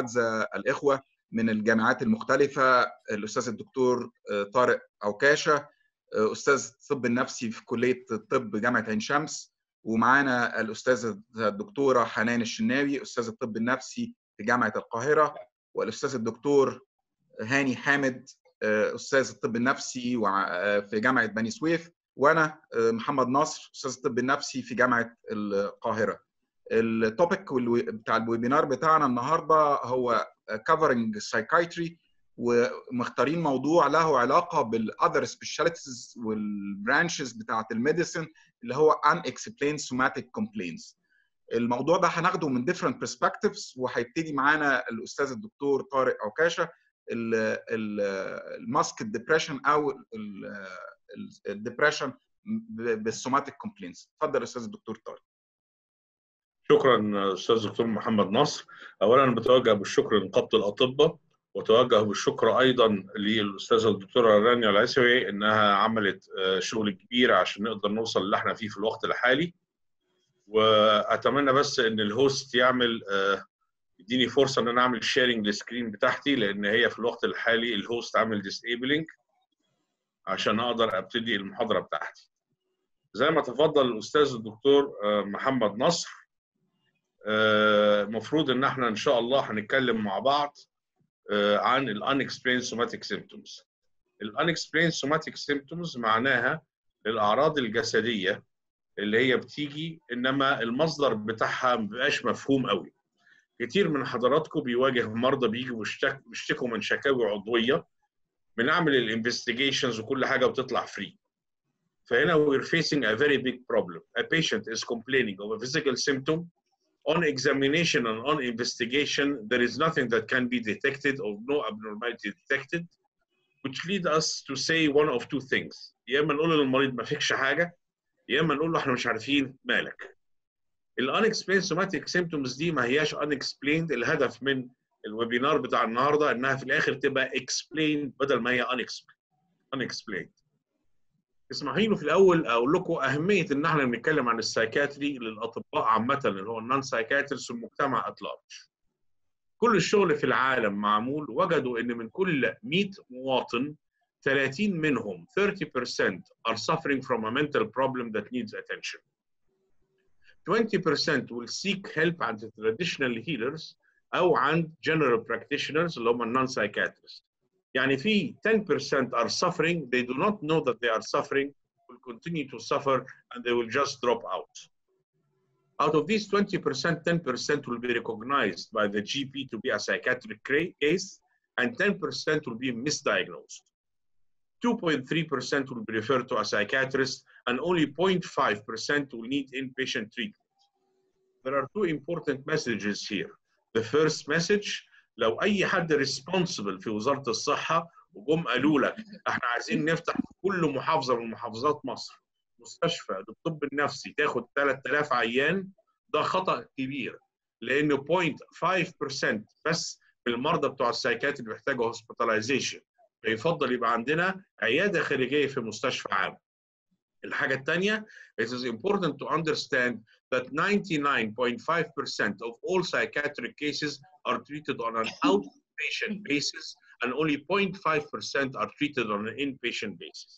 الاساتذه الاخوه من الجامعات المختلفه الاستاذ الدكتور طارق عكاشه استاذ الطب النفسي في كليه الطب جامعه عين شمس ومعانا الاستاذه الدكتوره حنان الشناوي استاذ الطب النفسي في جامعه القاهره والاستاذ الدكتور هاني حامد استاذ الطب النفسي في جامعه بني سويف وانا محمد نصر استاذ الطب النفسي في جامعه القاهره التوبيك بتاع الويبينار بتاعنا النهارده هو كفرنج سايكايتري ومختارين موضوع له علاقه بالاذر سبيشاليتيز والبرانشز بتاعه الميديسن اللي هو unexplained somatic complaints الموضوع ده هناخده من different perspectives وهيبتدي معانا الاستاذ الدكتور طارق عكاشه الماسك ديبريشن او الديبريشن بالسوماتيك كومبلينز اتفضل استاذ الدكتور طارق شكرا استاذ دكتور محمد نصر اولا بتوجه بالشكر لنقابه الاطباء وتوجه بالشكر ايضا للاستاذه الدكتوره رانيا العسوي انها عملت شغل كبير عشان نقدر نوصل اللي احنا فيه في الوقت الحالي واتمنى بس ان الهوست يعمل يديني فرصه ان انا اعمل شيرنج للسكرين بتاعتي لان هي في الوقت الحالي الهوست عامل ديسيبلينج عشان اقدر ابتدي المحاضره بتاعتي زي ما تفضل الاستاذ الدكتور محمد نصر المفروض ان احنا ان شاء الله هنتكلم مع بعض عن ال unexplained somatic symptoms. ال unexplained somatic symptoms معناها الاعراض الجسديه اللي هي بتيجي انما المصدر بتاعها ما بيبقاش مفهوم قوي. كتير من حضراتكم بيواجه مرضى بيجوا بيشتكوا من شكاوي عضويه بنعمل الانفستيجيشنز وكل حاجه بتطلع فري. فهنا we're facing a very big problem. A patient is complaining of a physical symptom on examination and on investigation, there is nothing that can be detected or no abnormality detected, which lead us to say one of two things. يا اما نقول للمريض ما فيكش حاجه يا اما نقول له احنا مش عارفين مالك. ال unexplained somatic symptoms دي ما هياش unexplained الهدف من الويبينار بتاع النهارده انها في الاخر تبقى explained بدل ما هي unexplained. unexplained. اسمحوا لي في الاول اقول لكم اهميه ان احنا بنتكلم عن السايكاتري للاطباء عامه اللي هو النون سايكاتريست والمجتمع اطلاق. كل الشغل في العالم معمول وجدوا ان من كل 100 مواطن 30 منهم 30% are suffering from a mental problem that needs attention. 20% will seek help عند traditional healers او عند general practitioners اللي هم النون سايكاتريست. يعني في 10% are suffering, they do not know that they are suffering, will continue to suffer, and they will just drop out. Out of these 20%, 10% will be recognized by the GP to be a psychiatric case, and 10% will be misdiagnosed. 2.3% will be referred to a psychiatrist, and only 0.5% will need inpatient treatment. There are two important messages here. The first message لو اي حد ريسبونسبل في وزاره الصحه وجم قالوا لك احنا عايزين نفتح في كل محافظه من محافظات مصر مستشفى للطب النفسي تاخد 3000 عيان ده خطا كبير لان 0.5% بس من المرضى بتوع السايكاتري بيحتاجوا هوسبيتاليزيشن فيفضل يبقى عندنا عياده خارجيه في مستشفى عام. الحاجه الثانيه it is important to understand that 99.5% of all psychiatric cases are treated on an outpatient basis and only 0.5% are treated on an inpatient basis.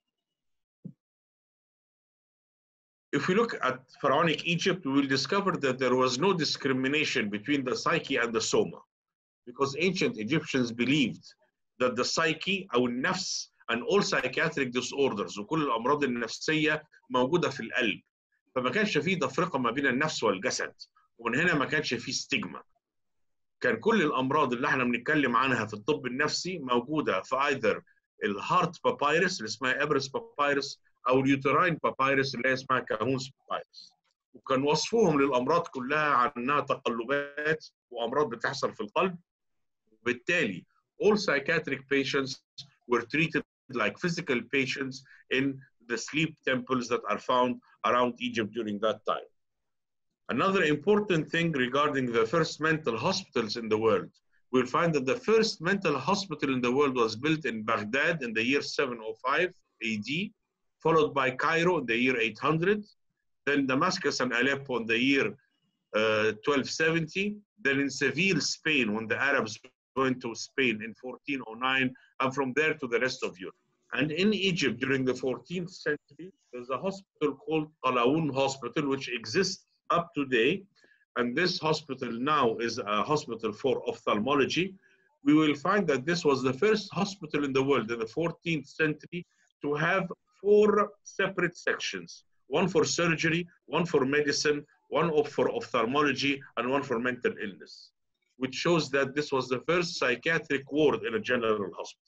If we look at pharaonic Egypt, we will discover that there was no discrimination between the psyche and the soma because ancient Egyptians believed that the psyche أو النفس and all psychiatric disorders وكل الأمراض النفسية موجودة في القلب فما كانش فيه تفرقة ما بين النفس والجسد ومن هنا ما كانش فيه ستيجما كان كل الامراض اللي احنا بنتكلم عنها في الطب النفسي موجوده في ايذر الهارت بابايرس اللي اسمها ابرس بابايرس او اليوتراين بابايرس اللي هي اسمها كاهونس بابايرس وكان وصفهم للامراض كلها عن انها تقلبات وامراض بتحصل في القلب وبالتالي all psychiatric patients were treated like physical patients in the sleep temples that are found around Egypt during that time. Another important thing regarding the first mental hospitals in the world, we'll find that the first mental hospital in the world was built in Baghdad in the year 705 AD, followed by Cairo in the year 800, then Damascus and Aleppo in the year uh, 1270, then in Seville, Spain, when the Arabs went to Spain in 1409, and from there to the rest of Europe. And in Egypt during the 14th century, there's a hospital called Qalaun Hospital, which exists up to date. And this hospital now is a hospital for ophthalmology. We will find that this was the first hospital in the world in the 14th century to have four separate sections one for surgery, one for medicine, one for ophthalmology, and one for mental illness, which shows that this was the first psychiatric ward in a general hospital.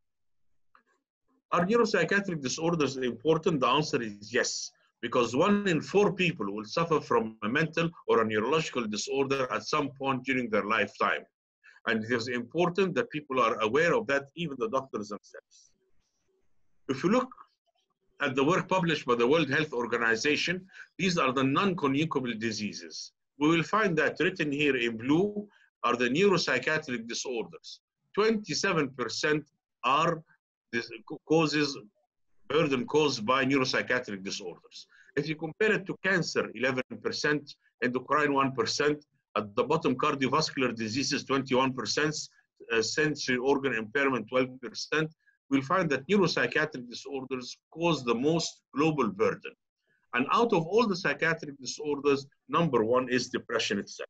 Are neuropsychiatric disorders important? The answer is yes, because one in four people will suffer from a mental or a neurological disorder at some point during their lifetime. And it is important that people are aware of that, even the doctors themselves. If you look at the work published by the World Health Organization, these are the non-communicable diseases. We will find that written here in blue are the neuropsychiatric disorders. 27% are causes, burden caused by neuropsychiatric disorders. If you compare it to cancer, 11%, endocrine 1%, at the bottom cardiovascular diseases, 21%, uh, sensory organ impairment, 12%, we'll find that neuropsychiatric disorders cause the most global burden. And out of all the psychiatric disorders, number one is depression itself.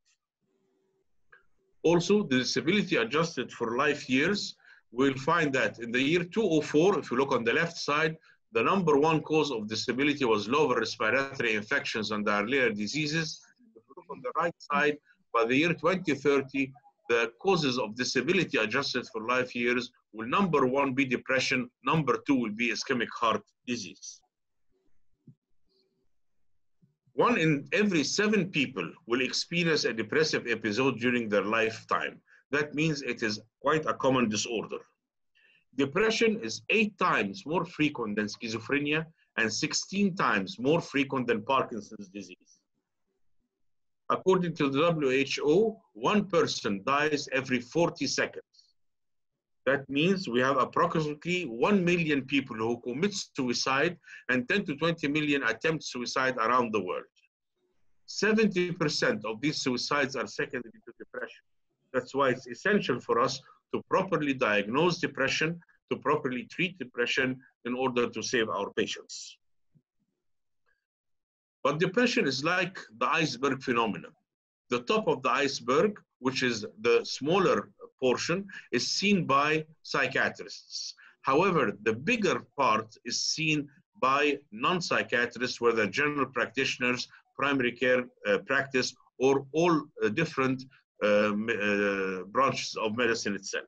Also, the disability adjusted for life years, we'll find that in the year 2004, if you look on the left side, the number one cause of disability was lower respiratory infections and diarrheal diseases. If you look on the right side, by the year 2030, the causes of disability adjusted for life years will number one be depression, number two will be ischemic heart disease. One in every seven people will experience a depressive episode during their lifetime. That means it is quite a common disorder. Depression is eight times more frequent than schizophrenia and 16 times more frequent than Parkinson's disease. According to the WHO, one person dies every 40 seconds. That means we have approximately 1 million people who commit suicide and 10 to 20 million attempt suicide around the world. 70% of these suicides are secondary to depression. That's why it's essential for us to properly diagnose depression, to properly treat depression in order to save our patients. But depression is like the iceberg phenomenon. The top of the iceberg, which is the smaller portion, is seen by psychiatrists. However, the bigger part is seen by non-psychiatrists, whether general practitioners, primary care uh, practice, or all uh, different uh, branches of medicine itself.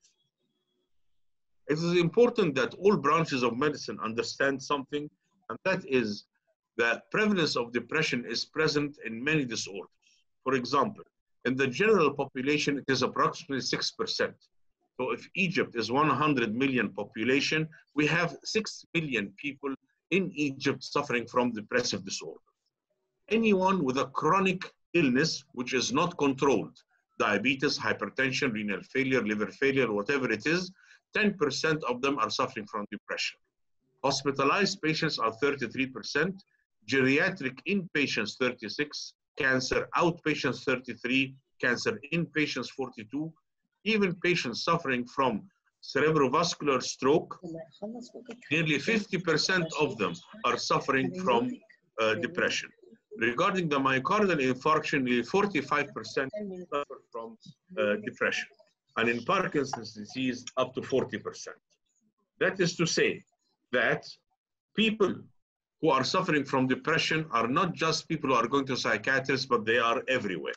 It is important that all branches of medicine understand something, and that is the prevalence of depression is present in many disorders. For example, in the general population, it is approximately 6%. So if Egypt is 100 million population, we have 6 million people in Egypt suffering from depressive disorder. Anyone with a chronic illness which is not controlled, diabetes, hypertension, renal failure, liver failure, whatever it is, 10% of them are suffering from depression. Hospitalized patients are 33%, geriatric inpatients 36, cancer outpatients 33, cancer inpatients 42, even patients suffering from cerebrovascular stroke, nearly 50% of them are suffering from uh, depression. Regarding the myocardial infarction, nearly 45% suffer from uh, depression. And in Parkinson's disease, up to 40%. That is to say that people who are suffering from depression are not just people who are going to psychiatrists, but they are everywhere.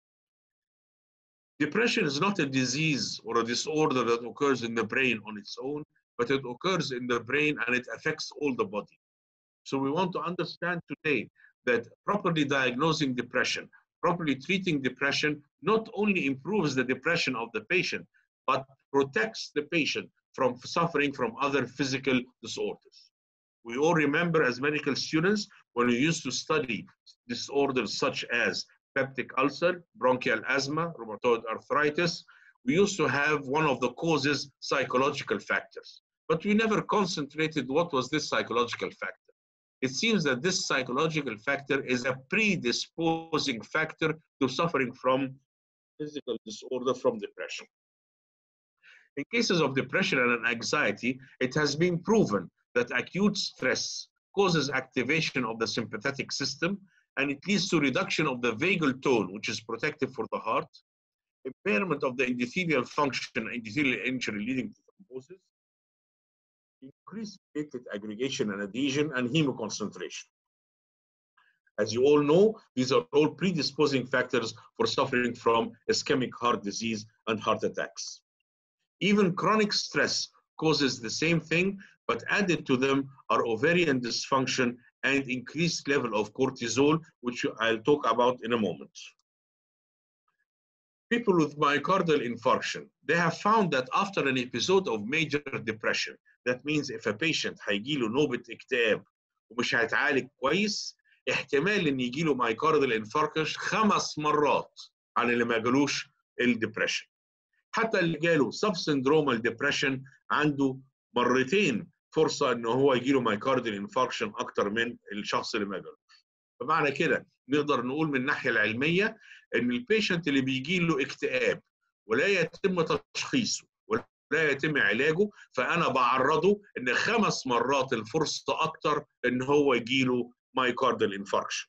Depression is not a disease or a disorder that occurs in the brain on its own, but it occurs in the brain and it affects all the body. So we want to understand today that properly diagnosing depression, properly treating depression, not only improves the depression of the patient, but protects the patient from suffering from other physical disorders. We all remember as medical students when we used to study disorders such as peptic ulcer, bronchial asthma, rheumatoid arthritis, we used to have one of the causes psychological factors. But we never concentrated what was this psychological factor. It seems that this psychological factor is a predisposing factor to suffering from physical disorder from depression. In cases of depression and anxiety, it has been proven that acute stress causes activation of the sympathetic system and it leads to reduction of the vagal tone, which is protective for the heart, impairment of the endothelial function, endothelial injury leading to thrombosis, increased platelet aggregation and adhesion, and hemoconcentration. As you all know, these are all predisposing factors for suffering from ischemic heart disease and heart attacks. Even chronic stress causes the same thing, but added to them are ovarian dysfunction and increased level of cortisol, which I'll talk about in a moment. People with myocardial infarction, they have found that after an episode of major depression, that means if a patient هيجيله نوبة اكتئاب ومش هيتعالج كويس احتمال ان يجيله مايكاردال انفاركش خمس مرات عن اللي ما جالوش الدبريشن حتى اللي جاله سب سندرومال ديبريشن عنده مرتين فرصه ان هو يجيله مايكاردال انفاركشن اكتر من الشخص اللي ما جالوش فمعنى كده نقدر نقول من الناحيه العلميه ان البيشنت اللي بيجي له اكتئاب ولا يتم تشخيصه ولا يتم علاجه فانا بعرضه ان خمس مرات الفرصه اكتر ان هو يجي له myocardial infarction.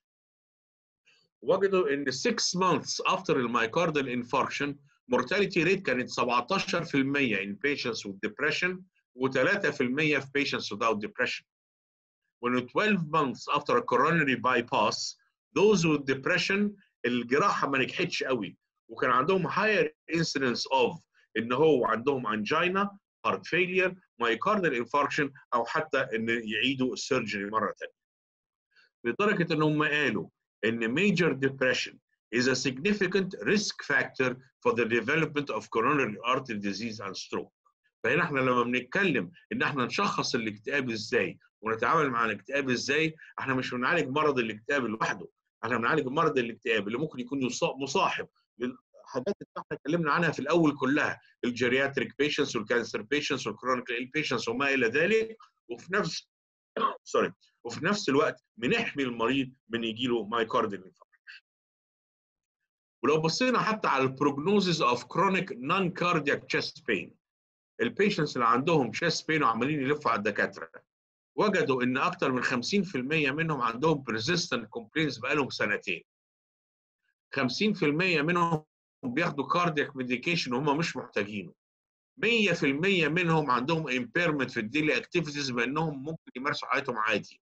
وجدوا ان 6 months after المايكاردال infarction mortality rate كانت 17% in patients with depression و3% في patients without depression. When 12 months after a coronary bypass those with depression الجراحه ما نجحتش قوي وكان عندهم higher incidence of ان هو عندهم angina heart failure myocardial infarction او حتى ان يعيدوا السيرجري مره ثانيه. لدرجه ان هم قالوا ان major depression is a significant risk factor for the development of coronary artery disease and stroke. فهنا احنا لما بنتكلم ان احنا نشخص الاكتئاب ازاي ونتعامل مع الاكتئاب ازاي احنا مش بنعالج مرض الاكتئاب لوحده احنا بنعالج مرض الاكتئاب اللي ممكن يكون مصاحب للحاجات اللي احنا اتكلمنا عنها في الاول كلها الجيرياتريك بيشنتس والكانسر بيشنتس والكرونيك ايل بيشنتس وما الى ذلك وفي نفس سوري وفي نفس الوقت بنحمي المريض من يجي له مايكارديال انفاركشن. ولو بصينا حتى على البروجنوزز اوف كرونيك نون كاردياك تشيست بين البيشنتس اللي عندهم تشيست بين وعمالين يلفوا على الدكاتره وجدوا ان اكثر من 50% منهم عندهم persistent complaints بقالهم سنتين 50% منهم بياخدوا كاردياك ميديكيشن وهم مش محتاجينه 100% منهم عندهم impairment في الديلي اكتيفيتيز بانهم ممكن يمارسوا حياتهم عادي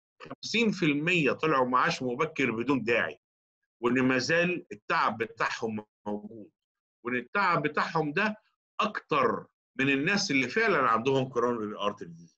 50% طلعوا معاش مبكر بدون داعي وان ما زال التعب بتاعهم موجود وان التعب بتاعهم ده اكتر من الناس اللي فعلا عندهم كورونري ارتري ديزيز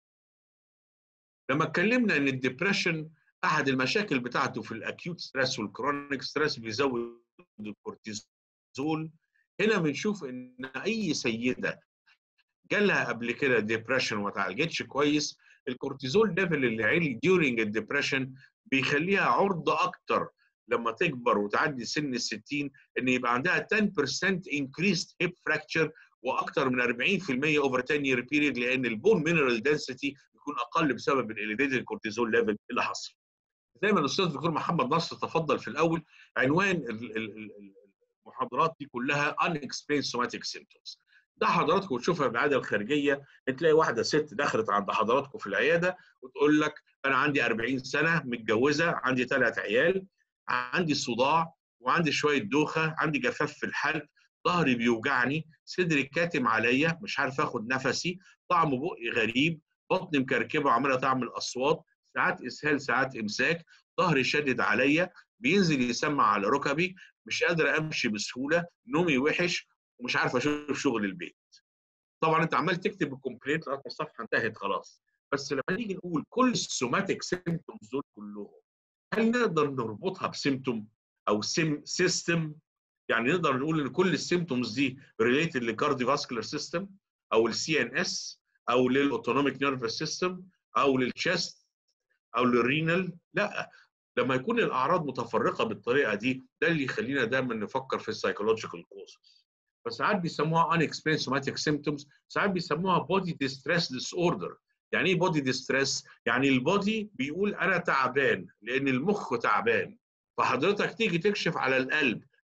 لما اتكلمنا ان الدبريشن احد المشاكل بتاعته في الاكيوت ستريس والكرونيك ستريس بيزود الكورتيزول هنا بنشوف ان اي سيده جالها قبل كده ديبريشن وما اتعالجتش كويس الكورتيزول ليفل اللي عالي ديورنج الدبريشن بيخليها عرضه اكتر لما تكبر وتعدي سن ال 60 ان يبقى عندها 10% increased hip fracture واكثر من 40% اوفر 10 year period لان البون مينرال density يكون اقل بسبب الاليفيتد كورتيزول ليفل اللي حصل. زي ما الاستاذ الدكتور محمد نصر تفضل في الاول عنوان المحاضرات دي كلها unexplained somatic symptoms. ده حضراتكم تشوفها بالعاده الخارجيه تلاقي واحده ست دخلت عند حضراتكم في العياده وتقول لك انا عندي 40 سنه متجوزه عندي ثلاث عيال عندي صداع وعندي شويه دوخه عندي جفاف في الحلق ظهري بيوجعني صدري كاتم عليا مش عارف اخد نفسي طعم بقي غريب بطني مكركبه وعماله تعمل اصوات ساعات اسهال ساعات امساك ظهري شدد عليا بينزل يسمع على ركبي مش قادر امشي بسهوله نومي وحش ومش عارف اشوف شغل البيت طبعا انت عمال تكتب الكومبلينت لغايه الصفحه انتهت خلاص بس لما نيجي نقول كل السوماتيك سيمتومز دول كلهم هل نقدر نربطها بسيمتوم او سيم سيستم يعني نقدر نقول ان كل السيمتومز دي ريليتد للكارديوفاسكولار سيستم او للسي ان اس او للاوتونوميك نيرفس سيستم او للتشست او للرينال لا لما يكون الاعراض متفرقه بالطريقه دي ده اللي يخلينا دايما نفكر في السايكولوجيكال كوزز فساعات بيسموها unexplained somatic symptoms ساعات بيسموها body distress disorder يعني ايه body distress يعني البودي بيقول انا تعبان لان المخ تعبان فحضرتك تيجي تكشف على القلب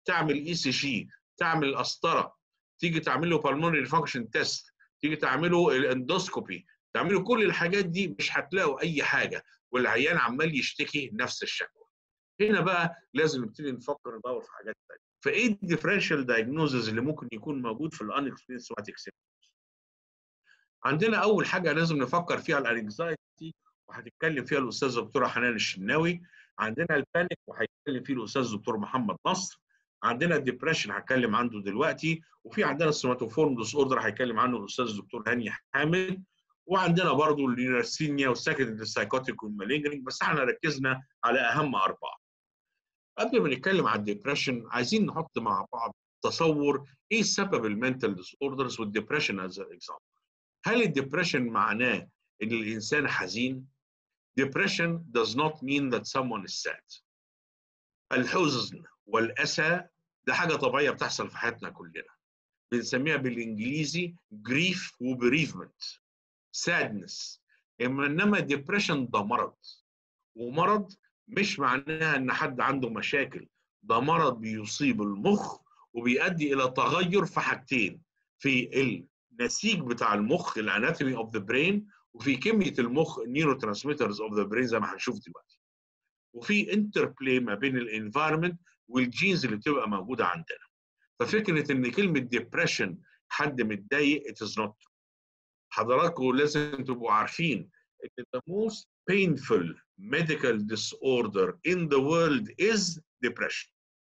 تعمل اي سي جي تعمل قسطره تيجي تعمل له بالمونري فانكشن تيست تيجي تعمله الاندوسكوبي تعملوا كل الحاجات دي مش هتلاقوا اي حاجه والعيان عمال يشتكي نفس الشكوى هنا بقى لازم نبتدي نفكر ندور في حاجات ثانيه فايه الديفرنشال دايجنوزز اللي ممكن يكون موجود في الانكسبيرينس سوماتيك عندنا اول حاجه لازم نفكر فيها الانكزايتي وهتتكلم فيها الاستاذ دكتوره حنان الشناوي عندنا البانيك وهيتكلم فيه الاستاذ دكتور محمد نصر عندنا الديبريشن هتكلم عنه دلوقتي وفي عندنا السوماتوفورم ديس اوردر هيتكلم عنه الاستاذ الدكتور هاني حامد وعندنا برضه النيرسينيا والسكند السايكوتيك والمالينجرينج بس احنا ركزنا على اهم اربعه. قبل ما نتكلم عن الديبريشن عايزين نحط مع بعض تصور ايه سبب المنتال ديس اوردرز والديبريشن از اكزامبل. هل الديبريشن معناه ان الانسان حزين؟ Depression does not mean that someone is sad. الحزن والأسى ده حاجة طبيعية بتحصل في حياتنا كلنا. بنسميها بالإنجليزي grief و bereavement. sadness. إنما depression ده مرض. ومرض مش معناها إن حد عنده مشاكل. ده مرض بيصيب المخ وبيؤدي إلى تغير في حاجتين. في النسيج بتاع المخ الاناتومي اوف ذا برين وفي كميه المخ نيورو ترانسميترز اوف ذا برين زي ما هنشوف دلوقتي وفي انتربلاي ما بين الانفايرمنت والجينز اللي بتبقى موجوده عندنا ففكره ان كلمه ديبريشن حد متضايق it is not true حضراتكم لازم تبقوا عارفين ان the most painful medical disorder in the world is depression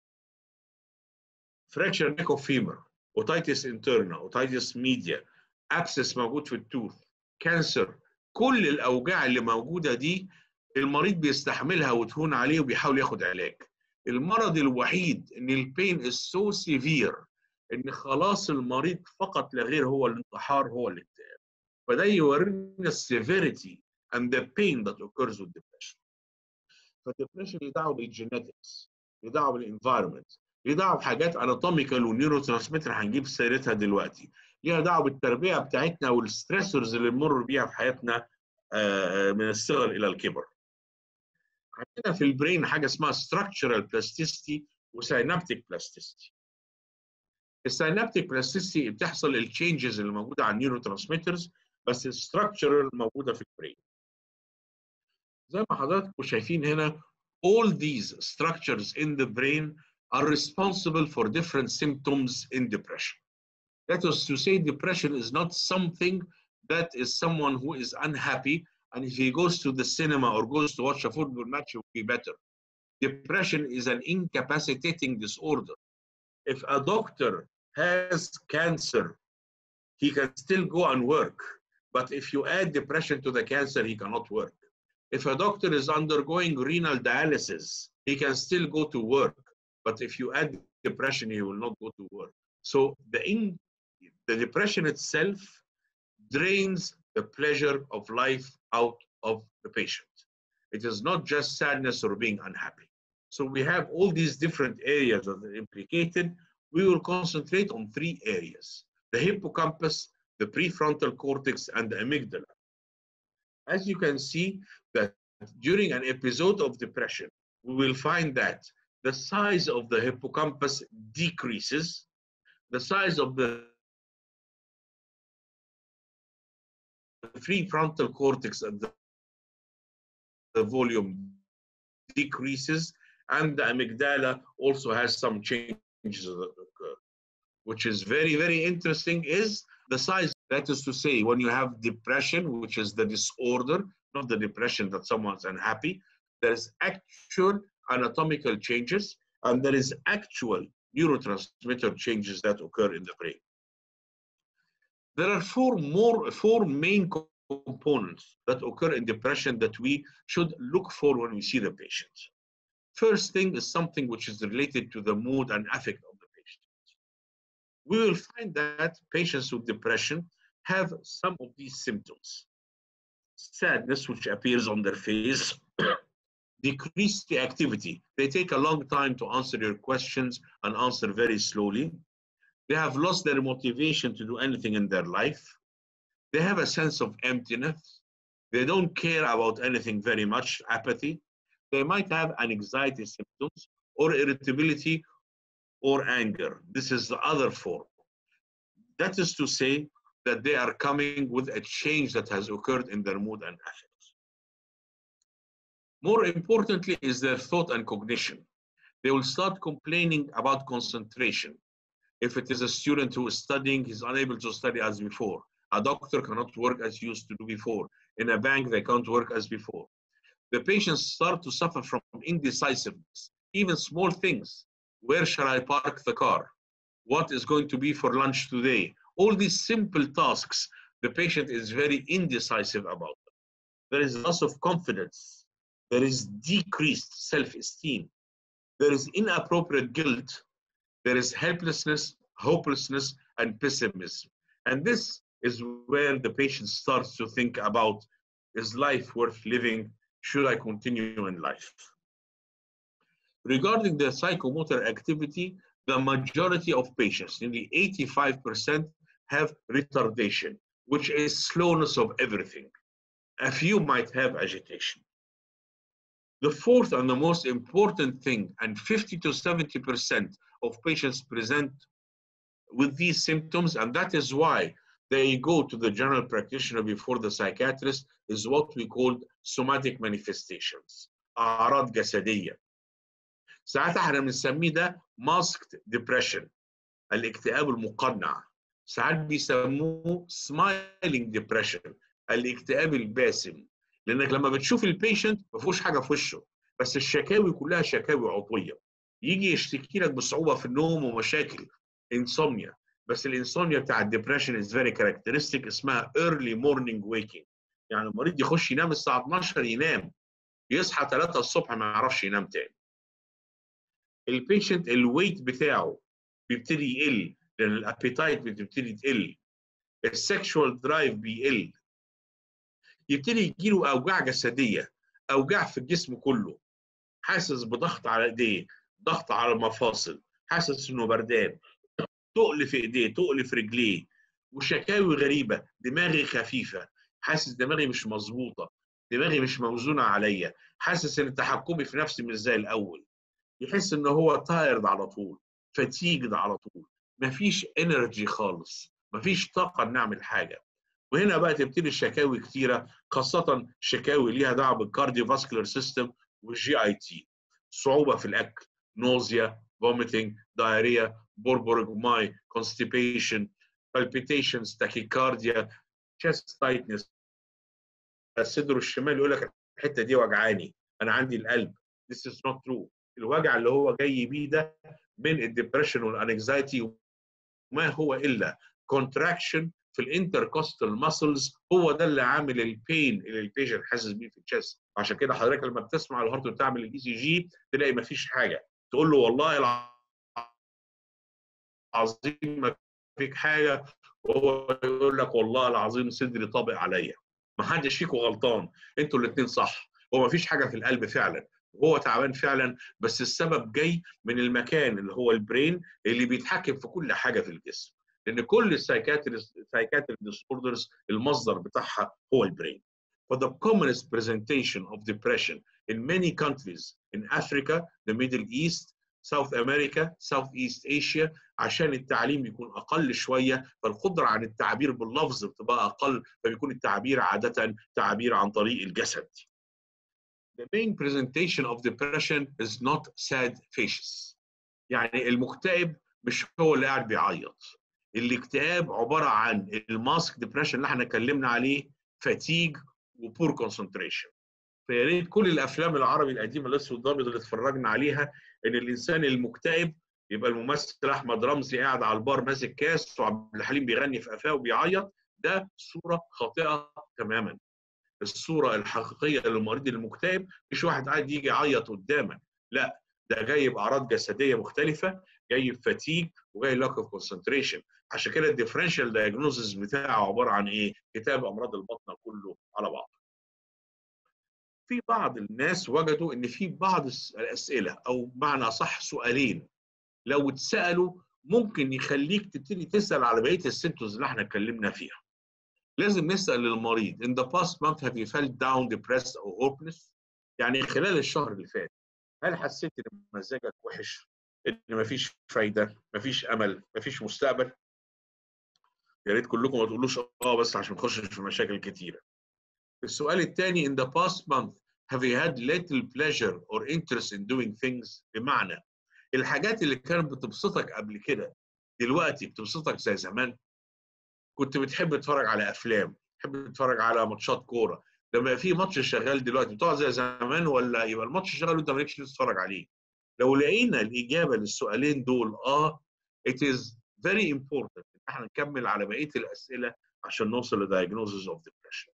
fracture neck of femur اوتيتس انترنا اوتيتس ميديا ابسس موجود في التوث كانسر كل الاوجاع اللي موجوده دي المريض بيستحملها وتهون عليه وبيحاول ياخد علاج المرض الوحيد ان البين از سو سيفير ان خلاص المريض فقط لا غير هو الانتحار هو الاكتئاب فده يورينا السيفيريتي and the pain that occurs with depression فالدبريشن له دعوه بالجينetics له دعوه بالانفايرمنت ليه دعوه بحاجات اناتوميكال ونيورو ترانسميتر هنجيب سيرتها دلوقتي ليها دعوه بالتربيه بتاعتنا والستريسورز اللي بنمر بيها في حياتنا من الصغر الى الكبر عندنا في البرين حاجه اسمها structural plasticity وسينابتيك plasticity السينابتيك plasticity بتحصل التشينجز اللي موجوده على النيورو ترانسميترز بس الستراكشرال موجوده في البرين زي ما حضراتكم شايفين هنا all these structures in the brain are responsible for different symptoms in depression. That is to say, depression is not something that is someone who is unhappy, and if he goes to the cinema or goes to watch a football match, it will be better. Depression is an incapacitating disorder. If a doctor has cancer, he can still go and work. But if you add depression to the cancer, he cannot work. If a doctor is undergoing renal dialysis, he can still go to work. But if you add depression, he will not go to work. So the, in, the depression itself drains the pleasure of life out of the patient. It is not just sadness or being unhappy. So we have all these different areas that are implicated. We will concentrate on three areas, the hippocampus, the prefrontal cortex, and the amygdala. As you can see that during an episode of depression, we will find that the size of the hippocampus decreases, the size of the prefrontal cortex and the, the volume decreases, and the amygdala also has some changes that occur. Which is very, very interesting is the size. That is to say, when you have depression, which is the disorder, not the depression that someone's unhappy, there is actual anatomical changes, and there is actual neurotransmitter changes that occur in the brain. There are four more, four main components that occur in depression that we should look for when we see the patient. First thing is something which is related to the mood and affect of the patient. We will find that patients with depression have some of these symptoms. Sadness, which appears on their face, decrease the activity. They take a long time to answer your questions and answer very slowly. They have lost their motivation to do anything in their life. They have a sense of emptiness. They don't care about anything very much, apathy. They might have anxiety symptoms or irritability or anger. This is the other form. That is to say that they are coming with a change that has occurred in their mood and affect. More importantly is their thought and cognition. They will start complaining about concentration. If it is a student who is studying, he's unable to study as before. A doctor cannot work as he used to do before. In a bank, they can't work as before. The patients start to suffer from indecisiveness, even small things. Where shall I park the car? What is going to be for lunch today? All these simple tasks, the patient is very indecisive about them. There is loss of confidence. There is decreased self-esteem. There is inappropriate guilt. There is helplessness, hopelessness, and pessimism. And this is where the patient starts to think about, is life worth living? Should I continue in life? Regarding the psychomotor activity, the majority of patients, nearly 85%, have retardation, which is slowness of everything. A few might have agitation. The fourth and the most important thing, and 50 to 70% of patients present with these symptoms, and that is why they go to the general practitioner before the psychiatrist, is what we call somatic manifestations, أعراض جسدية. ساعات احنا بنسميه ده masked depression الاكتئاب المقنع ساعات بيسموه smiling depression الاكتئاب الباسم لانك لما بتشوف البيشنت ما فيهوش حاجه في وشه بس الشكاوي كلها شكاوي عضويه يجي يشتكي لك بصعوبه في النوم ومشاكل انسوميا بس الانسوميا بتاع الدبريشن از فيري كاركترستيك اسمها early morning waking يعني المريض يخش ينام الساعه 12 ينام يصحى 3 الصبح ما يعرفش ينام تاني البيشنت الويت بتاعه بيبتدي يقل لان الابيتايت بتبتدي تقل السكشوال درايف بيقل يبتدي يجيله اوجاع جسديه اوجاع في الجسم كله حاسس بضغط على ايديه ضغط على المفاصل حاسس انه بردان تقل في ايديه تقل في رجليه وشكاوي غريبه دماغي خفيفه حاسس دماغي مش مظبوطه دماغي مش موزونه عليا حاسس ان تحكمي في نفسي مش زي الاول يحس ان هو تايرد على طول فتيجد على طول مفيش انرجي خالص مفيش طاقه نعمل حاجه وهنا بقى تبتدي الشكاوي كتيره خاصه شكاوي ليها دعوه بالكارديو فاسكولار سيستم والجي اي تي صعوبه في الاكل نوزيا vomiting diarrhea بوربورج ماي constipation palpitations tachycardia chest tightness الصدر الشمال يقول لك الحته دي وجعاني انا عندي القلب this is not true الوجع اللي هو جاي بيه ده من الدبريشن والانكزايتي ما هو الا كونتراكشن في الانتركوستال ماسلز هو ده اللي عامل البين اللي البيشنت حاسس بيه في الشيست عشان كده حضرتك لما بتسمع الهارت بتعمل الاي سي جي تلاقي ما فيش حاجه تقول له والله العظيم ما فيك حاجه وهو يقول لك والله العظيم صدري طابق عليا ما حدش فيكم غلطان انتوا الاثنين صح هو ما فيش حاجه في القلب فعلا وهو تعبان فعلا بس السبب جاي من المكان اللي هو البرين اللي بيتحكم في كل حاجه في الجسم لان كل السايكاتريك ديسوردرز المصدر بتاعها هو البرين For the commonest presentation of depression in many countries in Africa, the Middle East, South America, Southeast Asia عشان التعليم يكون أقل شوية فالقدرة عن التعبير باللفظ بتبقى أقل فبيكون التعبير عادة تعبير عن طريق الجسد. The main presentation of depression is not sad faces. يعني المكتئب مش هو اللي قاعد بيعيط. الاكتئاب عبارة عن الماسك ديبريشن اللي احنا اتكلمنا عليه فاتيج وبور كونسنتريشن. فيا ريت كل الافلام العربي القديمه الاسود الابيض اللي اتفرجنا عليها ان الانسان المكتئب يبقى الممثل احمد رمزي قاعد على البار ماسك كاس وعبد الحليم بيغني في قفاه وبيعيط ده صوره خاطئه تماما. الصوره الحقيقيه للمريض المكتئب مش واحد قاعد يجي يعيط قدامك لا ده جاي باعراض جسديه مختلفه جاي بفتيج وجاي لاك اوف كونسنتريشن عشان كده الديفرنشال دايجنوزز بتاعه عباره عن ايه؟ كتاب امراض البطن كله على بعض. في بعض الناس وجدوا ان في بعض الاسئله او بمعنى اصح سؤالين لو اتسالوا ممكن يخليك تبتدي تسال على بقيه السيمتومز اللي احنا اتكلمنا فيها. لازم نسال المريض in the past month have you felt down depressed or hopeless؟ يعني خلال الشهر اللي فات هل حسيت ان مزاجك وحش؟ ان مفيش فايده مفيش امل مفيش مستقبل يا ريت كلكم ما تقولوش اه بس عشان ما نخشش في مشاكل كتيره السؤال الثاني in the past month have you had little pleasure or interest in doing things بمعنى الحاجات اللي كانت بتبسطك قبل كده دلوقتي بتبسطك زي زمان كنت بتحب تتفرج على افلام تحب تتفرج على ماتشات كوره لما في ماتش شغال دلوقتي بتقعد زي زمان ولا يبقى الماتش شغال وانت مالكش تتفرج عليه لو لقينا الاجابه للسؤالين دول اه it is very important ان احنا نكمل على بقيه الاسئله عشان نوصل لدايجنوزز اوف ديبريشن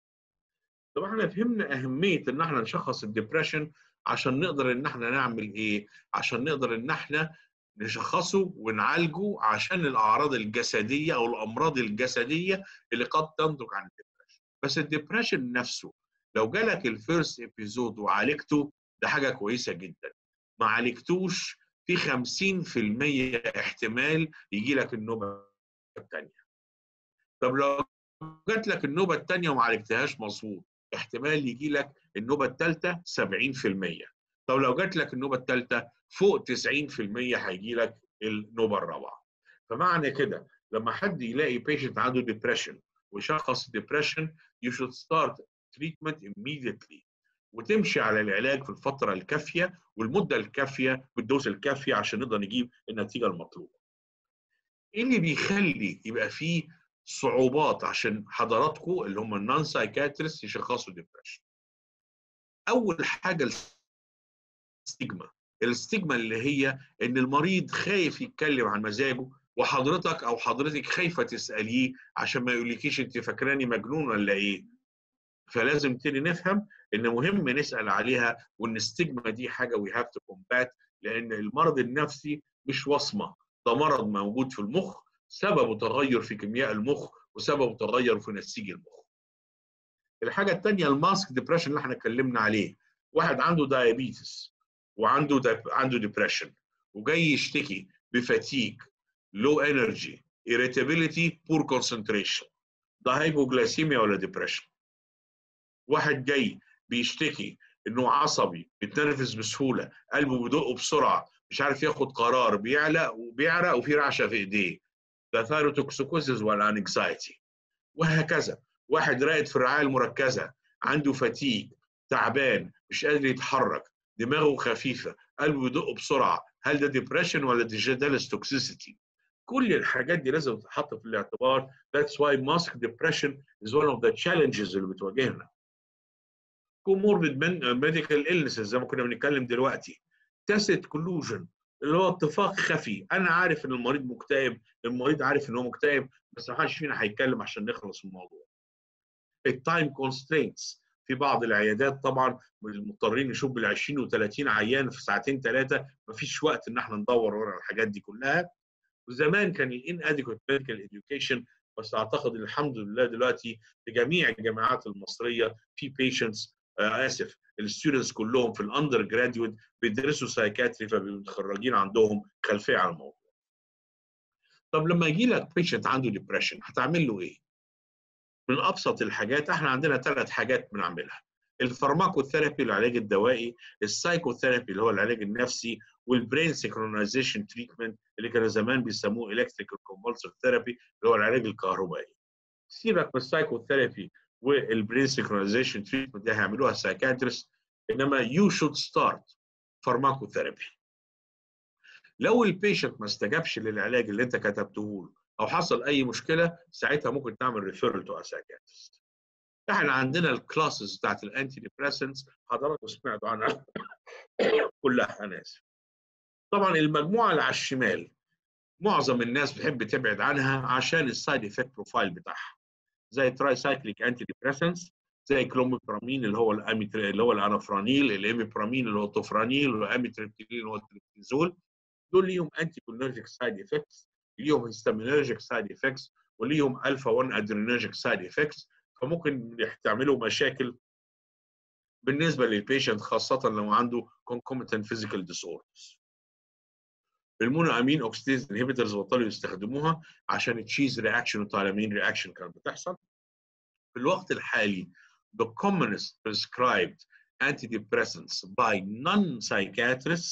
طب احنا فهمنا اهميه ان احنا نشخص الدبريشن عشان نقدر ان احنا نعمل ايه عشان نقدر ان احنا نشخصه ونعالجه عشان الاعراض الجسديه او الامراض الجسديه اللي قد تنتج عن الدبريشن بس الدبريشن نفسه لو جالك الفيرست ابيزود وعالجته ده حاجه كويسه جدا ما عالجتوش في 50% احتمال يجي لك النوبه الثانيه طب لو جات لك النوبه الثانيه وما عالجتهاش مظبوط احتمال يجي لك النوبه الثالثه 70% طب لو جات لك النوبه الثالثه فوق 90% هيجي لك النوبه الرابعه فمعنى كده لما حد يلاقي بيشنت عنده ديبريشن ويشخص ديبريشن you should start treatment immediately وتمشي على العلاج في الفتره الكافيه والمده الكافيه بالدوز الكافيه عشان نقدر نجيب النتيجه المطلوبه. ايه اللي بيخلي يبقى فيه صعوبات عشان حضراتكم اللي هم النون سايكاتريست يشخصوا ديبريشن. اول حاجه الستيجما الستيجما اللي هي ان المريض خايف يتكلم عن مزاجه وحضرتك او حضرتك خايفه تساليه عشان ما يقولكيش انت فاكراني مجنون ولا ايه فلازم نبتدي نفهم ان مهم نسال عليها وان الستيجما دي حاجه وي هاف تو كومبات لان المرض النفسي مش وصمه ده مرض موجود في المخ سببه تغير في كيمياء المخ وسببه تغير في نسيج المخ الحاجه الثانيه الماسك ديبريشن اللي احنا اتكلمنا عليه واحد عنده دايابيتس وعنده دي... عنده ديبريشن وجاي يشتكي بفاتيج لو انرجي irritability بور كونسنتريشن ده هايبوجلايسيميا ولا ديبريشن واحد جاي بيشتكي انه عصبي بيتنرفز بسهوله قلبه بيدق بسرعه مش عارف ياخد قرار بيعلق وبيعرق وفي رعشه في ايديه ده ثايروتوكسيكوزيس ولا انكزايتي وهكذا واحد راقد في الرعايه المركزه عنده فتيج تعبان مش قادر يتحرك دماغه خفيفه قلبه بيدق بسرعه هل ده ديبريشن ولا ديجيتالس توكسيسيتي كل الحاجات دي لازم تتحط في الاعتبار that's why mask depression is one of the challenges اللي بتواجهنا comorbid medical illnesses زي ما كنا بنتكلم دلوقتي tacit collusion اللي هو اتفاق خفي انا عارف ان المريض مكتئب المريض عارف ان هو مكتئب بس ما حدش فينا هيتكلم عشان نخلص من الموضوع التايم كونسترينتس في بعض العيادات طبعا مضطرين نشوف بال 20 و30 عيان في ساعتين ثلاثه مفيش وقت ان احنا ندور ورا الحاجات دي كلها وزمان كان الان اديكوت ميديكال اديوكيشن بس اعتقد ان الحمد لله دلوقتي في جميع الجامعات المصريه في بيشنتس آه اسف الستودنتس كلهم في الاندر جراديويت بيدرسوا سايكاتري فبيتخرجين عندهم خلفيه عن الموضوع. طب لما يجي لك بيشنت عنده ديبريشن هتعمل له ايه؟ من ابسط الحاجات احنا عندنا ثلاث حاجات بنعملها الفارماكوثيرابي العلاج الدوائي السايكوثيرابي اللي هو العلاج النفسي والبرين سينكرونايزيشن تريتمنت اللي كانوا زمان بيسموه الكتريكال كونفولسيف ثيرابي اللي هو العلاج الكهربائي سيبك من السايكوثيرابي والبرين سينكرونايزيشن تريتمنت دي هيعملوها السايكاتريست انما يو شود ستارت فارماكوثيرابي لو البيشنت ما استجابش للعلاج اللي انت كتبته له او حصل اي مشكله ساعتها ممكن تعمل ريفيرل تو سايكاتريست احنا عندنا الكلاسز بتاعت الانتي ديبريسنتس حضراتكم سمعتوا عنها كلها انا اسف طبعا المجموعه اللي على الشمال معظم الناس بتحب تبعد عنها عشان السايد افكت بروفايل بتاعها زي تراي سايكليك انتي ديبريسنتس زي كلوميبرامين اللي هو الاميتر اللي هو الانافرانيل الاميبرامين اللي هو التوفرانيل والاميتريبتيلين اللي هو التريبتيزول دول ليهم انتي كولينرجيك سايد افكتس ليهم هيستامينرجيك سايد افكتس وليهم الفا 1 ادرينرجيك سايد افكتس فممكن تعملوا مشاكل بالنسبه للبيشنت خاصه لو عنده concomitant physical disorders. المونو امين اوكسيديز انهبيتورز بطلوا يستخدموها عشان تشيز رياكشن وتالامين رياكشن كانت بتحصل. في الوقت الحالي the commonest prescribed antidepressants by non-psychiatrists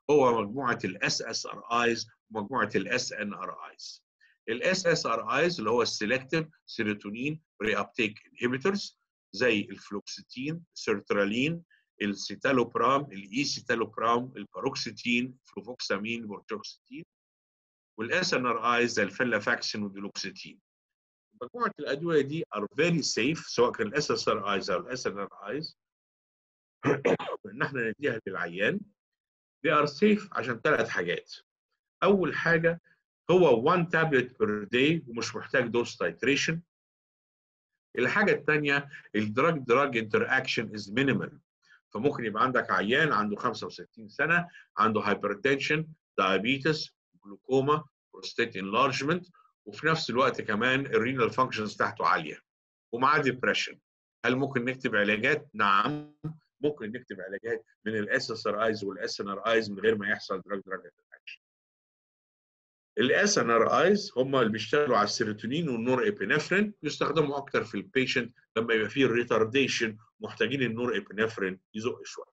هو مجموعه الاس اس ار ايز ومجموعه الاس ان ار ايز الاس اس ار ايز اللي هو السيلكتيف سيروتونين ري ابتيك انهبيتورز زي الفلوكسيتين سيرترالين السيتالوبرام الايسيتالوبرام الباروكسيتين فلوفوكسامين بورتوكسيتين والاس ان ار ايز زي الفلافاكسين والدلوكسيتين مجموعه الادويه دي ار فيري سيف سواء كان الاس اس ار ايز او الاس ان ار ايز ان احنا نديها للعيان they are safe عشان ثلاث حاجات اول حاجه هو 1 تابلت بير داي ومش محتاج دوز تايتريشن الحاجه الثانيه الدراج دراج انتر اكشن از مينيمال فممكن يبقى عندك عيان عنده 65 سنه عنده هايبرتنشن دايابيتس جلوكوما بروستات انلارجمنت وفي نفس الوقت كمان الرينال فانكشنز بتاعته عاليه ومعاه ديبريشن هل ممكن نكتب علاجات؟ نعم ممكن نكتب علاجات من الاس اس ار ايز والاس ان ار ايز من غير ما يحصل دراج دراج اكشن. الاس ان ار ايز هم اللي بيشتغلوا على السيروتونين والنور ابينفرين يستخدموا اكتر في البيشنت لما يبقى فيه ريتارديشن محتاجين النور ابينفرين يزق شويه.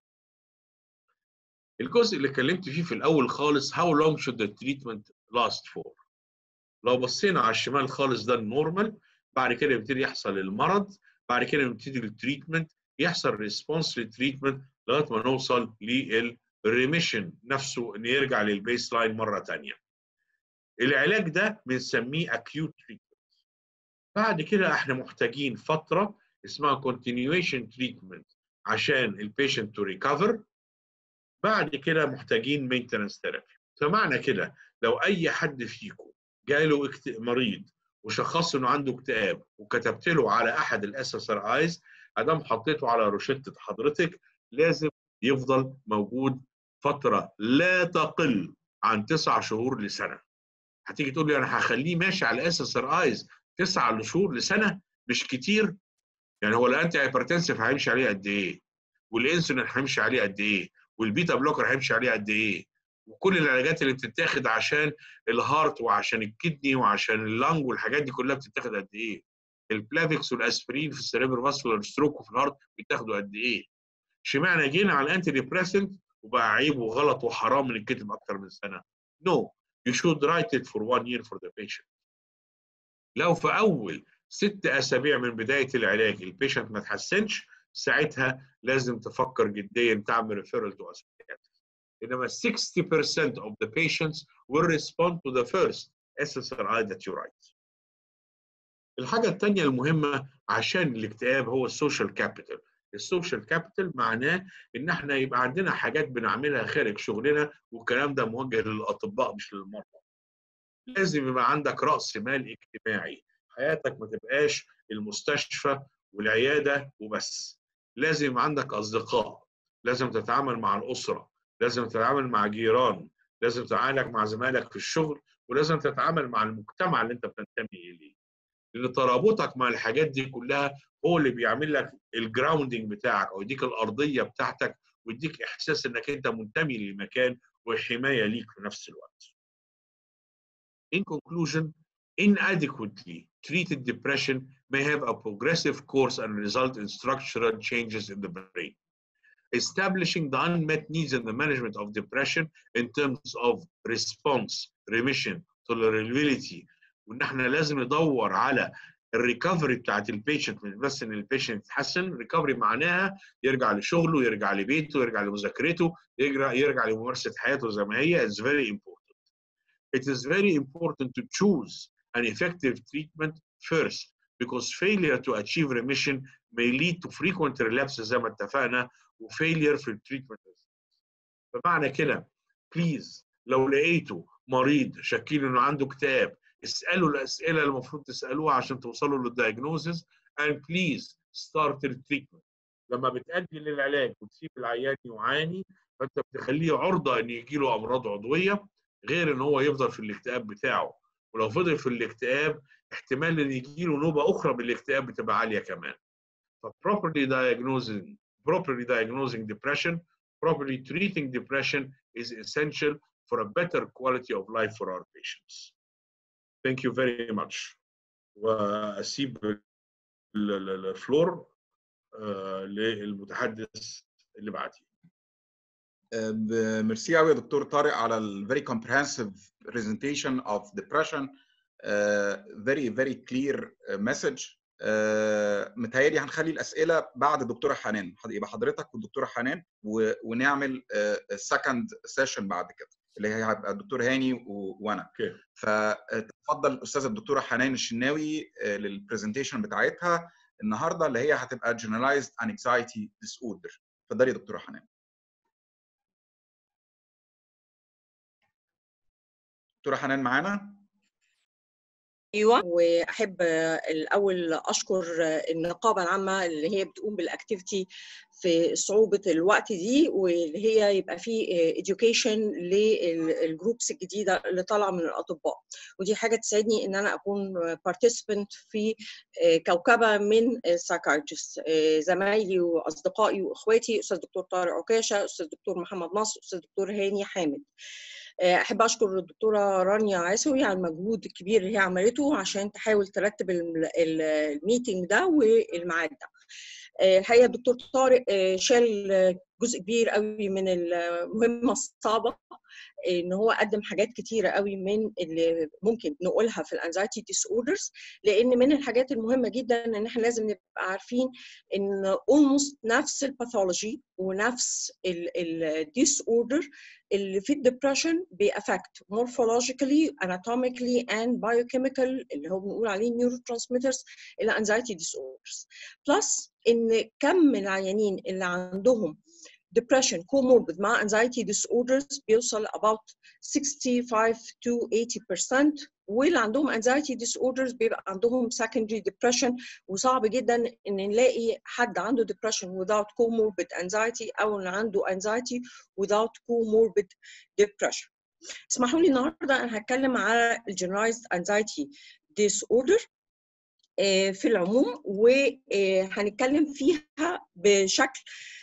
الجزء اللي اتكلمت فيه في الاول خالص how long should the treatment last for لو بصينا على الشمال خالص ده النورمال بعد كده يبتدي يحصل المرض بعد كده يبتدي التريتمنت يحصل ريسبونس للتريتمنت لغايه ما نوصل للريميشن نفسه ان يرجع للبيس لاين مره ثانيه. العلاج ده بنسميه acute treatment. بعد كده احنا محتاجين فتره اسمها continuation treatment عشان البيشنت تو ريكفر بعد كده محتاجين maintenance therapy. فمعنى كده لو اي حد فيكم جاله مريض وشخص انه عنده اكتئاب وكتبت له على احد الاس اس ار ايز ادام حطيته على روشته حضرتك لازم يفضل موجود فتره لا تقل عن تسع شهور لسنه. هتيجي تقول لي انا هخليه ماشي على الاس اس ار ايز تسع شهور لسنه مش كتير يعني هو الانتي هايبرتنسيف هيمشي عليه قد ايه؟ والانسولين هيمشي عليه قد ايه؟ والبيتا بلوكر هيمشي عليه قد ايه؟ وكل العلاجات اللي بتتاخد عشان الهارت وعشان الكدني وعشان اللنج والحاجات دي كلها بتتاخد قد ايه؟ البلافيكس والاسبرين في السيريبر فاسكولار ستروك وفي الهارت بيتاخدوا قد ايه؟ اشمعنى جينا على الانتي ديبريسنت وبقى عيب وغلط وحرام ان يتكتب اكتر من سنه؟ نو you should write it for one year for the patient. لو في اول ست اسابيع من بدايه العلاج البيشنت ما تحسنش ساعتها لازم تفكر جديا تعمل ريفيرال تو انما 60% of the patients will respond to the first SSRI that you write. الحاجة الثانية المهمة عشان الاكتئاب هو السوشيال كابيتال. السوشيال كابيتال معناه ان احنا يبقى عندنا حاجات بنعملها خارج شغلنا والكلام ده موجه للاطباء مش للمرضى. لازم يبقى عندك راس مال اجتماعي، حياتك ما تبقاش المستشفى والعياده وبس. لازم يبقى عندك اصدقاء، لازم تتعامل مع الاسره، لازم تتعامل مع جيران لازم تتعامل مع زمايلك في الشغل ولازم تتعامل مع المجتمع اللي انت بتنتمي اليه لان ترابطك مع الحاجات دي كلها هو اللي بيعمل لك الجراوندنج بتاعك او يديك الارضيه بتاعتك ويديك احساس انك انت منتمي للمكان وحمايه ليك في نفس الوقت. In conclusion, inadequately treated depression may have a progressive course and result in structural changes in the brain. establishing the unmet needs in the management of depression in terms of response, remission, tolerability وان احنا لازم ندور على الريكفري بتاعت البيشنت مش بس ان البيشنت يتحسن ريكفري معناها يرجع لشغله يرجع لبيته يرجع لمذاكرته يرجع يرجع لممارسه حياته زي ما هي it's very important it is very important to choose an effective treatment first because failure to achieve remission may lead to frequent relapses زي ما اتفقنا وفيلير في التريتمنت فمعنى كده بليز لو لقيتوا مريض شاكين انه عنده اكتئاب اسالوا الاسئله اللي المفروض تسالوها عشان توصلوا للدايجنوزز and please start the treatment لما بتأجل العلاج وتسيب العيان يعاني فانت بتخليه عرضه ان يجي له امراض عضويه غير ان هو يفضل في الاكتئاب بتاعه ولو فضل في الاكتئاب احتمال ان يجي له نوبه اخرى من الاكتئاب بتبقى عاليه كمان فproperly diagnosing properly diagnosing depression, properly treating depression is essential for a better quality of life for our patients. Thank you very much. وأسيب الفلور للمتحدث اللي بعدي. ميرسي قوي يا دكتور طارق على ال very comprehensive presentation of depression uh, very very clear message uh, متهيألي هنخلي الأسئلة بعد الدكتورة حنان يبقى حضرتك والدكتورة حنان و... ونعمل سكند uh, سيشن بعد كده اللي هي هيبقى الدكتور هاني و... وانا okay. فتفضل الأستاذة الدكتورة حنان الشناوي للبرزنتيشن بتاعتها النهارده اللي هي هتبقى generalized anxiety disorder اتفضلي يا دكتورة حنان دكتوره حنان معانا ايوه واحب الاول اشكر النقابه العامه اللي هي بتقوم بالاكتيفيتي في صعوبه الوقت دي واللي هي يبقى في education للجروبس الجديده اللي طالعه من الاطباء ودي حاجه تساعدني ان انا اكون participant في كوكبه من السايكايترست زمايلي واصدقائي واخواتي استاذ دكتور طارق عكاشه استاذ دكتور محمد نصر استاذ دكتور هاني حامد احب اشكر الدكتوره رانيا عيسوي على المجهود الكبير اللي هي عملته عشان تحاول ترتب الميتنج ده والميعاد ده الحقيقه الدكتور طارق شال جزء كبير قوي من المهمه الصعبه ان هو قدم حاجات كتيره قوي من اللي ممكن نقولها في الانزايتي ديس اوردرز لان من الحاجات المهمه جدا ان احنا لازم نبقى عارفين ان اولموست نفس الباثولوجي ونفس الديس اوردر اللي في الدبريشن بيأفكت morphologically anatomically and biochemical اللي هو بنقول عليه neurotransmitters الانزايتي ديس اوردرز بلس ان كم العيانين اللي عندهم depression comorbid مع anxiety disorders بيوصل about 65 to 80% واللي عندهم anxiety disorders بيبقى عندهم secondary depression وصعب جدا ان نلاقي حد عنده depression without comorbid anxiety او ان عنده anxiety without comorbid depression. اسمحوا لي النهارده انا هتكلم على generalized anxiety disorder في العموم وهنتكلم فيها بشكل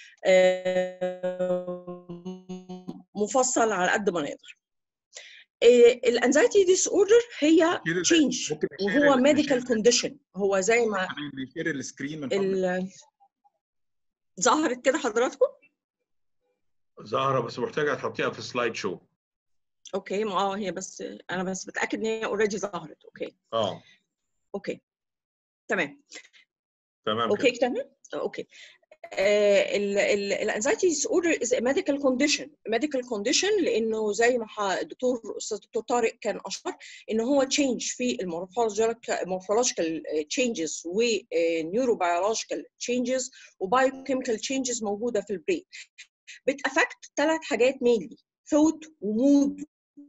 مفصل على قد ما نقدر الانزايتي ديس اوردر هي تشينج وهو ميديكال كونديشن هو زي ما نشير السكرين من ال... ظهرت كده حضراتكم ظاهره بس محتاجه تحطيها في سلايد شو اوكي ما اه هي بس انا بس بتاكد ان هي اوريدي ظهرت اوكي اه اوكي تمام تمام اوكي تمام اوكي الانزايتي ديس اوردر از ميديكال كونديشن ميديكال كونديشن لانه زي ما الدكتور استاذ دكتور طارق كان اشار ان هو تشينج في المورفولوجيكال تشينجز ونيوروبيولوجيكال تشينجز وبايوكيميكال تشينجز موجوده في البرين بتافكت ثلاث حاجات مينلي ثوت ومود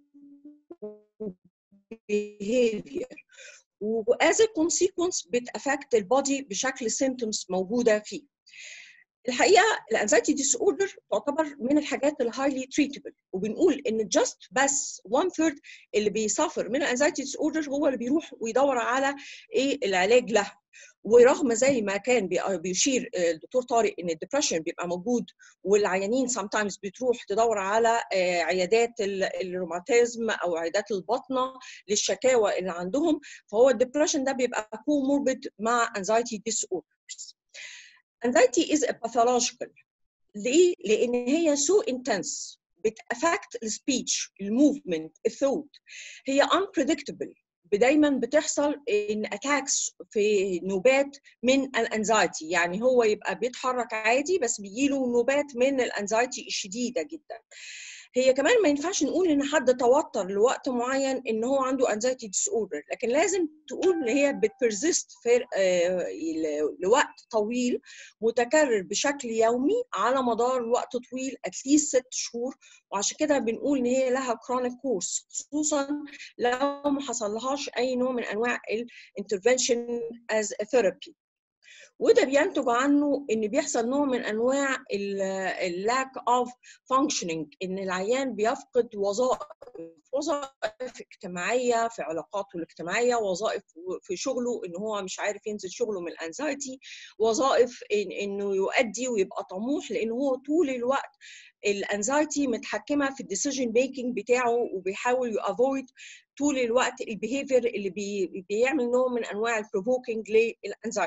behavior واز a consequence بتافكت البودي بشكل symptoms موجوده فيه الحقيقه الانزايتي ديس اوردر تعتبر من الحاجات الهايلي تريتبل وبنقول ان جاست بس 1 ثيرد اللي بيسافر من الانزايتي ديس اوردر هو اللي بيروح ويدور على ايه العلاج لها ورغم زي ما كان بيشير الدكتور طارق ان الدبريشن بيبقى موجود والعيانين سام تايمز بتروح تدور على عيادات الروماتيزم او عيادات البطنه للشكاوى اللي عندهم فهو الدبريشن ده بيبقى كوموربيد مع انزايتي ديس اوردرز anxiety is a pathological ليه؟ لأن هي so intense بتأفكت السبيتش الموفمنت الثوت هي unpredictable دايما بتحصل ان اتاكس في نوبات من الانزايتي يعني هو يبقى بيتحرك عادي بس بيجيله نوبات من الانزايتي الشديده جدا هي كمان ما ينفعش نقول ان حد توتر لوقت معين ان هو عنده انزايتي ديس اوردر لكن لازم تقول ان هي بتبرزست في لوقت طويل متكرر بشكل يومي على مدار وقت طويل اتليست ست شهور وعشان كده بنقول ان هي لها كرونيك كورس خصوصا لو ما حصلهاش اي نوع من انواع الانترفنشن از ثيرابي وده بينتج عنه ان بيحصل نوع من انواع اللاك اوف فانكشنينج ان العيان بيفقد وظائف وظائف اجتماعيه في علاقاته الاجتماعيه وظائف في شغله ان هو مش عارف ينزل شغله من الانزايتي وظائف إن انه يؤدي ويبقى طموح لان هو طول الوقت الانزايتي متحكمه في الديسيجن ميكنج بتاعه وبيحاول يافويد طول الوقت البيهيفير اللي بي بيعمل نوع من انواع البروفوكينج للانزايتي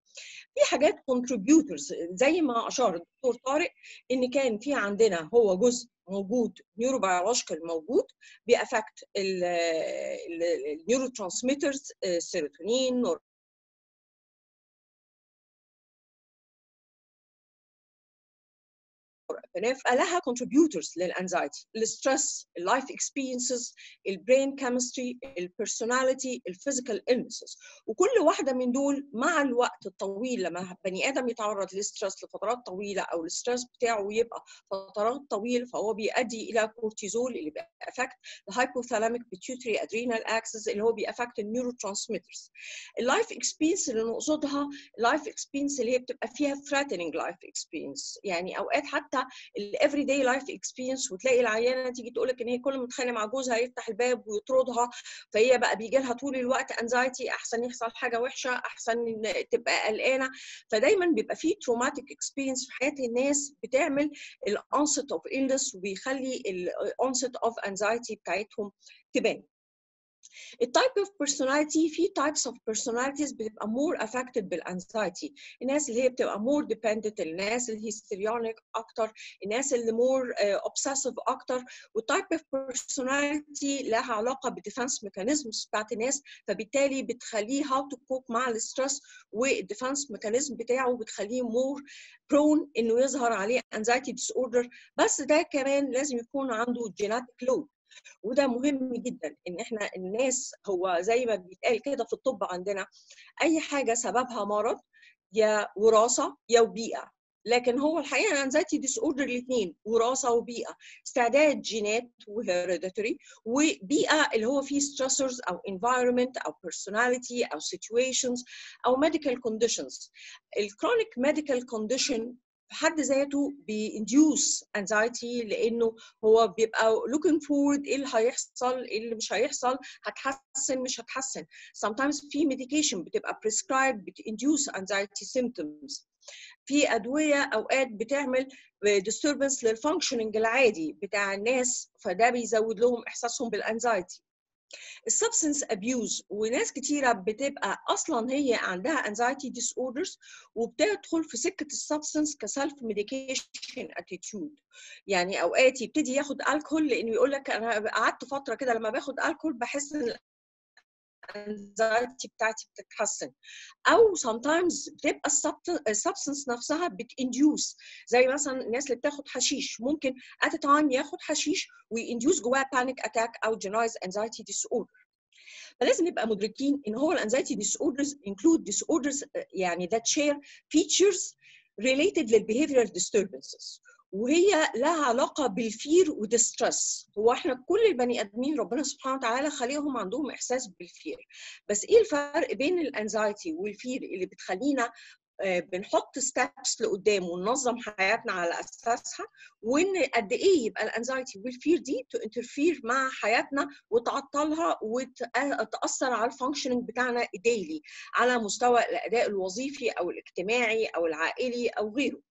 في حاجات contributors زي ما اشار الدكتور طارق ان كان في عندنا هو جزء موجود نيوروبيولوجيكال موجود بيأفكت النيورو ترانسميترز سيروتونين فنبقى لها contributors للانزايتي الستريس اللايف اكسبيرينسز البرين كيمستري البيرسوناليتي الفيزيكال illnesses وكل واحده من دول مع الوقت الطويل لما بني ادم يتعرض للستريس لفترات طويله او الستريس بتاعه يبقى فترات طويله فهو بيؤدي الى كورتيزول اللي بيأفكت الهايبوثالاميك بيتيوتري ادرينال اكسس اللي هو بيأفكت النيورو ترانسميترز اللايف اكسبيرينس اللي نقصدها اللايف اكسبيرينس اللي هي بتبقى فيها threatening لايف اكسبيرينس يعني اوقات حتى الافري داي لايف اكسبيرينس وتلاقي العيانه تيجي تقول لك ان هي كل ما تتخانق مع جوزها يفتح الباب ويطردها فهي بقى بيجي لها طول الوقت انزايتي احسن يحصل حاجه وحشه احسن تبقى قلقانه فدايما بيبقى في تروماتيك اكسبيرينس في حياه الناس بتعمل الانست اوف illness وبيخلي الانست اوف انزايتي بتاعتهم تبان التايب اوف بيرسوناليتي في تايبس اوف بيرسوناليتيز بتبقى مور افكتد بالانزايتي الناس اللي هي بتبقى مور ديبندنت الناس الهيستريونيك اكتر الناس اللي مور اوبسيسيف اكتر والتايب اوف بيرسوناليتي لها علاقه بالديفنس ميكانيزمز بتاعت الناس فبالتالي بتخليه هاو تو كوب مع الستريس والديفنس ميكانيزم بتاعه بتخليه مور برون انه يظهر عليه انزايتي ديس اوردر بس ده كمان لازم يكون عنده جيناتيك لود وده مهم جدا ان احنا الناس هو زي ما بيتقال كده في الطب عندنا اي حاجه سببها مرض يا وراثه يا بيئه لكن هو الحقيقه الانزايتي ديس اوردر الاثنين وراثه وبيئه استعداد جينات وهيريديتري وبيئه اللي هو فيه ستريسورز او environment او personality او situations او medical conditions الكرونيك medical condition في حد ذاته بينديوس انزايتي لانه هو بيبقى looking forward ايه اللي هيحصل ايه اللي مش هيحصل هتحسن مش هتحسن sometimes في medication بتبقى prescribed بتinduse anxiety symptoms في ادويه اوقات بتعمل disturbance للفانكشننج العادي بتاع الناس فده بيزود لهم احساسهم بالانزايتي السبستنس ابيوز وناس كتيره بتبقى اصلا هي عندها انزايتي ديس اوردرز وبتدخل في سكه السبستنس كسلف ميديكيشن اتيتيود يعني اوقات يبتدي ياخد الكحول لانه يقول لك انا قعدت فتره كده لما باخد الكحول بحس ان الانزايتي بتاعتي بتتحسن او sometimes بتبقى السبستنس نفسها بتنديوس زي مثلا الناس اللي بتاخد حشيش ممكن at a time ياخد حشيش وينديوس جواه panic attack او generalized anxiety disorder فلازم نبقى مدركين ان هو الانزايتي disorders include disorders يعني that share features related للbehavioral disturbances وهي لها علاقه بالفير والديسترس هو احنا كل البني ادمين ربنا سبحانه وتعالى خليهم عندهم احساس بالفير بس ايه الفرق بين الانزايتي والفير اللي بتخلينا بنحط ستابس لقدام وننظم حياتنا على اساسها وان قد ايه يبقى الانزايتي والفير دي تنترفير مع حياتنا وتعطلها وتاثر على الفانكشننج بتاعنا ديلي على مستوى الاداء الوظيفي او الاجتماعي او العائلي او غيره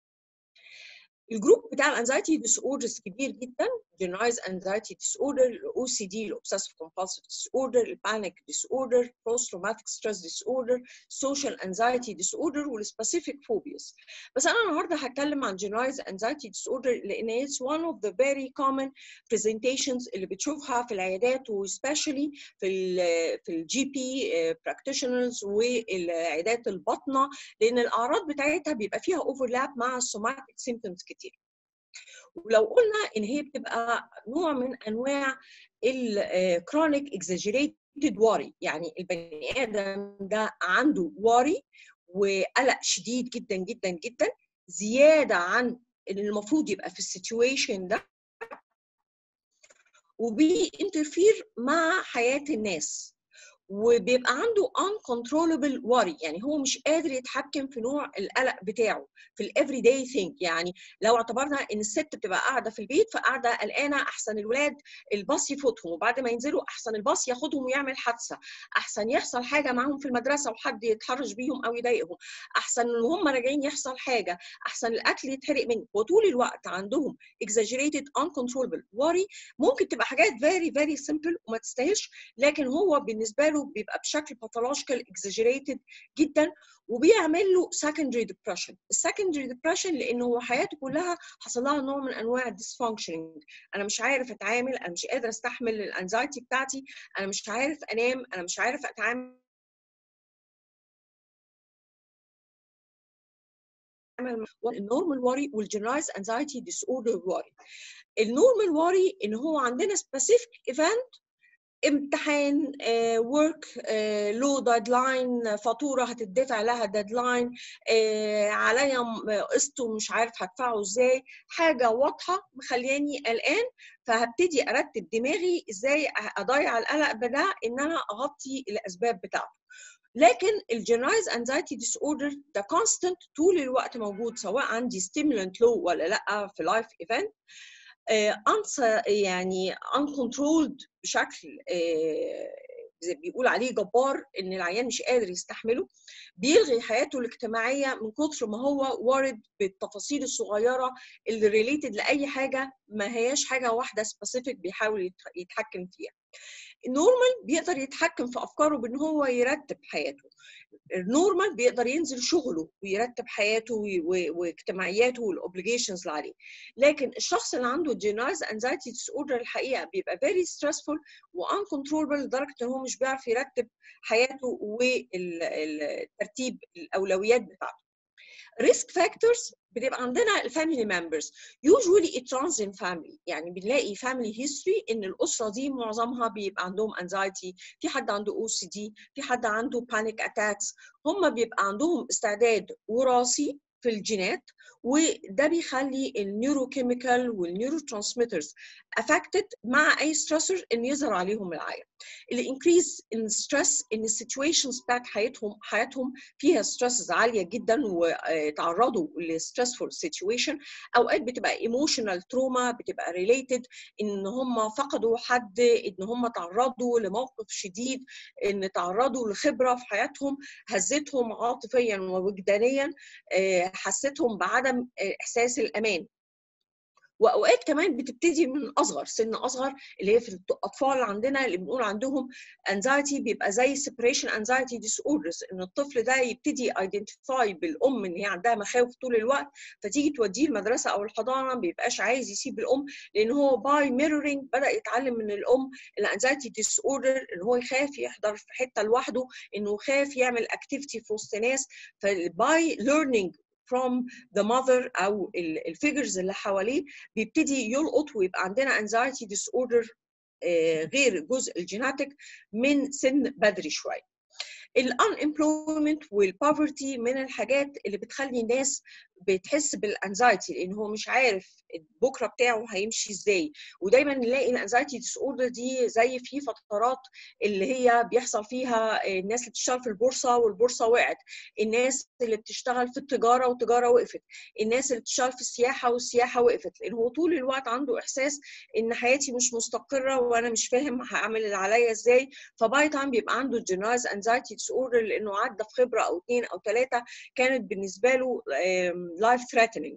الجروب بتاع الانزايتي ديس اوردرز كبير جدا generalized anxiety disorder الاو سي دي الاوبسيسيف compulsive disorder البانيك disorder post traumatic stress disorder social anxiety disorder والسبيسيفيك phobias بس انا النهارده هتكلم عن generalized anxiety disorder لان it's one of the very common presentations اللي بتشوفها في العيادات وسبيشالي في ال في الجي بي practitioners والعيادات الباطنه لان الاعراض بتاعتها بيبقى فيها overlap مع السوماتيك symptoms كتير ولو قلنا ان هي بتبقى نوع من انواع الكرونيك اكزاجيريتد worry يعني البني ادم ده عنده worry وقلق شديد جدا جدا جدا زياده عن اللي المفروض يبقى في السيتويشن ده وبينترفير مع حياه الناس وبيبقى عنده uncontrollable worry يعني هو مش قادر يتحكم في نوع القلق بتاعه في الافري داي ثينك يعني لو اعتبرنا ان الست بتبقى قاعده في البيت فقاعده قلقانه احسن الولاد الباص يفوتهم وبعد ما ينزلوا احسن الباص ياخدهم ويعمل حادثه احسن يحصل حاجه معاهم في المدرسه وحد يتحرش بيهم او يضايقهم احسن ان هم راجعين يحصل حاجه احسن الاكل يتحرق منه وطول الوقت عندهم exaggerated uncontrollable worry ممكن تبقى حاجات very very simple وما تستاهلش لكن هو بالنسبه له له بيبقى بشكل باثولوجيكال اكزاجيريتد جدا وبيعمل له secondary depression السكندري depression لان هو حياته كلها حصل لها نوع من انواع الديسفانكشننج انا مش عارف اتعامل انا مش قادر استحمل الانزايتي بتاعتي انا مش عارف انام انا مش عارف اتعامل النورمال وري والجنرايز انزايتي ديس اوردر وري النورمال وري ان هو عندنا سبيسيفيك ايفنت امتحان ورك لو ديدلاين فاتوره هتدفع لها ديدلاين عليا قسط ومش عارف هدفعه ازاي حاجه واضحه مخلياني قلقان فهبتدي ارتب دماغي ازاي اضيع القلق ده ان انا اغطي الاسباب بتاعته لكن الجنرايز انزايتي ديس اوردر ده كونستنت طول الوقت موجود سواء عندي ستيمولنت لو ولا لا في لايف ايفنت انس يعني uncontrolled بشكل زي بيقول عليه جبار ان العيان مش قادر يستحمله بيلغي حياته الاجتماعيه من كتر ما هو وارد بالتفاصيل الصغيره اللي ريليتد لاي حاجه ما هياش حاجه واحده سبيسيفيك بيحاول يتحكم فيها النورمال بيقدر يتحكم في افكاره بان هو يرتب حياته النورمال بيقدر ينزل شغله ويرتب حياته واجتماعياته والاوبليجيشنز اللي عليه لكن الشخص اللي عنده جينايز انزايتي ديس اوردر الحقيقه بيبقى فيري ستريسفول وان كنترولبل لدرجه ان هو مش بيعرف يرتب حياته والترتيب الاولويات بتاعته ريسك فاكتورز بتبقى عندنا الفاميلي ممبرز يوجوالي ات runs in family يعني بنلاقي فاميلي هيستوري ان الاسره دي معظمها بيبقى عندهم انزايتي في حد عنده او سي دي في حد عنده بانيك اتاكس هم بيبقى عندهم استعداد وراثي في الجينات وده بيخلي النيوروكيميكال والنيورو ترانسميترز افكتد مع اي ستريسور ان يظهر عليهم العيا الانكريز ان ستريس ان السيتويشنز بتاعت حياتهم حياتهم فيها ستريسز عاليه جدا وتعرضوا لستريسفول سيتويشن اوقات بتبقى ايموشنال تروما بتبقى ريليتد ان هم فقدوا حد ان هم تعرضوا لموقف شديد ان تعرضوا لخبره في حياتهم هزتهم عاطفيا ووجدانيا حستهم بعدم احساس الامان واوقات كمان بتبتدي من اصغر سن اصغر اللي هي في الاطفال اللي عندنا اللي بنقول عندهم انزايتي بيبقى زي سيبريشن انزايتي ديس اوردرز ان الطفل ده يبتدي ايدنتيفاي بالام ان هي عندها مخاوف طول الوقت فتيجي توديه المدرسه او الحضانه ما بيبقاش عايز يسيب الام لان هو باي ميرورنج بدا يتعلم من الام الانزايتي ديس اوردر ان هو يخاف يحضر في حته لوحده انه يخاف يعمل اكتيفيتي في وسط ناس فباي ليرنينج from the mother او الفيجرز اللي حواليه بيبتدي يلقط ويبقى عندنا anxiety disorder غير الجزء الجيناتيك من سن بدري شويه الانemployment والبوفرتي من الحاجات اللي بتخلي الناس بتحس بالانزايتي لان هو مش عارف بكره بتاعه هيمشي ازاي ودايما نلاقي الانزايتي ديس اوردر دي زي في فترات اللي هي بيحصل فيها الناس اللي بتشتغل في البورصه والبورصه وقعت الناس اللي بتشتغل في التجاره والتجاره وقفت الناس اللي بتشتغل في السياحه والسياحه وقفت لان هو طول الوقت عنده احساس ان حياتي مش مستقره وانا مش فاهم هعمل اللي عليا ازاي فباي تايم بيبقى عنده جنرايز انزايتي ديس اوردر لانه عدى في خبره او اثنين او ثلاثه كانت بالنسبه له لايف ثريتنينج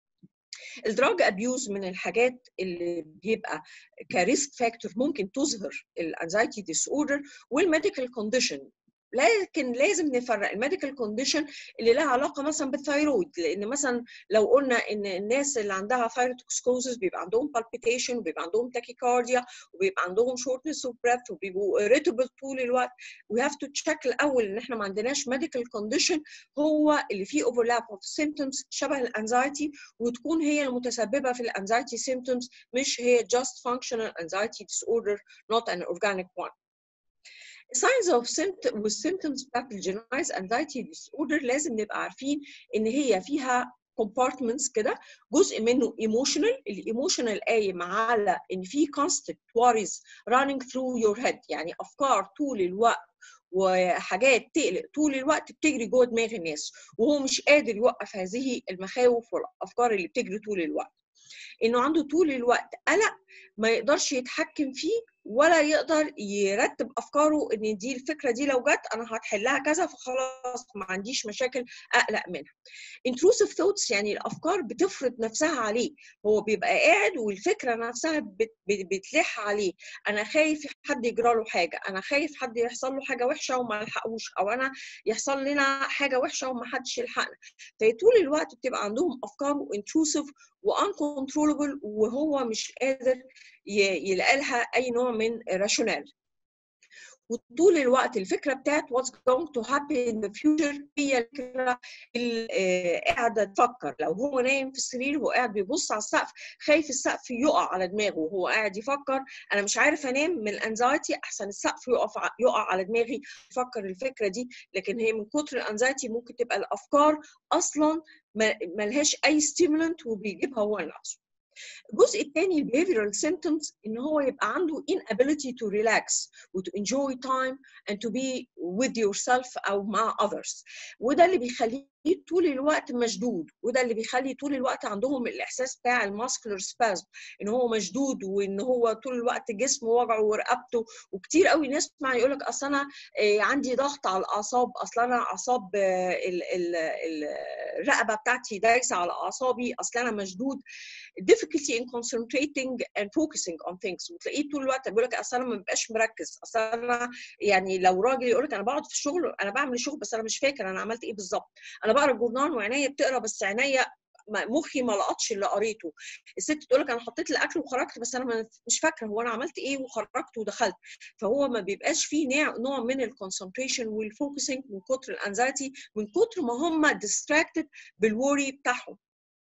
الدراج ابيوز من الحاجات اللي بيبقى كريسك فاكتور ممكن تظهر الانزايتي ديس اوردر والميديكال كونديشن لكن لازم نفرق الميديكال كونديشن اللي لها علاقه مثلا بالثايرويد لان مثلا لو قلنا ان الناس اللي عندها ثايروتوكسكوزس بيبقى عندهم بالبيتيشن وبيبقى عندهم تاكيكارديا وبيبقى عندهم شورتنس اوف بريث وبيبقوا irritable طول الوقت وي هاف تو تشيك الاول ان احنا ما عندناش ميديكال كونديشن هو اللي فيه اوفرلاب اوف سيمتومز شبه الانزايتي وتكون هي المتسببه في الانزايتي سيمتومز مش هي just functional anxiety disorder not an organic one signs of symptoms والsymptoms بتاعت الجنرايز anxiety disorder لازم نبقى عارفين ان هي فيها compartments كده جزء منه emotional الايموشنال قايم على ان في constant worries running through your head يعني افكار طول الوقت وحاجات تقلق طول الوقت بتجري جوه دماغ الناس وهو مش قادر يوقف هذه المخاوف والافكار اللي بتجري طول الوقت انه عنده طول الوقت قلق ما يقدرش يتحكم فيه ولا يقدر يرتب افكاره ان دي الفكره دي لو جت انا هتحلها كذا فخلاص ما عنديش مشاكل اقلق منها intrusive thoughts يعني الافكار بتفرض نفسها عليه هو بيبقى قاعد والفكره نفسها بت- بت- بتلح عليه انا خايف حد يجرى له حاجه انا خايف حد يحصل له حاجه وحشه وما الحقوش او انا يحصل لنا حاجه وحشه وما حدش يلحقنا فطول الوقت بتبقى عندهم افكار intrusive وانكونترولبل وهو مش قادر ي- يلاقي لها اي نوع من راشونال وطول الوقت الفكره بتاعت what's going to happen in the future هي الفكره اللي آه، قاعده تفكر لو هو نايم في السرير هو قاعد بيبص على السقف خايف السقف يقع على دماغه وهو قاعد يفكر انا مش عارف انام من الانزايتي احسن السقف يقف ع- يقع على دماغي يفكر الفكره دي لكن هي من كتر الانزايتي ممكن تبقى الافكار اصلا ما- ملهاش اي ستيمولنت وبيجيبها هو لنفسه الجزء الثاني البيهيفيرال symptoms ان هو يبقى عنده inability to relax و to enjoy time and to be with yourself او مع others وده اللي بيخليه طول الوقت مشدود وده اللي بيخلي طول الوقت عندهم الاحساس بتاع الماسكولار سبازم ان هو مشدود وان هو طول الوقت جسمه وجعه ورقبته وكتير قوي ناس تسمع يقول لك اصل انا آه، عندي ضغط على الاعصاب اصل انا اعصاب آه، ال- ال- ال- الرقبه بتاعتي دايسه على اعصابي اصل انا مشدود difficulty in concentrating and focusing on things وتلاقيه طول الوقت بيقول لك اصل انا ما ببقاش مركز اصل انا يعني لو راجل يقول لك انا بقعد في الشغل انا بعمل الشغل بس انا مش فاكر انا عملت ايه بالظبط انا بقرا الجورنال وعينيا بتقرا بس عينيا ما- مخي ما لقطش اللي قريته الست تقول لك انا حطيت الاكل وخرجت بس انا ما- مش فاكره هو انا عملت ايه وخرجت ودخلت فهو ما بيبقاش فيه نوع نوع من الكونسنتريشن والفوكسنج من كتر الانزايتي من كتر ما هم ديستراكتد بالوري بتاعهم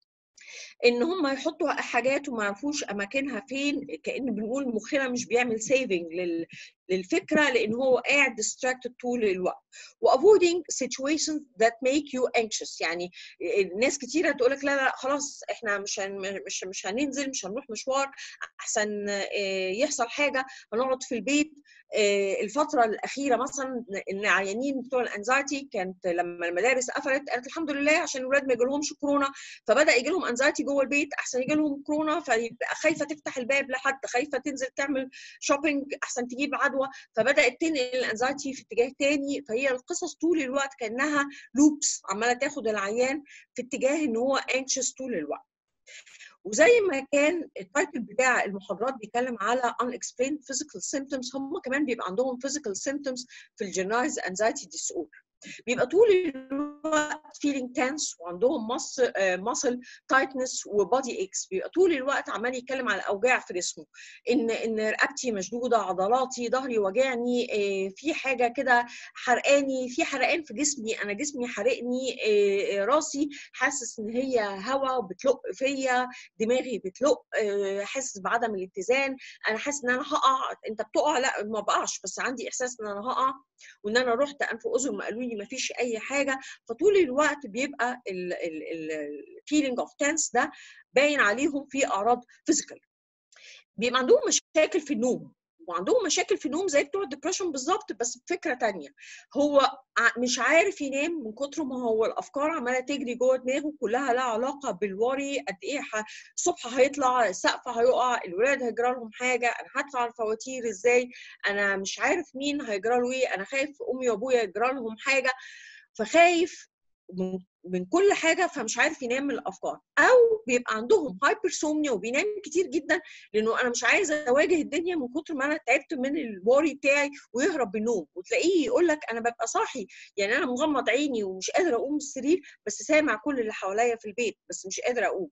ان هم يحطوا حاجات وما يعرفوش اماكنها فين كان بنقول مخنا مش بيعمل سيفنج لل للفكره لان هو قاعد distracted طول الوقت وavoiding situations that make you anxious يعني ناس كتيره تقول لك لا لا خلاص احنا مش هن مش مش هننزل مش هنروح مشوار احسن آه، يحصل حاجه هنقعد في البيت آه، الفتره الاخيره مثلا ان عيانين بتوع الانزايتي كانت لما المدارس قفلت قالت الحمد لله عشان الولاد ما يجيلهمش كورونا فبدا يجي لهم انزايتي جوه البيت احسن يجي لهم كورونا فيبقى خايفه تفتح الباب لحد خايفه تنزل تعمل شوبينج احسن تجيب عدوى فبدات تنقل الانزايتي في اتجاه تاني فهي القصص طول الوقت كانها لوبس عماله تاخد العيان في اتجاه ان هو انكشس طول الوقت وزي ما كان التايتل بتاع المحاضرات بيتكلم على unexplained physical symptoms هم كمان بيبقى عندهم physical symptoms في الجنرايز anxiety disorder بيبقى طول الوقت feeling tense وعندهم muscle, muscle tightness وبادي اكس بيبقى طول الوقت عمال يتكلم على اوجاع في جسمه ان ان رقبتي مشدوده عضلاتي ظهري وجعني آه، في حاجه كده حرقاني في حرقان في جسمي انا جسمي حرقني آه، آه، راسي حاسس ان هي هوا وبتلق فيا دماغي بتلق آه، حاسس بعدم الاتزان انا حاسس ان انا هقع انت بتقع لا ما بقعش بس عندي احساس ان انا هقع وان انا رحت انف واذن ما قالوا لي ما فيش اي حاجه فطول الوقت بيبقى الفيلينج اوف تنس ده باين عليهم في اعراض فيزيكال بيبقى عندهم مشاكل في النوم وعندهم مشاكل في النوم زي بتوع الدبريشن بالظبط بس بفكره تانية هو ع- مش عارف ينام من كتر ما هو الافكار عماله تجري جوه دماغه كلها لها علاقه بالوري قد ايه ح- الصبح هيطلع السقف هيقع الولاد هيجرى لهم حاجه انا هدفع الفواتير ازاي انا مش عارف مين هيجرى له ايه انا خايف امي وابويا يجرى لهم حاجه فخايف من من كل حاجه فمش عارف ينام من الافكار او بيبقى عندهم هايبرسومنيا وبينام كتير جدا لانه انا مش عايزه اواجه الدنيا من كتر ما انا تعبت من الوري بتاعي ويهرب بالنوم وتلاقيه يقول لك انا ببقى صاحي يعني انا مغمض عيني ومش قادره اقوم من السرير بس سامع كل اللي حواليا في البيت بس مش قادره اقوم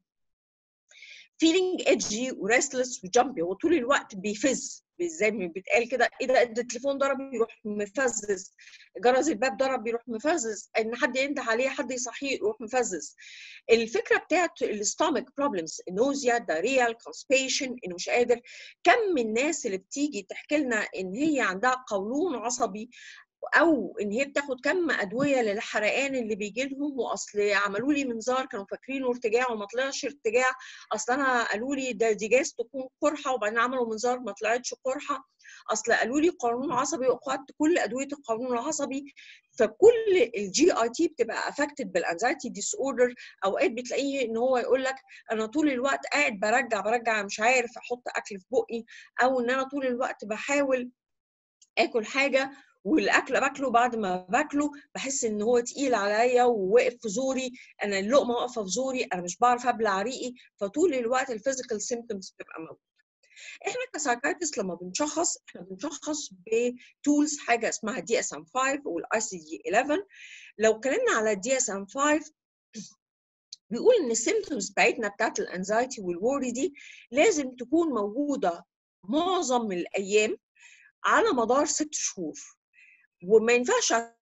feeling edgy وريستلس وجامبي هو طول الوقت بيفز زي ما بيتقال كده ايه ده ده التليفون ضرب يروح مفزز جرس الباب ضرب يروح مفزز ان حد ينده عليه حد يصحيه يروح مفزز الفكره بتاعت الستامك بروبلمز النوزيا داريا الكونسبيشن انه مش قادر كم من الناس اللي بتيجي تحكي لنا ان هي عندها قولون عصبي او ان هي بتاخد كم ادويه للحرقان اللي بيجي لهم واصل عملوا لي منظار كانوا فاكرينه ارتجاع وما طلعش ارتجاع اصل انا قالوا لي ده دي جايز تكون قرحه وبعدين عملوا منظار ما طلعتش قرحه اصل قالوا لي قولون عصبي وخدت كل ادويه القولون العصبي فكل الجي اي تي بتبقى افكتد بالانزايتي ديس اوردر اوقات بتلاقيه ان هو يقول لك انا طول الوقت قاعد برجع برجع مش عارف احط اكل في بقي او ان انا طول الوقت بحاول اكل حاجه والاكل باكله بعد ما باكله بحس ان هو تقيل عليا وواقف في زوري انا اللقمه واقفه في زوري انا مش بعرف ابلع ريقي فطول الوقت الفيزيكال سيمبتومز بتبقى موجوده احنا كسايكايتس لما بنشخص احنا بنشخص بتولز حاجه اسمها دي اس ام 5 والاي سي دي 11 لو اتكلمنا على الدي اس ام 5 بيقول ان السيمبتومز بتاعتنا بتاعت الانزايتي والوري دي لازم تكون موجوده معظم الايام على مدار ست شهور وما ينفعش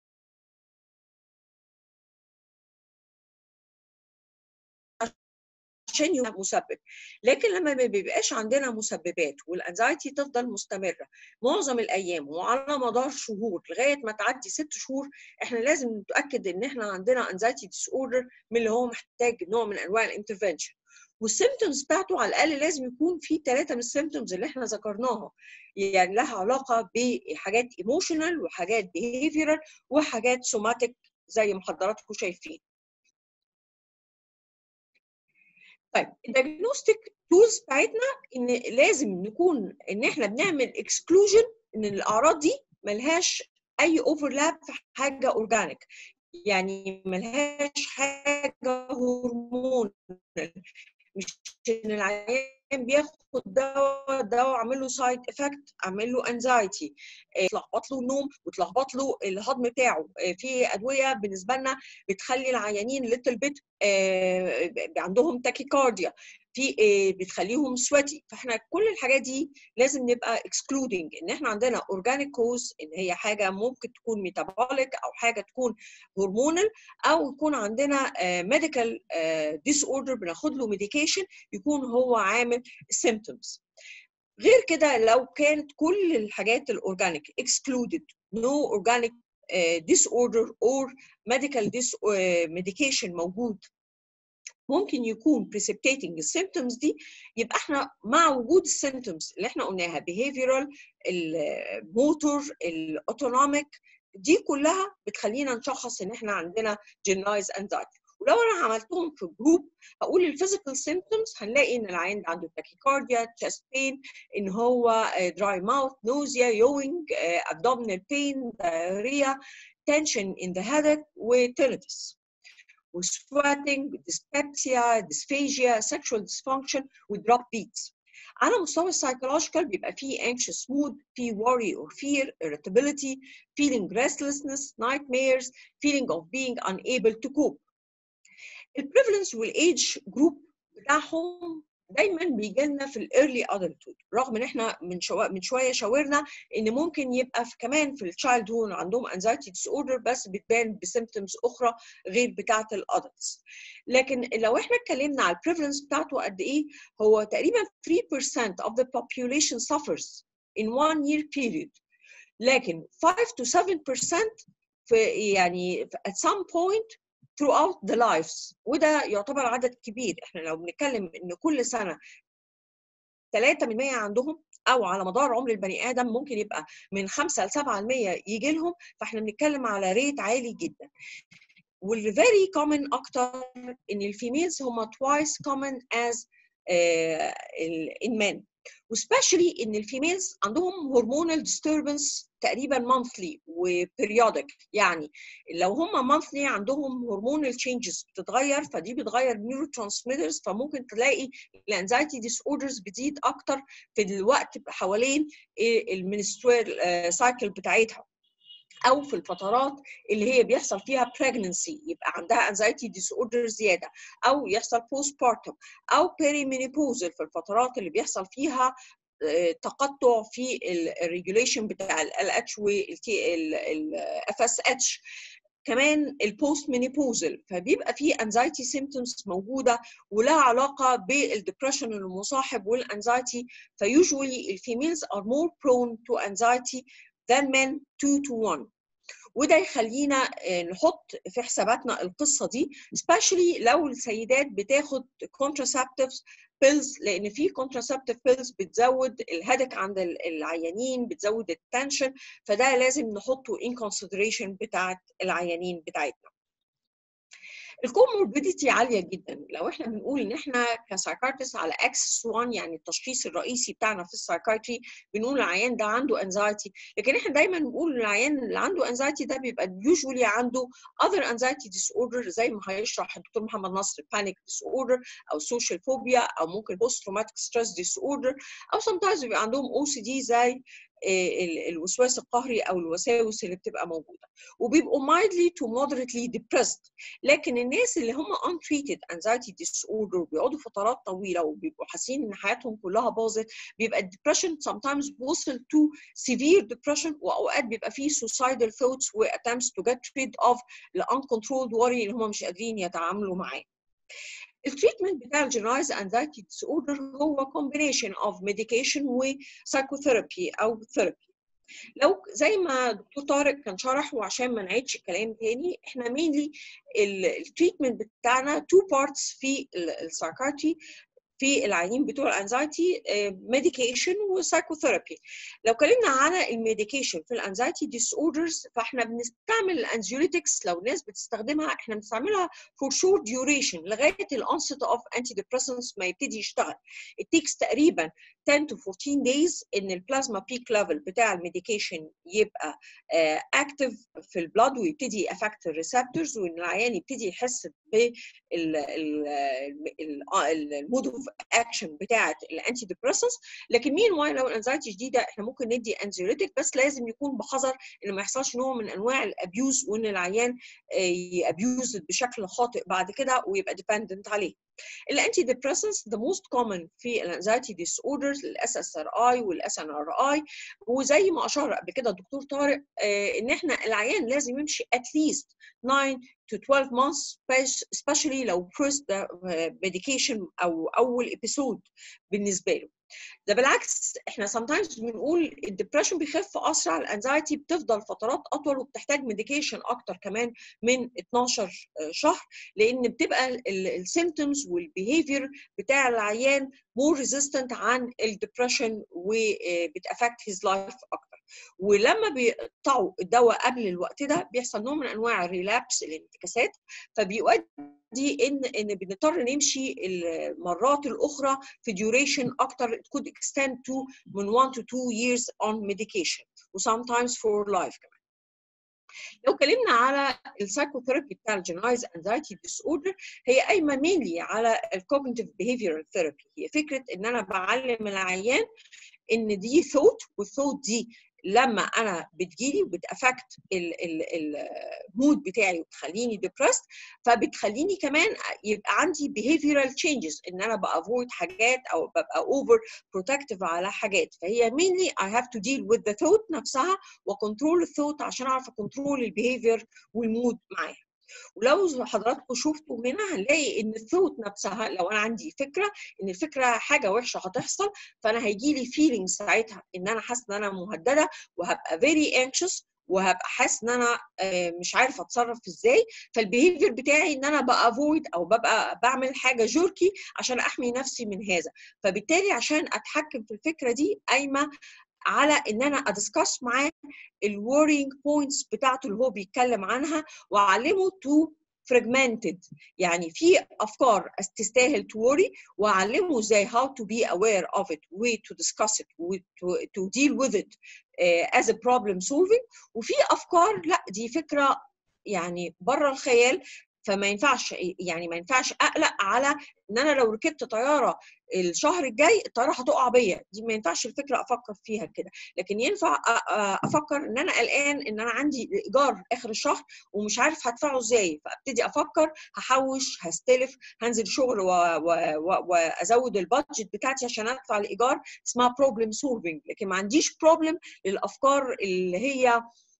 عشان يبقى مسبب لكن لما ما بيبقاش عندنا مسببات والانزايتي تفضل مستمره معظم الايام وعلى مدار شهور لغايه ما تعدي ست شهور احنا لازم نتاكد ان احنا عندنا انزايتي ديس اوردر من اللي هو محتاج نوع من انواع الانترفنشن والسيمتومز بتاعته على الاقل لازم يكون في ثلاثه من السيمتومز اللي احنا ذكرناها يعني لها علاقه بحاجات ايموشنال وحاجات بيهيفيرال وحاجات سوماتيك زي ما حضراتكم شايفين طيب الديagnostic تولز بتاعتنا ان لازم نكون ان احنا بنعمل اكسكلوجن ان الاعراض دي ملهاش اي اوفرلاب في حاجه اورجانيك يعني ملهاش حاجه هرمون مش ان العيان بياخد دواء دواء عامل له سايد افكت عامل له انزايتي تلخبط له النوم وتلخبط له الهضم بتاعه في ادويه بالنسبه لنا بتخلي العيانين ليتل بيت عندهم تاكيكارديا في بتخليهم سويتي فاحنا كل الحاجات دي لازم نبقى اكسكلودنج ان احنا عندنا اورجانيك كوز ان هي حاجه ممكن تكون ميتابوليك او حاجه تكون هرمونال او يكون عندنا ميديكال ديس اوردر بناخد له ميديكيشن يكون هو عامل symptoms غير كده لو كانت كل الحاجات الاورجانيك excluded no organic uh, disorder or medical dis uh, medication موجود ممكن يكون precipitating السيمتومز دي يبقى احنا مع وجود السيمتومز اللي احنا قلناها behavioral الموتور الاوتونوميك دي كلها بتخلينا نشخص ان احنا عندنا generalized anxiety ولو انا عملتهم في جروب هقول الفيزيكال سيمبتومز هنلاقي ان العيان عنده تاكيكارديا تشست بين ان هو دراي ماوث نوزيا يوينج abdominal pain diarrhea tension in the headache وتينيتس وسواتنج dyspepsia dysphagia sexual dysfunction ودروب beats على مستوى السايكولوجيكال بيبقى فيه anxious mood فيه worry or fear irritability feeling restlessness nightmares feeling of being unable to cope البريفلنس والايدج جروب بتاعهم دايما بيجي لنا في الايرلي ادلتود رغم ان احنا من شو... من شويه شاورنا ان ممكن يبقى في كمان في التشايلد هود عندهم انزايتي ديس اوردر بس بتبان بسيمتومز اخرى غير بتاعه الادلتس لكن لو احنا اتكلمنا على البريفلنس بتاعته قد ايه هو تقريبا 3% of the population suffers in one year period لكن 5 to 7% في يعني at some point throughout the lives وده يعتبر عدد كبير احنا لو بنتكلم ان كل سنه 3 من 100 عندهم او على مدار عمر البني ادم ممكن يبقى من 5 ل 7% يجي لهم فاحنا بنتكلم على ريت عالي جدا والفيري كومن اكتر ان الفيميلز هم twice common as uh, in men وسبيشالي ان الفيميلز عندهم هرمونال ديستربنس تقريبا مانثلي وبريودك يعني لو هم مانثلي عندهم هرمونال تشينجز بتتغير فدي بتغير نيورو ترانسميترز فممكن تلاقي الانزايتي ديس اوردرز بتزيد اكتر في الوقت حوالين المنستوير سايكل بتاعتها او في الفترات اللي هي بيحصل فيها pregnancy يبقى عندها anxiety disorder زياده او يحصل postpartum او perimenopausal في الفترات اللي بيحصل فيها تقطع في الريجوليشن بتاع ال LH وال FSH كمان البوست مينيبوزل فبيبقى في انزايتي سيمتومز موجوده ولها علاقه بالدبريشن المصاحب والانزايتي فيوجوالي الفيميلز are more prone to anxiety than men 2 to 1 وده يخلينا نحط في حساباتنا القصه دي especially لو السيدات بتاخد contraceptives بيلز لان في contraceptive بيلز بتزود الهدك عند العيانين بتزود التنشن فده لازم نحطه in consideration بتاعت العيانين بتاعتنا الكوموربيديتي عاليه جدا لو احنا بنقول ان احنا كسايكارتست على اكسس 1 يعني التشخيص الرئيسي بتاعنا في السايكايتري بنقول العيان ده عنده انزايتي لكن احنا دايما بنقول العيان اللي عنده انزايتي ده بيبقى يوجوالي عنده other anxiety disorder زي ما هيشرح الدكتور محمد نصر panic disorder او social phobia او ممكن post traumatic stress disorder او sometimes بيبقى عندهم OCD زي الوسواس القهري او الوساوس اللي بتبقى موجوده وبيبقوا mildly to moderately depressed لكن الناس اللي هم untreated anxiety disorder وبيقعدوا فترات طويله وبيبقوا حاسين ان حياتهم كلها باظت بيبقى الدبريشن sometimes وصل to severe depression واوقات بيبقى فيه suicidal thoughts و attempts to get rid of the uncontrolled worry اللي هم مش قادرين يتعاملوا معاه التريتمنت بتاع الجنرايز انزايتي ديس اوردر هو combination of medication وسايكوثيرابي او ثيرابي لو زي ما دكتور طارق كان شرح وعشان ما نعيدش الكلام تاني احنا مينلي التريتمنت بتاعنا تو بارتس في السايكاتري في العيانين بتوع الانزايتي ميديكيشن وسايكوثيرابي لو اتكلمنا على الميديكيشن في الانزايتي ديس اوردرز فاحنا بنستعمل الانزيوليتكس لو الناس بتستخدمها احنا بنستعملها فور شور ديوريشن لغايه الانست اوف انتي ديبريسنس ما يبتدي يشتغل التيكس تقريبا 10 to 14 days ان البلازما بيك ليفل بتاع الميديكيشن يبقى اكتف uh, في البلاد ويبتدي افكت الريسبتورز وان العيان يبتدي يحس بالمود اوف اكشن بتاعه الانتي ديبريسنس لكن مين واي لو الانزايتي شديده احنا ممكن ندي انزيوليتيك بس لازم يكون بحذر ان ما يحصلش نوع من انواع الابيوز وان العيان يابيوز بشكل خاطئ بعد كده ويبقى ديبندنت عليه الانتي ديبريسنس the most common في الانزايتي ديس اوردرز الاس اس ار اي والاس ان ار اي وزي ما اشار قبل كده الدكتور طارق آه ان احنا العيان لازم يمشي at least 9 to 12 months especially لو first medication او اول episode بالنسبه له ده بالعكس احنا sometimes بنقول الدبريشن بيخف اسرع الانزايتي بتفضل فترات اطول وبتحتاج ميديكيشن اكتر كمان من 12 شهر لان بتبقى السيمتومز والبيهيفير بتاع العيان مور ريزيستنت عن الدبريشن وبتافكت هيز لايف اكتر ولما بيقطعوا الدواء قبل الوقت ده بيحصل نوع من انواع الريلابس الانتكاسات فبيؤدي ان ان بنضطر نمشي المرات الاخرى في duration اكتر it could extend to من 1 to 2 years on medication و sometimes for life كمان لو اتكلمنا على السايكوثيرابي بتاع الجنرايز انزايتي ديس اوردر هي قايمه مينلي على الكوجنيتيف بيهيفيرال ثيرابي هي فكره ان انا بعلم العيان ان دي ثوت والثوت دي لما انا بتجيلي وبتافكت المود بتاعي وبتخليني ديبرست فبتخليني كمان يبقى عندي behavioral changes ان انا بافويد حاجات او ببقى اوفر بروتكتيف على حاجات فهي mainly I have to deal with the thought نفسها وكنترول الثوت عشان اعرف اكنترول البيهيفير والمود معاها ولو حضراتكم شفتوا هنا هنلاقي ان الثوت نفسها لو انا عندي فكره ان الفكره حاجه وحشه هتحصل فانا هيجي لي فيلينج ساعتها ان انا حاسه ان انا مهدده وهبقى very anxious وهبقى حاسس ان انا مش عارف اتصرف ازاي فالبيهيفير بتاعي ان انا بافويد او ببقى بعمل حاجه جوركي عشان احمي نفسي من هذا فبالتالي عشان اتحكم في الفكره دي قايمه على ان انا ادسكاس معاه الورينج بوينتس بتاعته اللي هو بيتكلم عنها واعلمه تو fragmented يعني في افكار تستاهل to worry واعلمه ازاي how to be aware of it و to discuss it و to, to deal with it uh, as a problem solving وفي افكار لا دي فكره يعني بره الخيال فما ينفعش يعني ما ينفعش اقلق على ان انا لو ركبت طياره الشهر الجاي الطياره هتقع بيا دي ما ينفعش الفكره افكر فيها كده لكن ينفع افكر ان انا قلقان ان انا عندي ايجار اخر الشهر ومش عارف هدفعه ازاي فابتدي افكر هحوش هستلف هنزل شغل وازود البادجت بتاعتي عشان ادفع الايجار اسمها بروبلم سولفنج لكن ما عنديش بروبلم للافكار اللي هي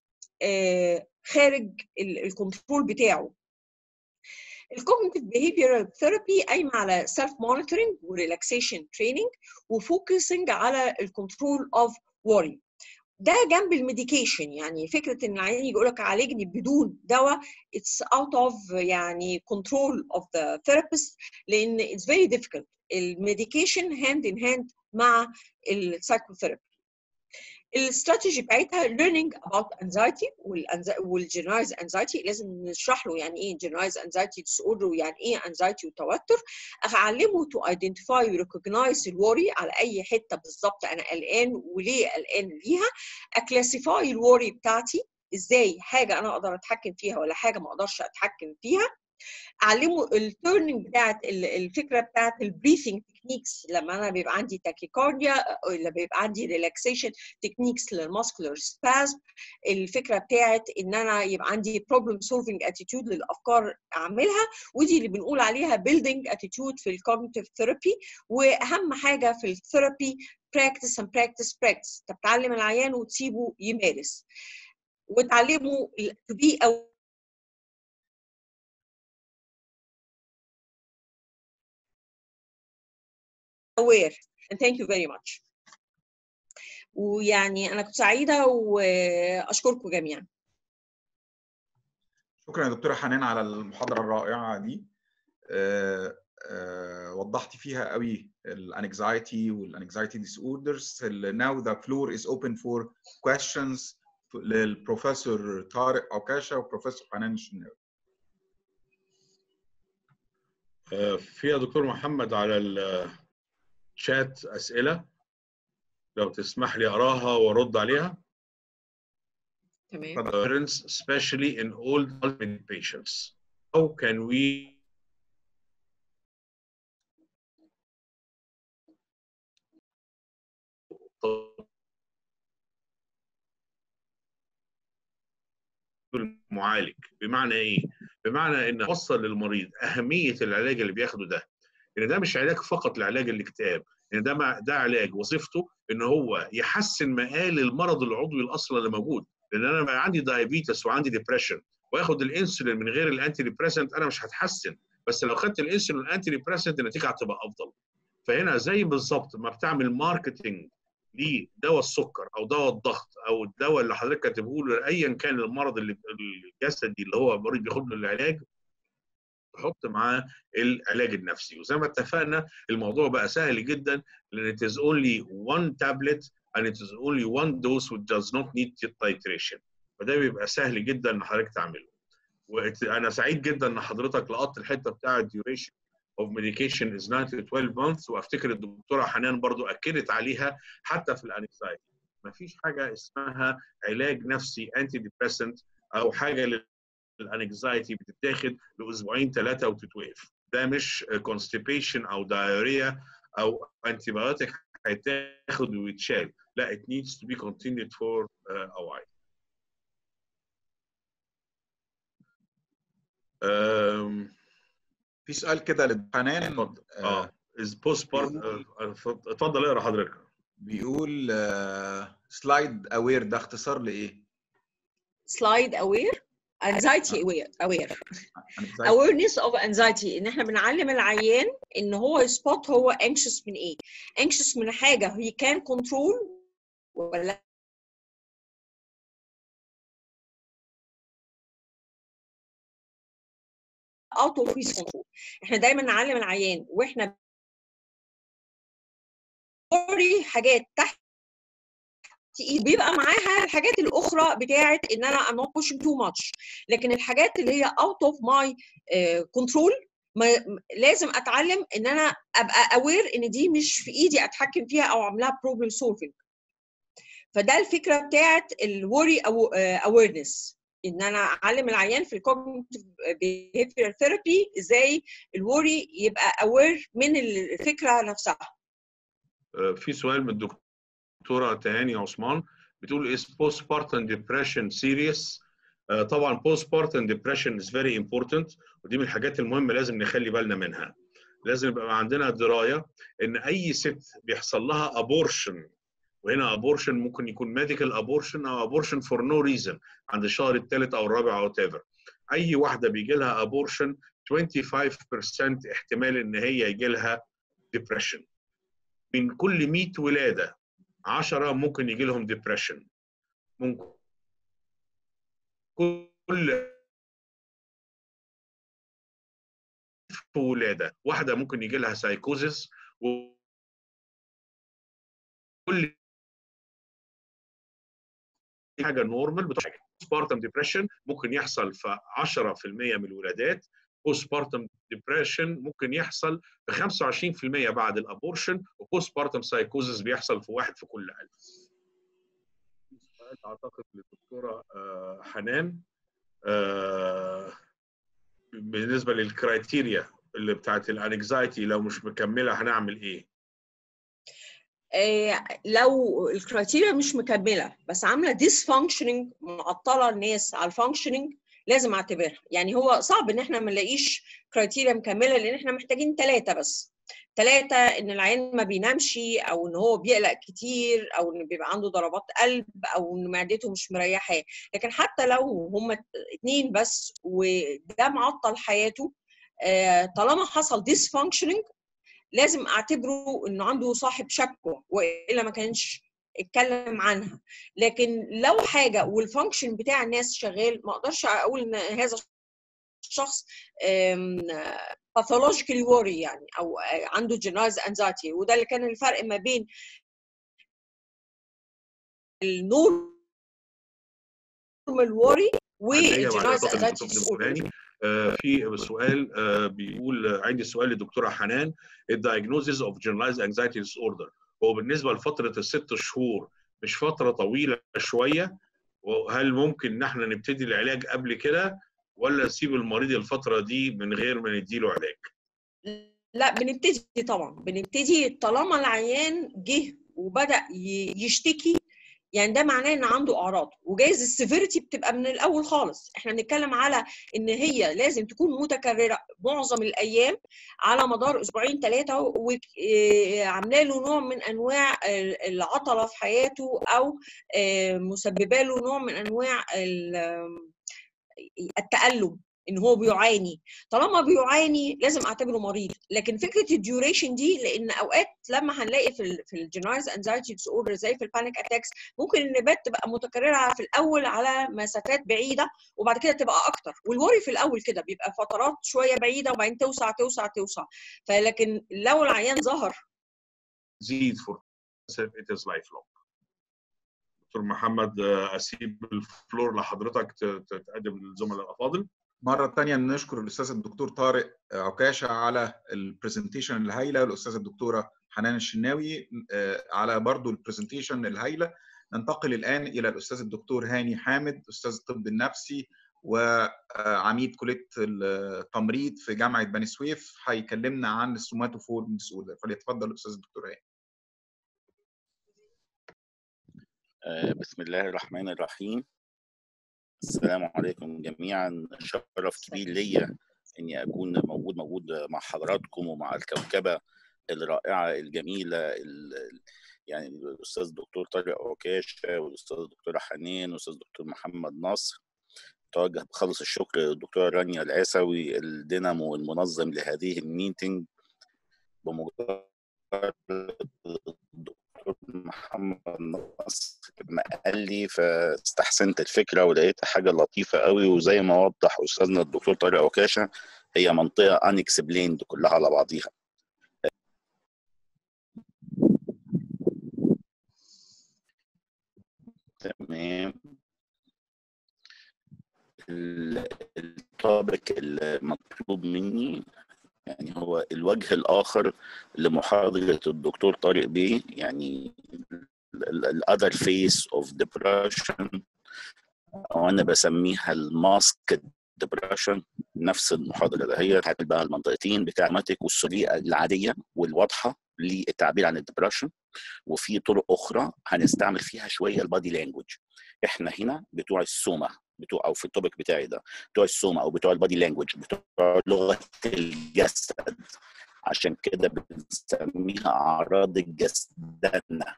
خارج الكنترول بتاعه الكوجنيتيف بيهيفيرال ثيرابي قايمه على سيلف مونيتورنج وريلاكسيشن تريننج وفوكسنج على الكنترول اوف worry ده جنب الميديكيشن يعني فكره ان العيان يجي يقول لك عالجني بدون دواء اتس اوت اوف يعني كنترول اوف ذا ثيرابيست لان اتس فيري ديفيكولت الميديكيشن هاند ان هاند مع السايكوثيرابي الاستراتيجي بتاعتها learning about anxiety والجنرايز anxiety لازم نشرح له يعني ايه generalized anxiety disorder ويعني ايه anxiety وتوتر اعلمه to identify و recognize الوري على اي حته بالظبط انا قلقان وليه قلقان ليها اكلاسيفاي الوري بتاعتي ازاي حاجه انا اقدر اتحكم فيها ولا حاجه ما اقدرش اتحكم فيها اعلمه التيرنينج بتاعت الفكره بتاعت البريثنج تكنيكس لما انا بيبقى عندي تاكيكارديا ولا بيبقى عندي ريلاكسيشن تكنيكس للماسكولار سبازم الفكره بتاعت ان انا يبقى عندي بروبلم سولفنج اتيتيود للافكار اعملها ودي اللي بنقول عليها بيلدينج اتيتيود في الكوجنيتيف ثيرابي واهم حاجه في الثيرابي براكتس اند براكتس براكتس انت بتعلم العيان وتسيبه يمارس وتعلمه to be aware and thank you very much ويعني انا كنت سعيده واشكركم جميعا شكرا يا دكتوره حنان على المحاضره الرائعه دي أه أه وضحتي فيها قوي الانكزايتي والانكزايتي ديس اوردرز now the floor is open for questions للبروفيسور طارق عكاشه وبروفيسور حنان الشناوي في يا دكتور محمد على الشات اسئله لو تسمح لي اقراها وارد عليها تمام parents especially in old Alzheimer's patients how can we المعالج بمعنى ايه بمعنى ان اوصل للمريض اهميه العلاج اللي بياخده ده ان ده مش علاج فقط لعلاج الاكتئاب ان ده مع ده علاج وظيفته ان هو يحسن مآل المرض العضوي الاصلي اللي موجود لان انا بقى عندي دايابيتس وعندي ديبريشن واخد الانسولين من غير الانتي ديبريسنت انا مش هتحسن بس لو خدت الانسولين والانتي ديبريسنت النتيجه هتبقى افضل فهنا زي بالظبط ما بتعمل ماركتنج لدواء السكر او دواء الضغط او الدواء اللي حضرتك كاتبه له ايا كان المرض اللي الجسدي اللي هو المريض بياخد له العلاج تحط معاه العلاج النفسي وزي ما اتفقنا الموضوع بقى سهل جدا لان it is only one tablet and it is only one dose which does not need titration فده بيبقى سهل جدا ان حضرتك تعمله وانا سعيد جدا ان حضرتك لقطت الحته بتاعه duration of medication is 9 to 12 months وافتكر الدكتوره حنان برضو اكدت عليها حتى في الانكزايتي مفيش حاجه اسمها علاج نفسي انتي ديبريسنت او حاجه الانكزايتي بتتاخد لاسبوعين ثلاثه وتتوقف ده مش constipation او diarrhea او انتي بايوتيك هيتاخد ويتشال لا it needs to be continued for uh, a while um, في سؤال كده لحنان اتفضل اه is postpartum اتفضل اقرا حضرتك بيقول سلايد اوير ده اختصار لايه؟ سلايد اوير anxiety aware aware awareness of anxiety ان احنا بنعلم العيان ان هو يسبوت هو anxious من ايه anxious من حاجه he can control ولا out of his control احنا دايما نعلم العيان واحنا حاجات تحت بيبقى معاها الحاجات الاخرى بتاعه ان انا I'm not pushing too much لكن الحاجات اللي هي out of my uh, control ما لازم اتعلم ان انا ابقى aware ان دي مش في ايدي اتحكم فيها او اعملها problem solving فده الفكره بتاعه الوري awareness ان انا اعلم العيان في الكوجنيتيف behavioral therapy ازاي الوري يبقى aware من الفكره نفسها في سؤال من الدكتور الدكتوره تهاني عثمان بتقول is postpartum depression serious uh, طبعا postpartum depression is very important ودي من الحاجات المهمه لازم نخلي بالنا منها لازم يبقى عندنا درايه ان اي ست بيحصل لها abortion وهنا abortion ممكن يكون medical abortion او abortion for no reason عند الشهر الثالث او الرابع او whatever اي واحده بيجي لها abortion 25% احتمال ان هي يجي لها depression من كل 100 ولاده 10 ممكن يجي لهم ديبريشن ممكن كل في ولاده واحده ممكن يجي لها سايكوزيس وكل حاجه نورمال بتحاجه بارتم ديبريشن ممكن يحصل في 10% من الولادات بوست بارتم ديبريشن ممكن يحصل في 25% بعد الابورشن وبوست بارتم سايكوزيس بيحصل في واحد في كل 1000 سؤال اعتقد للدكتوره حنان بالنسبه للكرايتيريا اللي بتاعت الانكزايتي لو مش مكمله هنعمل ايه؟ آه لو الكرايتيريا مش مكمله بس عامله ديس فانكشننج معطله الناس على الفانكشننج لازم اعتبرها يعني هو صعب ان احنا ما نلاقيش كرايتيريا مكمله لان احنا محتاجين ثلاثه بس ثلاثة إن العيان ما بينامش أو إن هو بيقلق كتير أو إن بيبقى عنده ضربات قلب أو إن معدته مش مريحاه لكن حتى لو هم اتنين بس وده معطل حياته طالما حصل ديس فانكشننج لازم اعتبره انه عنده صاحب شكوى والا ما كانش اتكلم عنها لكن لو حاجه والفانكشن بتاع الناس شغال ما اقدرش اقول ان هذا الشخص باثولوجيكالي ووري يعني او عنده جنرايز انزايتي وده اللي كان الفرق ما بين النورمال ووري والجنرايز انزايتي في سؤال بيقول عندي سؤال للدكتوره حنان الدايجنوزيس اوف جنرالايز انكزايتي ديس اوردر هو بالنسبه لفتره الست شهور مش فتره طويله شويه وهل ممكن ان احنا نبتدي العلاج قبل كده ولا نسيب المريض الفتره دي من غير ما نديله علاج؟ لا بنبتدي طبعا بنبتدي طالما العيان جه وبدا يشتكي يعني ده معناه ان عنده اعراض وجايز السيفيريتي بتبقى من الاول خالص احنا بنتكلم على ان هي لازم تكون متكرره معظم الايام على مدار اسبوعين ثلاثه وعامله له نوع من انواع العطله في حياته او مسببه له نوع من انواع التالم ان هو بيعاني طالما بيعاني لازم اعتبره مريض لكن فكره الديوريشن دي لان اوقات لما هنلاقي في ال في الجنرايز انزايتي ديس اوردر زي في البانيك اتاكس ممكن النبات تبقى متكرره في الاول على مسافات بعيده وبعد كده تبقى اكتر والوري في الاول كده بيبقى فترات شويه بعيده وبعدين توسع توسع توسع فلكن لو العيان ظهر زيد فور it is lifelong دكتور محمد اسيب الفلور لحضرتك تقدم للزملاء الافاضل مرة تانية نشكر الأستاذ الدكتور طارق عكاشة على البرزنتيشن الهايلة والأستاذة الدكتورة حنان الشناوي على برضو البرزنتيشن الهايلة ننتقل الآن إلى الأستاذ الدكتور هاني حامد أستاذ الطب النفسي وعميد كلية التمريض في جامعة بني سويف هيكلمنا عن السوماتوفور ديسوردر فليتفضل الأستاذ الدكتور هاني بسم الله الرحمن الرحيم السلام عليكم جميعا شرف كبير ليا اني اكون موجود موجود مع حضراتكم ومع الكوكبه الرائعه الجميله يعني الاستاذ الدكتور طارق عكاشه والاستاذ الدكتوره حنان والاستاذ الدكتور محمد ناصر توجه بخلص الشكر للدكتوره رانيا العسوي الدينامو المنظم لهذه الميتنج بمجرد الدكتور محمد نصر ما قال لي فاستحسنت الفكره ولقيتها حاجه لطيفه قوي وزي ما وضح استاذنا الدكتور طارق عكاشه هي منطقه انكسبليند كلها على بعضيها تمام التوبيك المطلوب مني يعني هو الوجه الآخر لمحاضرة الدكتور طارق بيه يعني الأذر فيس أوف ديبرشن أو أنا بسميها الماسك ديبرشن نفس المحاضرة ده هي هتعمل بقى المنطقتين بتاع الماتيك والطريقة العادية والواضحة للتعبير عن الدبرشن وفي طرق أخرى هنستعمل فيها شوية البادي لانجوج احنا هنا بتوع السوما بتوع او في التوبيك بتاعي ده بتوع السوما او بتوع البادي لانجوج بتوع لغه الجسد عشان كده بنسميها اعراض الجسدنه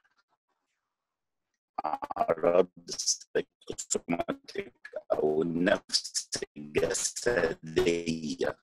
اعراض السيكوسوماتيك او النفس الجسديه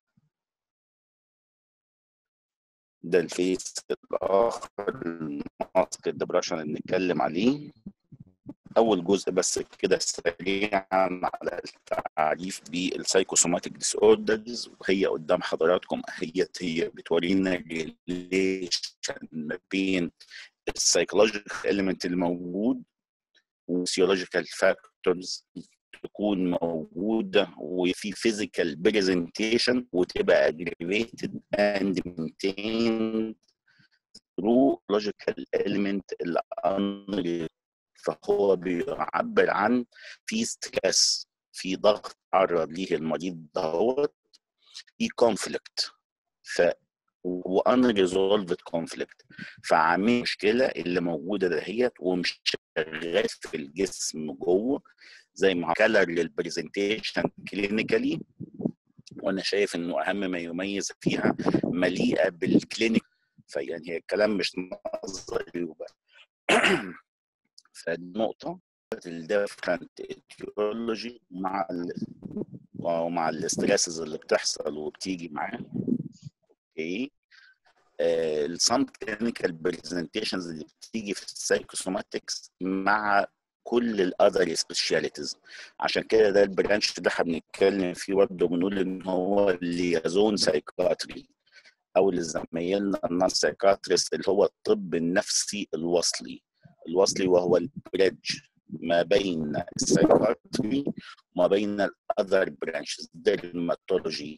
ده الفيس الاخر الماسك الدبرشن اللي بنتكلم عليه اول جزء بس كده سريعا على التعريف بالسايكوسوماتيك ديس اوردرز وهي قدام حضراتكم هي هي بتورينا الريليشن ما بين السايكولوجيكال اليمنت الموجود وفسيولوجيكال فاكتورز تكون موجوده وفي فيزيكال برزنتيشن وتبقى aggravated and maintained through logical element ال فهو بيعبر عن في ستريس في ضغط عرض ليه المريض دوت في كونفليكت ف وانريزولفد كونفليكت فعامل مشكله اللي موجوده دهيت ومش شغال في الجسم جوه زي ما كلر للبرزنتيشن كلينيكالي وانا شايف انه اهم ما يميز فيها مليئه بالكلينيك فيعني هي الكلام مش نظري وبس فدي نقطه الديفرنت ايتيولوجي مع ال ومع الاستريسز اللي بتحصل وبتيجي معاه اوكي السام كلينيكال برزنتيشنز اللي بتيجي في السايكوسوماتكس مع كل الاذر سبيشاليتيز عشان كده ده البرانش اللي احنا بنتكلم فيه برضه بنقول ان هو الليازون سايكاتري او اللي زمايلنا النون سايكاتريست اللي هو الطب النفسي الوصلي الوصلي وهو البريدج ما بين السايكاتري وما بين الاذر برانشز ديرماتولوجي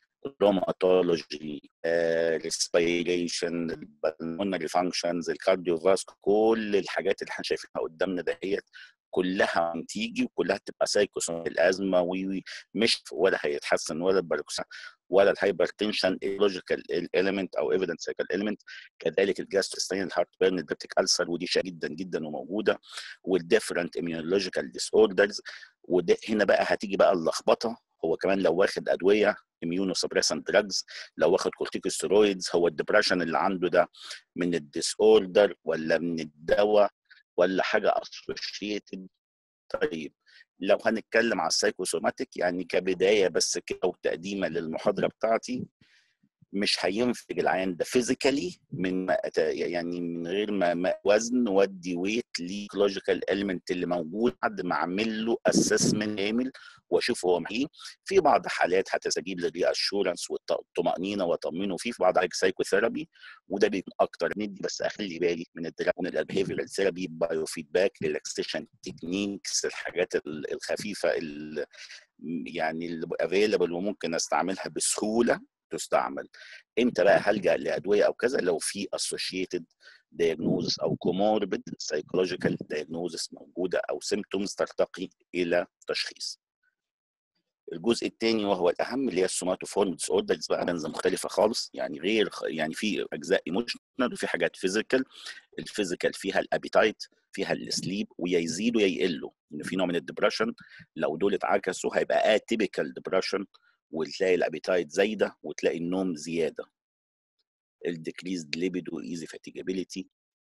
روماتولوجي ريسبيريشن البلمونري فانكشنز الكارديوفاسك كل الحاجات اللي احنا شايفينها قدامنا دهيت كلها تيجي وكلها تبقى سايكوسوم الازمه ومش ولا هيتحسن ولا الباركوسان ولا الهايبرتنشن لوجيكال اليمنت او ايفيدنس سايكل اليمنت كذلك الجاسترستين الهارت بيرن البيبتيك السر ودي شائعه جدا جدا وموجوده والديفرنت اميونولوجيكال ديس اوردرز وده هنا بقى هتيجي بقى اللخبطه هو كمان لو واخد ادويه اميونو سبريسنت دراجز لو واخد كورتيكوستيرويدز هو الدبريشن اللي عنده ده من الديس اوردر ولا من الدواء ولا حاجه اسوشيتد طيب لو هنتكلم على السايكوسوماتيك يعني كبدايه بس كده وتقديما للمحاضره بتاعتي مش هينفج العيان ده فيزيكالي من ما يعني من غير ما, ما وزن ودي ويت ليكولوجيكال اليمنت اللي موجود بعد ما اعمل له اسسمنت كامل واشوف هو معيه في بعض حالات هتستجيب للري اشورنس والطمانينه واطمنه فيه في بعض حاجات سايكوثيرابي وده بيكون اكتر ندي بس اخلي بالي من الدراجون البيهيفيرال ثيرابي بايو فيدباك ريلاكسيشن تكنيكس الحاجات الخفيفه يعني اللي افيلبل وممكن استعملها بسهوله تستعمل امتى بقى هلجا لادويه او كذا لو في associated diagnosis او comorbid psychological diagnosis موجوده او symptoms ترتقي الى تشخيص الجزء الثاني وهو الاهم اللي هي السوماتوفورم ديس اوردرز بقى منزه مختلفه خالص يعني غير يعني في اجزاء ايموشنال وفي حاجات فيزيكال الفيزيكال فيها الابيتايت فيها السليب ويا يزيدوا يا يقلوا ان في نوع من الدبرشن لو دول اتعكسوا هيبقى اتيبيكال ديبرشن وتلاقي الابيتايت زايده وتلاقي النوم زياده الديكريزد ليبيدو ايزي فاتيجابيليتي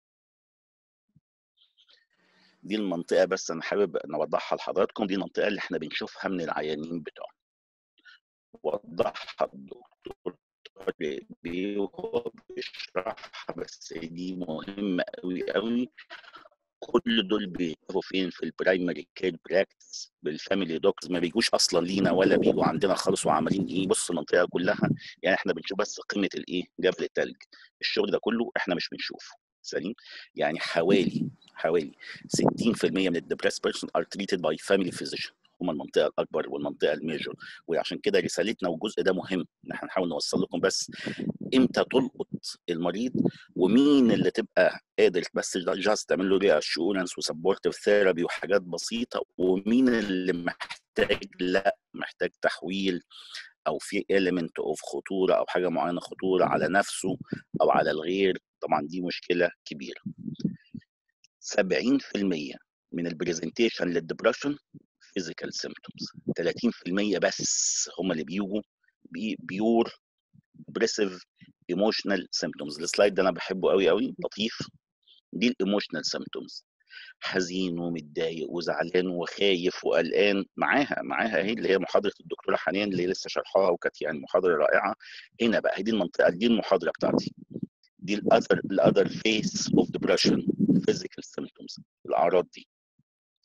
دي المنطقه بس انا حابب نوضحها لحضراتكم دي المنطقه اللي احنا بنشوفها من العيانين بتوعنا وضحها الدكتور طارق بيه وهو بيشرحها بس دي مهمه قوي قوي كل دول بيجوا فين في البرايمري كير براكتس بالفاميلي دوكتورز ما بيجوش اصلا لينا ولا بيجوا عندنا خالص وعمالين ايه بص المنطقه كلها يعني احنا بنشوف بس قيمه الايه جبل التلج الشغل ده كله احنا مش بنشوفه سليم يعني حوالي حوالي 60% من الدبريس بيرسون ار تريتد باي فاميلي فيزيشن هم المنطقه الاكبر والمنطقه الميجور وعشان كده رسالتنا والجزء ده مهم ان احنا نحاول نوصل لكم بس امتى تلقط المريض ومين اللي تبقى قادر بس جاست تعمل له ري اشورنس وسبورتيف ثيرابي وحاجات بسيطه ومين اللي محتاج لا محتاج تحويل او في element اوف خطوره او حاجه معينه خطوره على نفسه او على الغير طبعا دي مشكله كبيره 70% من البرزنتيشن للدبرشن فيزيكال سيمبتومز 30% بس هم اللي بيجوا بيور بريسيف ايموشنال سيمبتومز السلايد ده انا بحبه قوي قوي لطيف دي الايموشنال سيمبتومز حزين ومتضايق وزعلان وخايف وقلقان معاها معاها اهي اللي هي محاضره الدكتوره حنان اللي لسه شرحها وكانت يعني محاضره رائعه هنا بقى دي المنطقه دي المحاضره بتاعتي دي الاذر الاذر فيس اوف ديبرشن فيزيكال سيمبتومز الاعراض دي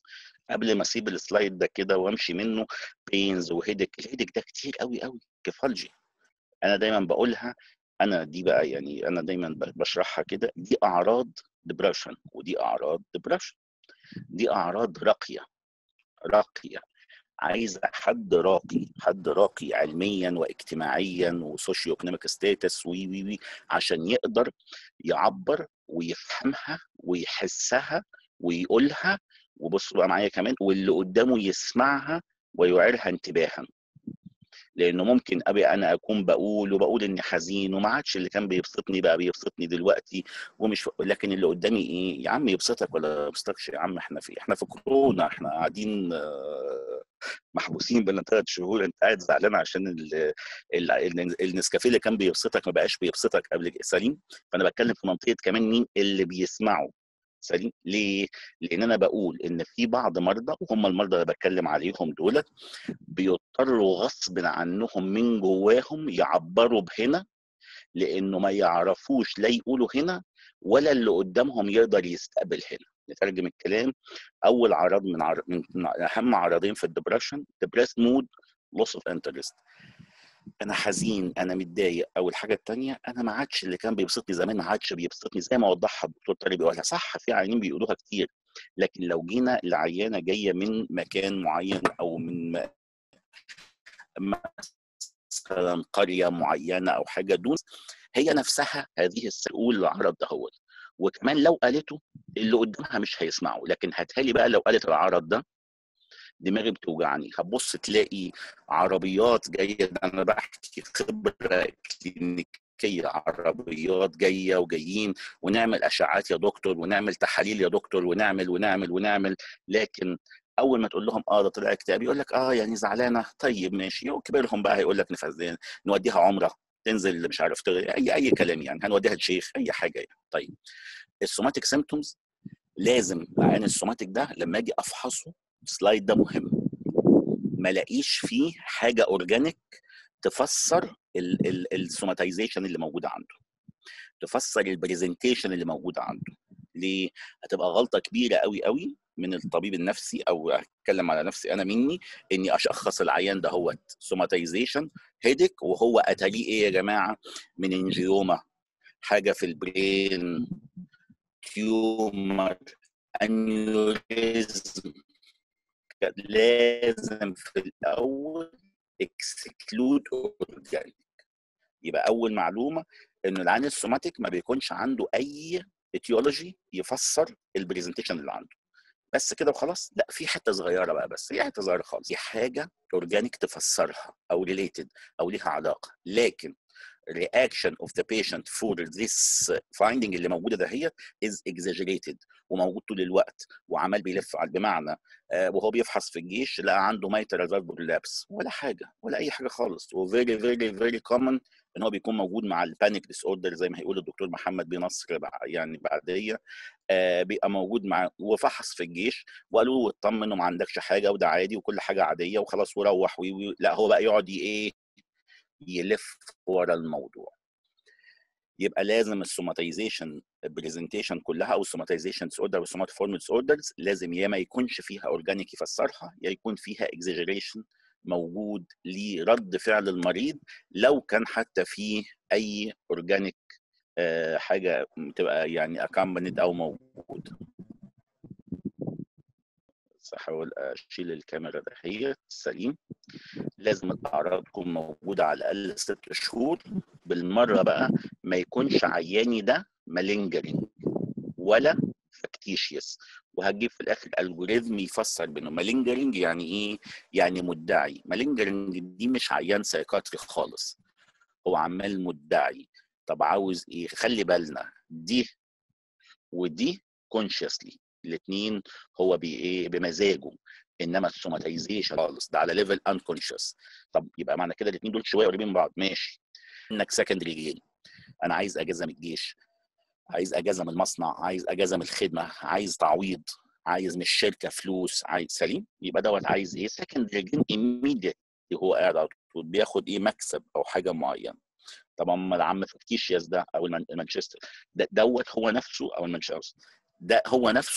قبل ما اسيب السلايد ده كده وامشي منه بينز وهيدك الهيدك ده كتير قوي قوي كيفالجي انا دايما بقولها انا دي بقى يعني انا دايما بشرحها كده دي اعراض ديبرشن ودي اعراض ديبرشن دي اعراض راقيه راقيه عايزه حد راقي حد راقي علميا واجتماعيا وسوشيو ايكونوميك ستاتس وي وي وي عشان يقدر يعبر ويفهمها ويحسها ويقولها وبصوا بقى معايا كمان واللي قدامه يسمعها ويعيرها انتباها لانه ممكن ابي انا اكون بقول وبقول اني حزين وما عادش اللي كان بيبسطني بقى بيبسطني دلوقتي ومش لكن اللي قدامي ايه يا عم يبسطك ولا ما يبسطكش يا عم احنا في احنا في كورونا احنا قاعدين محبوسين بين ثلاث شهور انت قاعد زعلان عشان ال ال ال النسكافيه اللي كان بيبسطك ما بقاش بيبسطك قبل سليم فانا بتكلم في منطقه كمان مين اللي بيسمعوا سليم ليه؟ لان انا بقول ان في بعض مرضى وهم المرضى اللي بتكلم عليهم دول بيضطروا غصب عنهم من جواهم يعبروا بهنا لانه ما يعرفوش لا يقولوا هنا ولا اللي قدامهم يقدر يستقبل هنا نترجم الكلام اول عرض من, عرض من اهم عرضين في الدبرشن ديبريس مود لوس اوف انترست انا حزين انا متضايق او الحاجه الثانيه انا ما عادش اللي كان بيبسطني زمان ما عادش بيبسطني زي ما وضحها الدكتور طارق بيقولها صح في عيانين بيقولوها كتير لكن لو جينا لعيانه جايه من مكان معين او من مثلا قريه معينه او حاجه دون هي نفسها هذه تقول العرض ده هو وكمان لو قالته اللي قدامها مش هيسمعه لكن هاتها بقى لو قالت العرض ده دماغي بتوجعني هتبص تلاقي عربيات جايه ده انا بحكي خبره كلينيكيه عربيات جايه وجايين ونعمل اشعات يا دكتور ونعمل تحاليل يا دكتور ونعمل ونعمل ونعمل لكن اول ما تقول لهم اه ده طلع اكتئاب يقول لك اه يعني زعلانه طيب ماشي كبيرهم بقى هيقول لك نفذ نوديها عمره تنزل مش عارف اي اي كلام يعني هنوديها الشيخ اي حاجه يعني طيب السوماتيك سيمتومز لازم عين السوماتيك ده لما اجي افحصه السلايد ده مهم ما الاقيش فيه حاجه اورجانيك تفسر السوماتيزيشن اللي موجوده عنده تفسر البرزنتيشن اللي موجوده عنده ليه هتبقى غلطه كبيره قوي قوي من الطبيب النفسي او اتكلم على نفسي انا مني اني اشخص العيان ده هو سوماتيزيشن هيدك وهو اتاريه ايه يا جماعه من انجيوما حاجه في البرين تيومر انيوريزم لازم في الاول اكسكلود اورجانيك يبقى اول معلومه ان العين السوماتيك ما بيكونش عنده اي اتيولوجي يفسر البرزنتيشن اللي عنده بس كده وخلاص لا في حته صغيره بقى بس هي حته صغيره خالص دي حاجه اورجانيك تفسرها او ريليتد او ليها علاقه لكن reaction of the patient for this finding اللي موجوده دهيت is exaggerated وموجود طول الوقت وعمال بيلف على بمعنى آه وهو بيفحص في الجيش لقى عنده mitral valve prolapse ولا حاجه ولا اي حاجه خالص و very very very common ان هو بيكون موجود مع البانيك ديس اوردر زي ما هيقول الدكتور محمد بن نصر يعني بعديه آه بيبقى موجود مع وفحص في الجيش وقالوا له اطمن وما عندكش حاجه وده عادي وكل حاجه عاديه وخلاص وروح وي وي لا هو بقى يقعد ايه يلف ورا الموضوع يبقى لازم السوماتيزيشن برزنتيشن كلها او السوماتيزيشن ديس اوردر والسوماتيفورم ديس اوردرز لازم يا ما يكونش فيها اورجانيك يفسرها يا يكون فيها اكزاجريشن موجود لرد فعل المريض لو كان حتى فيه اي اورجانيك حاجه تبقى يعني اكمبنت او موجود احاول اشيل الكاميرا دهيت سليم لازم الاعراض تكون موجوده على الاقل ست شهور بالمره بقى ما يكونش عياني ده مالينجرينج ولا فاكتيشيوس وهجيب في الاخر الجوريزم يفسر بينه مالينجرينج يعني ايه؟ يعني مدعي مالينجرينج دي مش عيان سايكاتري خالص هو عمال مدعي طب عاوز ايه؟ خلي بالنا دي ودي كونشسلي الاثنين هو بايه بمزاجه انما السوماتيزيشن خالص ده على ليفل انكونشس طب يبقى معنى كده الاثنين دول شويه قريبين من بعض ماشي انك سكندري جين انا عايز اجازه من الجيش عايز اجازه من المصنع عايز اجازه من الخدمه عايز تعويض عايز من الشركه فلوس عايز سليم يبقى دوت عايز ايه سكندري جين ايميديت هو قاعد على طول بياخد ايه مكسب او حاجه معينه طب اما العم فكتيشياس ده او المانشستر ده دوت هو نفسه او المانشستر ده هو نفسه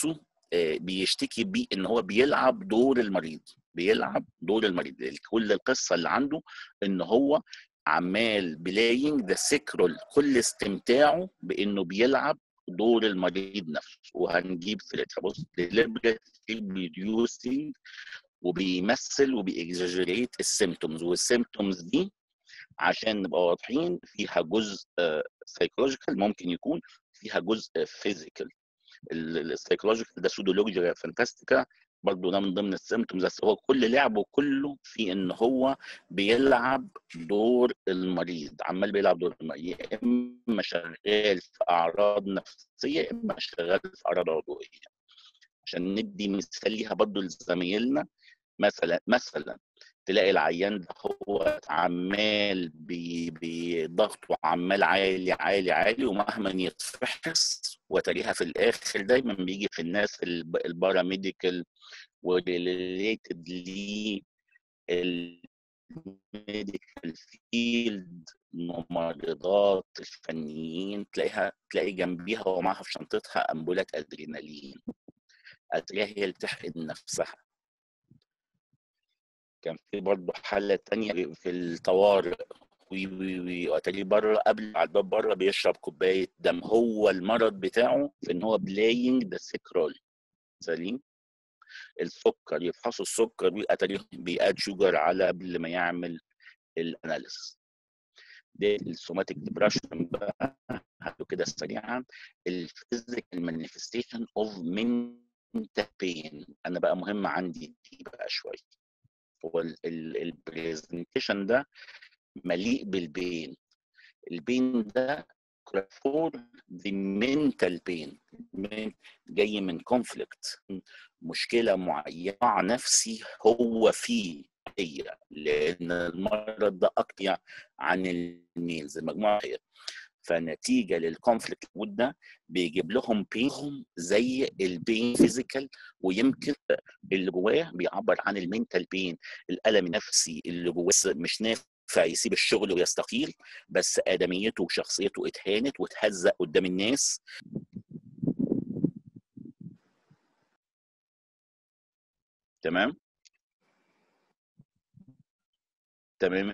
بيشتكي بيه ان هو بيلعب دور المريض بيلعب دور المريض كل القصه اللي عنده ان هو عمال بلاينج ذا سيكرول كل استمتاعه بانه بيلعب دور المريض نفسه وهنجيب سيرتها بص deliberately reducing وبيمثل وبيأكزاجريت السيمتومز والسيمتومز دي عشان نبقى واضحين فيها جزء سايكولوجيكال ممكن يكون فيها جزء فيزيكال السايكولوجيكال ده سودولوجيا فانتاستيكا برضه ده من ضمن السيمتومز بس هو كل لعبه كله في ان هو بيلعب دور المريض عمال بيلعب دور المريض يا اما شغال في اعراض نفسيه يا اما شغال في اعراض عضويه عشان ندي مثال ليها برضه لزمايلنا مثلا مثلا تلاقي العيان ده هو عمال بضغطه عمال عالي عالي عالي ومهما يتفحص وتلاقيها في الاخر دايما بيجي في الناس الباراميديكال وريليتد لي الميديكال فيلد الممرضات الفنيين تلاقيها تلاقي جنبيها ومعها في شنطتها امبولات ادرينالين هتلاقيها هي اللي بتحقن نفسها كان في برضه حالة تانية في الطوارئ وي وي وي واتاريه بره قبل على الباب بره بيشرب كوباية دم هو المرض بتاعه في ان هو بلاينج ذا سيكرول سليم السكر يفحصوا السكر واتاريه بيقاد شوجر على قبل ما يعمل الاناليسيس ده السوماتيك ديبرشن بقى هاتوا كده سريعا الفيزيكال مانيفستيشن اوف mental بين انا بقى مهم عندي دي بقى شويه هو البرزنتيشن ده مليء بالبين البين ده فور ذا mental بين جاي من كونفليكت مشكله معينه نفسي هو فيه هي لان المرض ده اكتر عن الميلز المجموعه هي فنتيجه للكونفليكت ده بيجيب لهم بينهم زي البين فيزيكال ويمكن اللي جواه بيعبر عن المينتال بين الالم النفسي اللي جواه مش نافع يسيب الشغل ويستقيل بس ادميته وشخصيته اتهانت واتهزق قدام الناس تمام تمام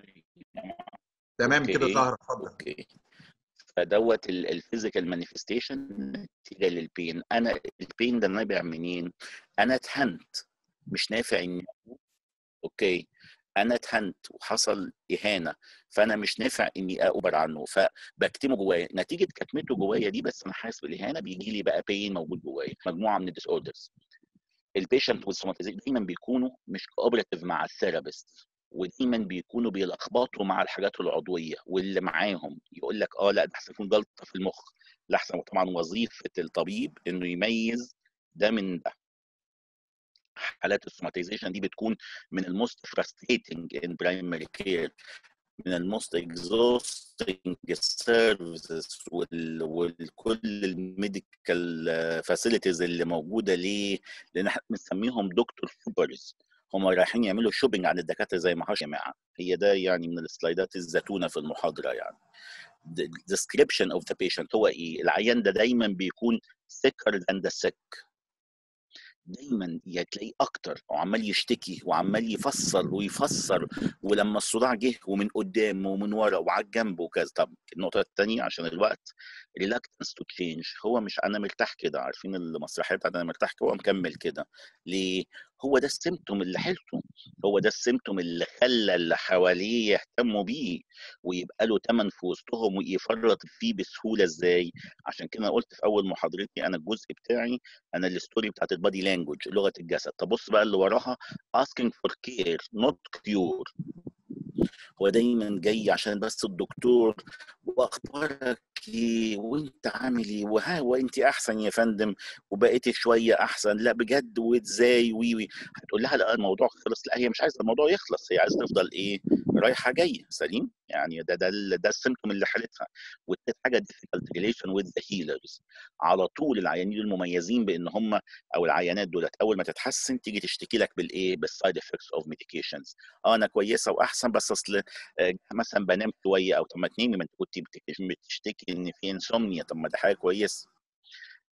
تمام كده طاهر اتفضل اوكي فدوت الفيزيكال مانيفستيشن نتيجه للبين انا البين ده نابع منين؟ انا اتهنت مش نافع اني اوكي انا اتهنت وحصل اهانه فانا مش نافع اني اعبر عنه فبكتمه جوايا نتيجه كتمته جوايا دي بس انا حاسس بالاهانه بيجي لي بقى بين موجود جوايا مجموعه من الديس اوردرز البيشنت والسوماتيزيشن دايما بيكونوا مش كوبريتيف مع الثيرابيست ودايما بيكونوا بيلخبطوا مع الحاجات العضويه واللي معاهم يقول لك اه لا ده احسن يكون جلطه في المخ لا احسن طبعا وظيفه الطبيب انه يميز ده من ده حالات السوماتيزيشن دي بتكون من الموست فرستريتنج ان برايمري كير من الموست اكزوستنج سيرفيسز وكل الميديكال فاسيلتيز اللي موجوده ليه؟ لان احنا بنسميهم دكتور سوبرز هم رايحين يعملوا شوبينج عن الدكاتره زي ما يا جماعه هي ده يعني من السلايدات الزتونه في المحاضره يعني description of the patient هو ايه العيان ده دايما بيكون sicker than the sick دايما تلاقيه اكتر وعمال يشتكي وعمال يفسر ويفسر ولما الصداع جه ومن قدام ومن ورا وعلى الجنب وكذا طب النقطه الثانيه عشان الوقت reluctance to change هو مش انا مرتاح كده عارفين المسرحيه بتاعت انا مرتاح كده هو مكمل كده ليه؟ هو ده السيمتوم اللي حيلته هو ده السيمتوم اللي خلى اللي حواليه يهتموا بيه ويبقى له تمن في وسطهم ويفرط فيه بسهوله ازاي عشان كده قلت في اول محاضرتي انا الجزء بتاعي انا الستوري بتاعت البادي لانجوج لغه الجسد تبص بقى اللي وراها asking for care not cure هو دايما جاي عشان بس الدكتور واخبارك ايه وانت عامل ايه وها وانت احسن يا فندم وبقيتي شويه احسن لا بجد وازاي وي وي هتقول لها لا الموضوع خلص لا هي مش عايزه الموضوع يخلص هي عايزه تفضل ايه رايحه جايه سليم يعني ده ده ده السيمتوم اللي حالتها والتالت حاجه difficult relation with the healers على طول العيانين المميزين بان هم او العيانات دولت اول ما تتحسن تيجي تشتكي لك بالايه بالسايد افكتس اوف ميديكيشنز اه انا كويسه واحسن بس اصل مثلا بنام شويه او طب ما تنامي ما انت كنت بتشتكي ان في انسومنيا طب ما ده حاجه كويسه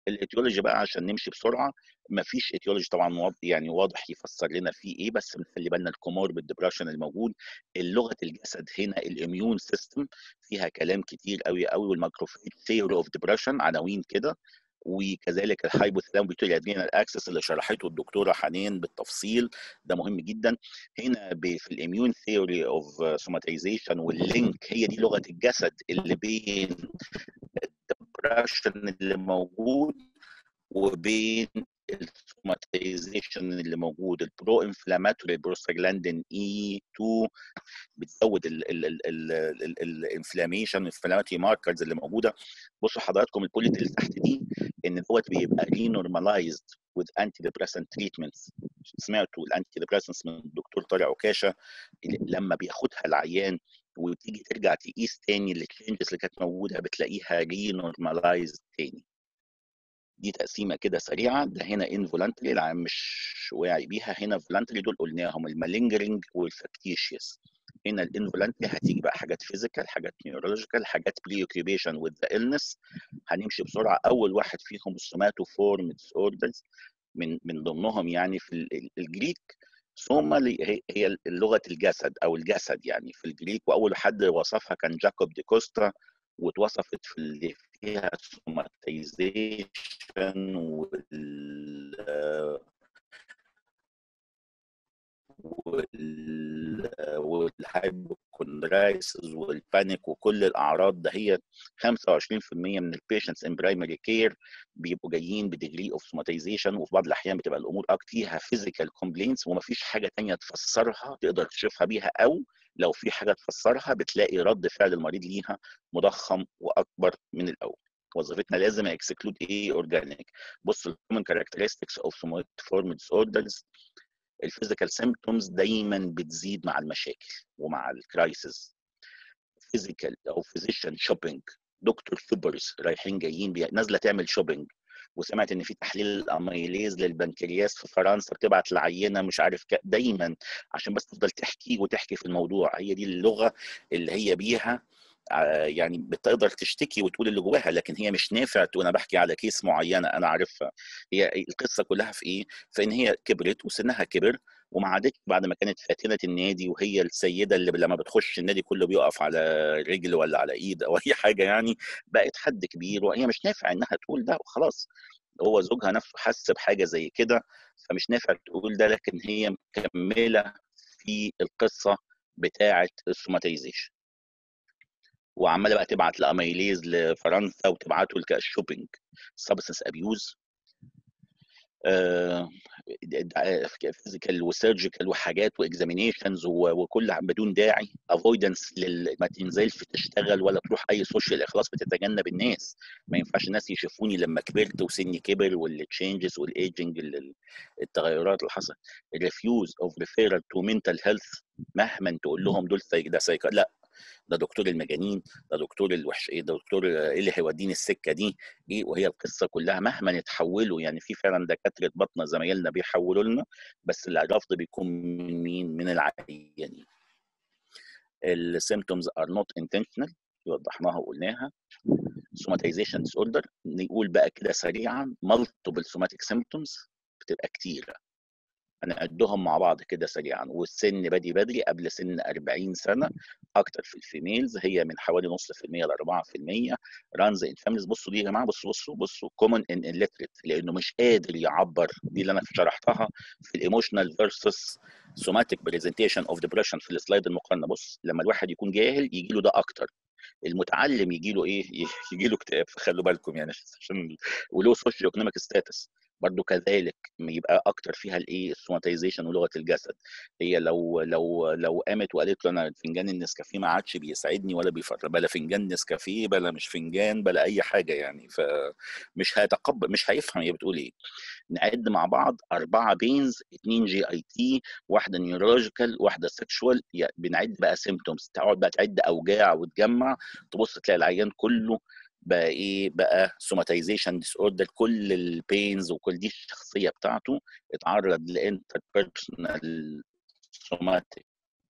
الايتيولوجي بقى عشان نمشي بسرعه ما فيش ايتيولوجي طبعا واضح يعني واضح يفسر لنا فيه ايه بس بنخلي بالنا الكومور بالدبرشن الموجود لغه الجسد هنا الاميون سيستم فيها كلام كتير قوي قوي والماكروفيج ثيوري اوف ديبرشن عناوين كده وكذلك الهايبوثالامو بيتوري ادرينال اكسس اللي شرحته الدكتوره حنين بالتفصيل ده مهم جدا هنا في الاميون ثيوري اوف سوماتيزيشن واللينك هي دي لغه الجسد اللي بين الدبرشن اللي موجود وبين السوماتيزيشن اللي موجود البرو انفلاماتوري بروستاجلاندين اي 2 بتزود الانفلاميشن الانفلاماتوري ماركرز اللي موجوده بصوا حضراتكم البوليت اللي تحت دي ان دوت بيبقى رينورماليزد with antidepressant treatments سمعتوا الانتي ديبريسنس من الدكتور طارق عكاشه لما بياخدها العيان وتيجي ترجع تقيس تاني التشينجز اللي كانت موجوده بتلاقيها رينورماليزد تاني دي تقسيمه كده سريعه ده هنا انفولانتري العام مش واعي بيها هنا فولانتري دول قلناهم المالينجرنج والفاكتيشيوس هنا الانفولانتري هتيجي بقى حاجات فيزيكال حاجات نيورولوجيكال حاجات بري اوكيبيشن وذ ذا illness هنمشي بسرعه اول واحد فيهم السوماتوفورم ديس اوردرز من من ضمنهم يعني في الجريك سوما هي لغه الجسد او الجسد يعني في الجريك واول حد وصفها كان جاكوب دي كوستا واتوصفت في اللي فيها سوماتيزيشن وال والهايبوكوندرايسز والبانيك وكل الاعراض ده هي 25% من البيشنتس ان برايمري كير بيبقوا جايين بديجري اوف سوماتيزيشن وفي بعض الاحيان بتبقى الامور اكتر فيها فيزيكال كومبلينتس ومفيش حاجه ثانيه تفسرها تقدر تشوفها بيها او لو في حاجه تفسرها بتلاقي رد فعل المريض ليها مضخم واكبر من الاول وظيفتنا لازم اكسكلود ايه اورجانيك بص الكومن كاركترستكس اوف سوماتيفورم ديس اوردرز الفيزيكال سيمبتومز دايما بتزيد مع المشاكل ومع الكرايسيس فيزيكال او فيزيشن شوبينج دكتور سوبرز رايحين جايين بي... نازله تعمل شوبينج وسمعت ان في تحليل الاميليز للبنكرياس في فرنسا بتبعت العينه مش عارف ك... دايما عشان بس تفضل تحكي وتحكي في الموضوع هي دي اللغه اللي هي بيها يعني بتقدر تشتكي وتقول اللي جواها لكن هي مش نافع وانا بحكي على كيس معينه انا عارفها هي القصه كلها في ايه؟ في ان هي كبرت وسنها كبر وما عادتش بعد ما كانت فاتنه النادي وهي السيده اللي لما بتخش النادي كله بيقف على رجل ولا على ايد او اي حاجه يعني بقت حد كبير وهي مش نافع انها تقول ده وخلاص هو زوجها نفسه حس بحاجه زي كده فمش نافع تقول ده لكن هي مكمله في القصه بتاعه السوماتيزيشن وعماله بقى تبعت لاميليز لفرنسا وتبعته لكاس شوبينج سبستنس ابيوز فيزيكال وسيرجيكال وحاجات واكزامينيشنز وكل بدون داعي افويدنس ما تنزلش تشتغل ولا تروح اي سوشيال خلاص بتتجنب الناس ما ينفعش الناس يشوفوني لما كبرت وسني كبر والتشينجز والايجنج التغيرات اللي حصلت الريفيوز اوف ريفيرال تو منتال هيلث مهما تقول لهم دول ده سايكا لا ده دكتور المجانين ده دكتور الوحش ايه ده دكتور ايه اللي هيوديني السكه دي ايه وهي القصه كلها مهما نتحولوا يعني في فعلا دكاتره بطنه زمايلنا بيحولوا لنا بس الرفض بيكون من مين؟ من العيانين. السيمتومز ار نوت انتشنال وضحناها وقلناها سوماتيزيشن ديس اوردر نقول بقى كده سريعا مالتيبل سوماتيك سيمتومز بتبقى كتيره هنعدهم مع بعض كده سريعا والسن بادي بدري قبل سن 40 سنه اكتر في الفيميلز هي من حوالي نص في المية ل 4% رانز ان فاميليز بصوا دي يا جماعه بصوا بصوا بصوا كومن ان الليتريت لانه مش قادر يعبر دي اللي انا شرحتها في الايموشنال فيرسس سوماتيك بريزنتيشن اوف ديبريشن في السلايد المقارنه بص لما الواحد يكون جاهل يجي له ده اكتر المتعلم يجي له ايه يجي له اكتئاب خلوا بالكم يعني عشان وله سوشيو ايكونوميك ستاتس برضو كذلك يبقى اكتر فيها الايه السوماتيزيشن ولغه الجسد هي لو لو لو قامت وقالت له انا فنجان النسكافيه ما عادش بيسعدني ولا بيفرق بلا فنجان نسكافيه بلا مش فنجان بلا اي حاجه يعني فمش هيتقبل مش هيفهم هي بتقول ايه نعد مع بعض أربعة بينز اتنين جي اي تي واحدة نيورولوجيكال واحدة سيكشوال يعني بنعد بقى سيمتومز تقعد بقى تعد أوجاع وتجمع تبص تلاقي العيان كله بقى ايه بقى سوماتيزيشن ديس اوردر كل البينز وكل دي الشخصيه بتاعته اتعرض لانتر بيرسونال سوماتيك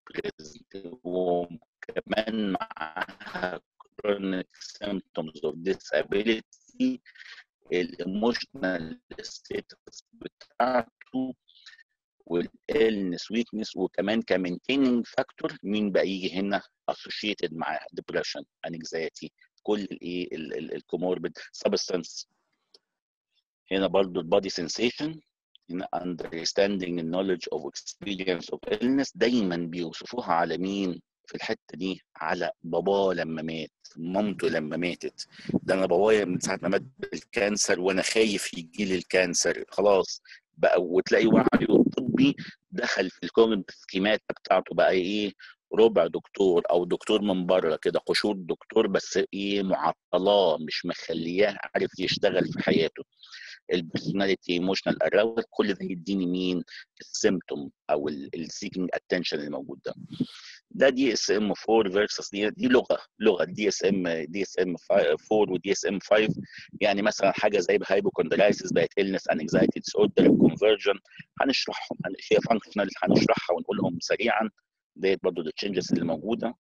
وكمان معاها chronic symptoms of disability الايموشنال ستيتس بتاعته والالنس ويكنس وكمان كمينتيننج فاكتور مين بقى يجي هنا اسوشيتد مع ديبرشن انكزايتي كل الايه الكوموربيد سبستانس هنا برضو البادي سensation هنا understanding and knowledge of experience of illness دايما بيوصفوها على مين في الحته دي على باباه لما مات مامته لما ماتت ده انا بابايا من ساعه ما مات بالكانسر وانا خايف يجي لي الكانسر خلاص بقى وتلاقي وعيه الطبي دخل في الكومنت سكيمات بتاعته بقى ايه ربع دكتور او دكتور من بره كده قشور دكتور بس ايه معطلاه مش مخلياه عارف يشتغل في حياته البيرسوناليتي ايموشنال اراوزل كل ده يديني مين السيمتوم او السيكينج اتنشن اللي موجود ده ده دي اس ام 4 فيرسس دي دي لغه لغه دي اس ام دي اس ام 4 ودي اس ام 5 يعني مثلا حاجه زي الهايبوكوندرايسيس بقت النس ان انكزايتي ديس اوردر الكونفرجن هنشرحهم هي فانكشنال هنشرحها ونقولهم سريعا ديت برضه التشنجز اللي موجوده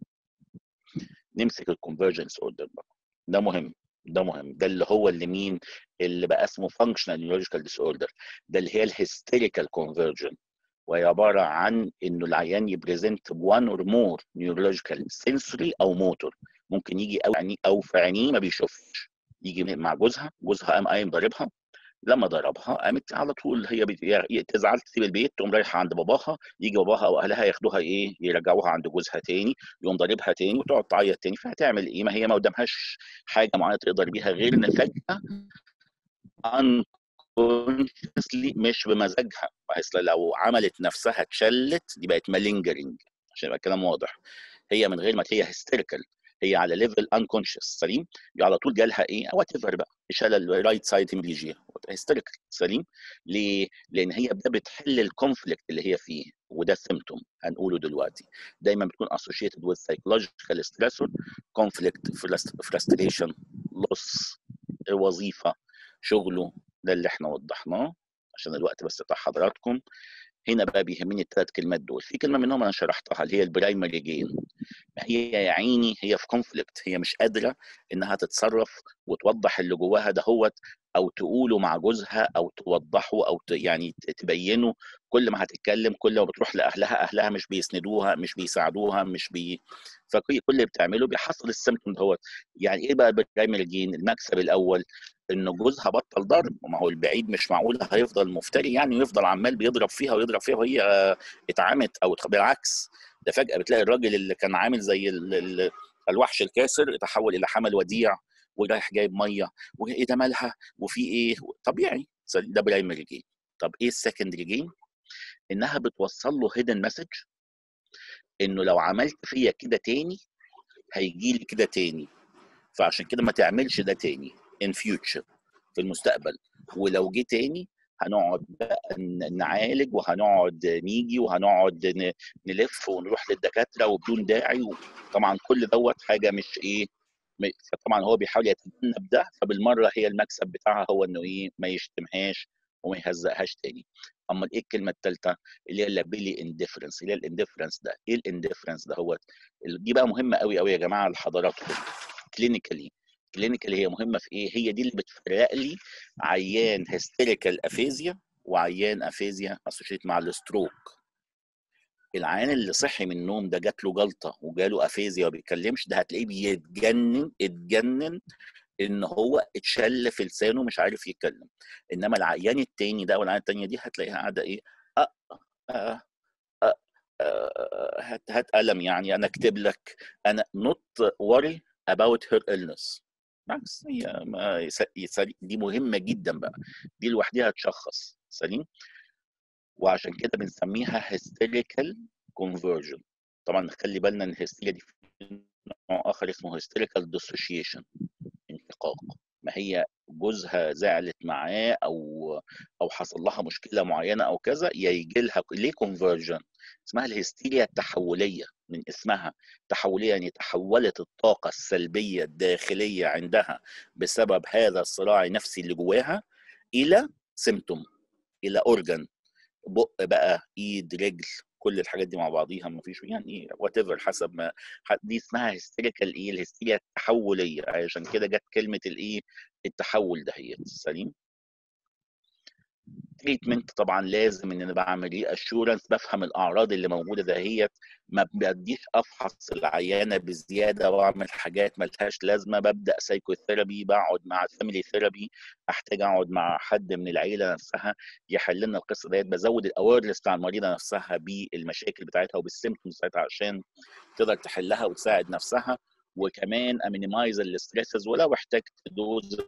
نمسك الكونفرجنس اوردر بقى ده مهم ده مهم ده اللي هو اللي مين اللي بقى اسمه functional neurological disorder ده اللي هي الهيستيريكال conversion وهي عباره عن انه العيان يبريزنت بوان اور مور neurological sensory او موتور ممكن يجي او عينيه او في عينيه ما بيشوفش يجي مع جوزها جوزها قام قايم ضاربها لما ضربها قامت على طول هي تزعل تسيب البيت تقوم رايحه عند باباها يجي باباها او اهلها ياخدوها ايه يرجعوها عند جوزها تاني يقوم ضاربها تاني وتقعد تعيط تاني فهتعمل ايه ما هي ما قدامهاش حاجه معينه تقدر بيها غير ان فجاه unconsciously مش بمزاجها بحيث لو عملت نفسها اتشلت دي بقت مالينجرنج عشان يبقى الكلام واضح هي من غير ما هي هيستيريكال هي على ليفل انكونشس سليم على طول جالها ايه وات ايفر بقى شال الرايت سايد هيمبليجيا هيستيريكال سليم ليه؟ لان هي ده بتحل الكونفليكت اللي هي فيه وده سيمتوم هنقوله دلوقتي دايما بتكون associated with psychological stressor conflict frustration loss وظيفه شغله ده اللي احنا وضحناه عشان الوقت بس بتاع حضراتكم هنا بقى بيهمني الثلاث كلمات دول في كلمه منهم انا شرحتها اللي هي البرايمري جين هي يا عيني هي في كونفليكت هي مش قادره انها تتصرف وتوضح اللي جواها دهوت او تقوله مع جوزها او توضحه او يعني تبينه كل ما هتتكلم كل ما بتروح لاهلها اهلها مش بيسندوها مش بيساعدوها مش بي فكل اللي بتعمله بيحصل السيمتوم دهوت يعني ايه بقى البرايمري جين المكسب الاول ان جوزها بطل ضرب ما هو البعيد مش معقول هيفضل مفتري يعني ويفضل عمال بيضرب فيها ويضرب فيها وهي اتعمت او بالعكس ده فجاه بتلاقي الراجل اللي كان عامل زي ال ال الوحش الكاسر تحول الى حمل وديع ورايح جايب ميه وايه ده مالها وفي ايه طبيعي ده برايمري جين طب ايه السكندري جين انها بتوصل له هيدن مسج انه لو عملت فيا كده تاني هيجي لي كده تاني فعشان كده ما تعملش ده تاني in future في المستقبل ولو جه تاني هنقعد بقى نعالج وهنقعد نيجي وهنقعد نلف ونروح للدكاتره وبدون داعي طبعا كل دوت حاجه مش ايه فطبعا هو بيحاول يتجنب ده فبالمره هي المكسب بتاعها هو انه ايه ما يشتمهاش وما يهزقهاش تاني اما ايه الكلمه الثالثه اللي هي اللابيلي انديفرنس اللي هي الانديفرنس ده ايه الانديفرنس ده هو دي بقى مهمه قوي قوي يا جماعه لحضراتكم كلينيكالي كلينيكال هي مهمه في ايه؟ هي دي اللي بتفرق لي عيان هيستيريكال افيزيا وعيان افيزيا اسوشيت مع الستروك. العيان اللي صحي من النوم ده جات له جلطه وجاله افيزيا وما بيتكلمش ده هتلاقيه بيتجنن اتجنن ان هو اتشل في لسانه مش عارف يتكلم انما العيان التاني ده والعيان التانيه دي هتلاقيها قاعده ايه أه أه أه أه هات هات قلم يعني انا اكتب لك انا not worry about her illness بالعكس هي ما دي مهمه جدا بقى دي لوحدها تشخص سليم وعشان كده بنسميها هيستيريكال كونفرجن طبعا نخلي بالنا ان الهستيريا دي نوع اخر اسمه هيستيريكال ديسوشيشن انشقاق ما هي جوزها زعلت معاه او او حصل لها مشكله معينه او كذا يا يجي لها ليه كونفرجن اسمها الهستيريا التحوليه من اسمها تحوليه يعني تحولت الطاقه السلبيه الداخليه عندها بسبب هذا الصراع النفسي اللي جواها الى سيمتوم الى اورجان بق بقى ايد رجل كل الحاجات دي مع بعضيها ما فيش يعني وات ايفر حسب ما دي اسمها هيستيريكال ايه الهستيريا التحوليه عشان كده جت كلمه الايه التحول دهيت سليم تريتمنت طبعا لازم ان انا بعمل ري اشورنس بفهم الاعراض اللي موجوده دهيت ما بديش افحص العيانه بزياده واعمل حاجات ملهاش لازمه ببدا سايكوثيرابي بقعد مع الفاميلي ثيرابي احتاج اقعد مع حد من العيله نفسها يحل لنا القصه ديت بزود الاويرنس بتاع المريضه نفسها بالمشاكل بتاعتها وبالسيمتومز بتاعتها عشان تقدر تحلها وتساعد نفسها وكمان امينيمايز الاستريسز ولو احتجت دوز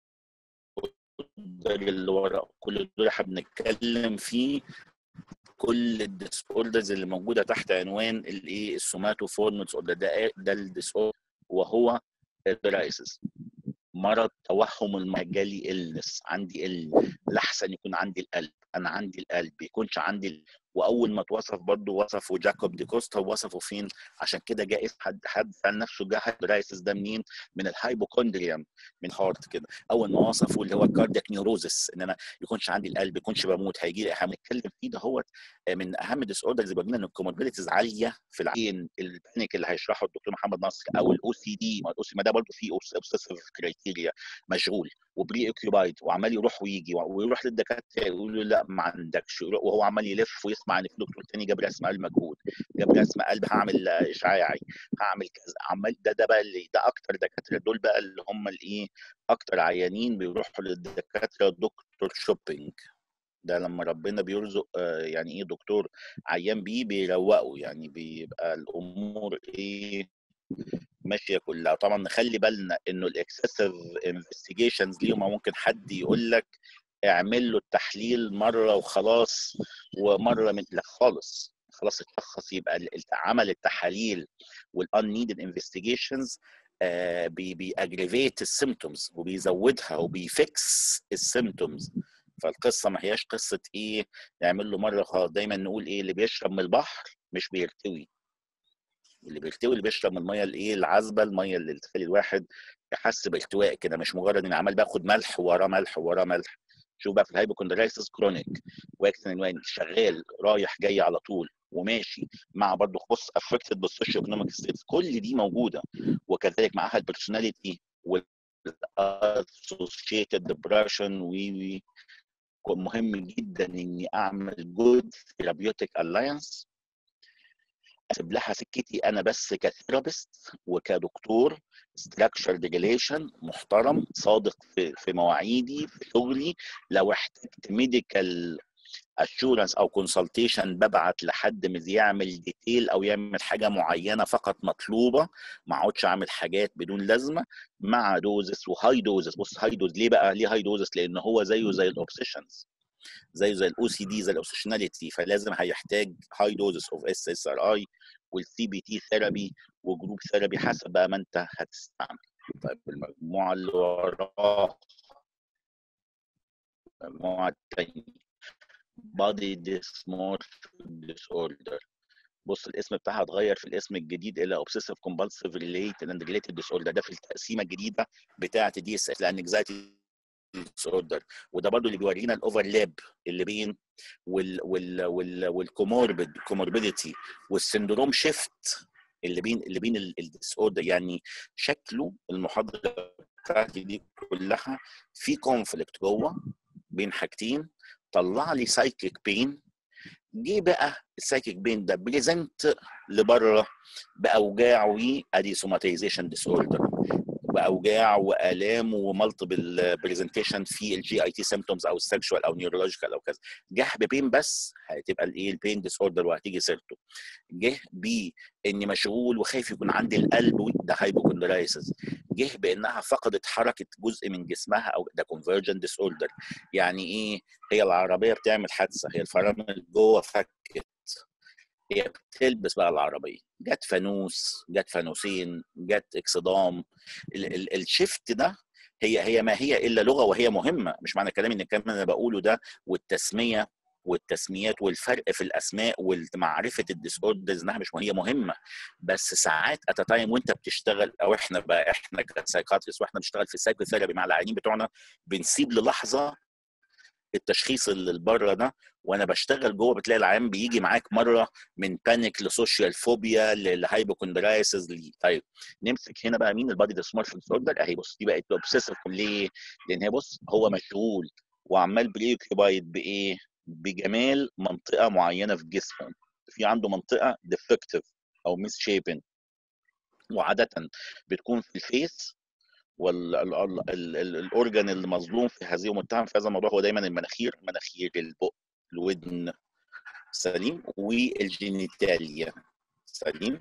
اللي ورا كل دول احنا بنتكلم فيه كل الديس اوردرز اللي موجوده تحت عنوان الايه السوماتوفورمز اوردر ده ده الديس وهو الدرايسس مرض توهم المجالي النس عندي ال الاحسن يكون عندي القلب انا عندي القلب يكونش عندي ال... واول ما توصف برضه وصفه جاكوب دي كوستا وصفه فين عشان كده جاء حد حد سال نفسه جه هايبرايسس ده منين من الهايبوكوندريوم من هارت كده اول ما وصفه اللي هو الكاردياك نيوروزس ان انا يكونش عندي القلب يكونش بموت هيجي لي هنتكلم فيه ده هو من اهم الديس اوردرز اللي بيقول ان الكوموربيليتيز عاليه في العين البانيك اللي هيشرحه الدكتور محمد نصر او الاو سي دي ما الاو سي ما ده برضه فيه اوبسيسيف كرايتيريا مشغول وبري اوكيوبايد وعمال يروح ويجي ويروح للدكاتره يقول له لا ما عندكش وهو عمال يلف ويسمع ان في دكتور تاني جاب رسم قلب مجهود جاب رسم قلب هعمل اشعاعي هعمل كذا عمال ده ده بقى اللي ده اكتر دكاتره دول بقى اللي هم الايه اكتر عيانين بيروحوا للدكاتره دكتور شوبينج ده لما ربنا بيرزق يعني ايه دكتور عيان بيه بيروقه يعني بيبقى الامور ايه ماشيه كلها طبعا نخلي بالنا انه الاكسسيف انفستيجيشنز ليهم ممكن حد يقول لك اعمل له التحليل مره وخلاص ومره من لا خالص خلاص اتشخص يبقى عمل التحاليل والاننيدد انفستيجيشنز بيأجريفيت السيمتومز وبيزودها وبيفكس السيمتومز فالقصه ما هياش قصه ايه نعمل له مره خلاص دايما نقول ايه اللي بيشرب من البحر مش بيرتوي اللي بيرتوي اللي بيشرب من الميه الايه العذبه الميه اللي تخلي الواحد يحس بارتواء كده مش مجرد ان عمال باخد ملح وراه ملح وراه ملح شوف بقى في الهايبوكوندرايسيس كرونيك واكسن عنوان شغال رايح جاي على طول وماشي مع برضه خص افكتد بالسوشيو ايكونوميك ستيتس كل دي موجوده وكذلك معاها البيرسوناليتي والاسوشيتد ديبرشن وي مهم جدا اني اعمل جود ثيرابيوتيك الاينس اسيب لها سكتي انا بس كثيرابيست وكدكتور ستراكشر ريجيليشن محترم صادق في, في مواعيدي في شغلي لو احتجت ميديكال اشورنس او كونسلتيشن ببعت لحد من يعمل ديتيل او يعمل حاجه معينه فقط مطلوبه ما اقعدش اعمل حاجات بدون لازمه مع دوزس وهاي دوزس بص هاي دوز ليه بقى ليه هاي دوزس لان هو زيه زي الاوبسيشنز زيه زي الاو سي دي زي الاوبسيشناليتي فلازم هيحتاج هاي دوزس اوف اس اس ار اي والسي بي تي ثيرابي وجروب ثيرابي حسب بقى ما انت هتستعمل طيب المجموعه اللي وراها المجموعه الثانيه body dysmorphic disorder بص الاسم بتاعها اتغير في الاسم الجديد الى obsessive compulsive related and related disorder ده في التقسيمه الجديده بتاعه دي اس اس الانكزايتي disorder وده برضو اللي بيورينا الاوفرلاب اللي بين وال وال وال والكوموربيد كوموربيديتي والسندروم شيفت اللي بين اللي بين الديس اوردر يعني شكله المحاضره بتاعتي دي كلها في كونفليكت جوه بين حاجتين طلع لي سايكيك بين جه بقى السايكيك بين ده بريزنت لبره باوجاع وادي سوماتيزيشن ديس اوردر باوجاع والام ومالتيبل برزنتيشن في الجي اي تي سيمتومز او السكشوال او نيورولوجيكال او كذا جه ببين بس هتبقى الايه البين ديس اوردر وهتيجي سيرته جه ب اني مشغول وخايف يكون عندي القلب ده هايبوكوندرايسيس جه بانها فقدت حركه جزء من جسمها او ده كونفرجن ديس اوردر يعني ايه هي العربيه بتعمل حادثه هي الفرامل جوه فكت هي بتلبس بقى العربيه جت فانوس جت فانوسين جت اكسدام الشيفت ده هي هي ما هي الا لغه وهي مهمه مش معنى كلامي ان الكلام اللي انا بقوله ده والتسميه والتسميات والفرق في الاسماء ومعرفه الديس اوردرز انها مش هي مهمه بس ساعات ات تايم وانت بتشتغل او احنا بقى احنا كسايكاتريست واحنا بنشتغل في السايكوثيرابي مع العيانين بتوعنا بنسيب للحظه التشخيص اللي بره ده وانا بشتغل جوه بتلاقي العيان بيجي معاك مره من بانيك لسوشيال فوبيا لهايبوكوندرايسز طيب نمسك هنا بقى مين البادي ديسمورفين ديسوردر اهي بص دي بقت اوبسيسيف ليه؟ لان هي بص هو مشغول وعمال بريوكيبايد بايه؟ بجمال منطقه معينه في جسمه في عنده منطقه ديفكتيف او ميس شيبن وعاده بتكون في الفيس والاورجن اللي مظلوم في هذه ومتهم في هذا الموضوع هو دايما المناخير مناخير البق الودن سليم والجينيتاليا سليم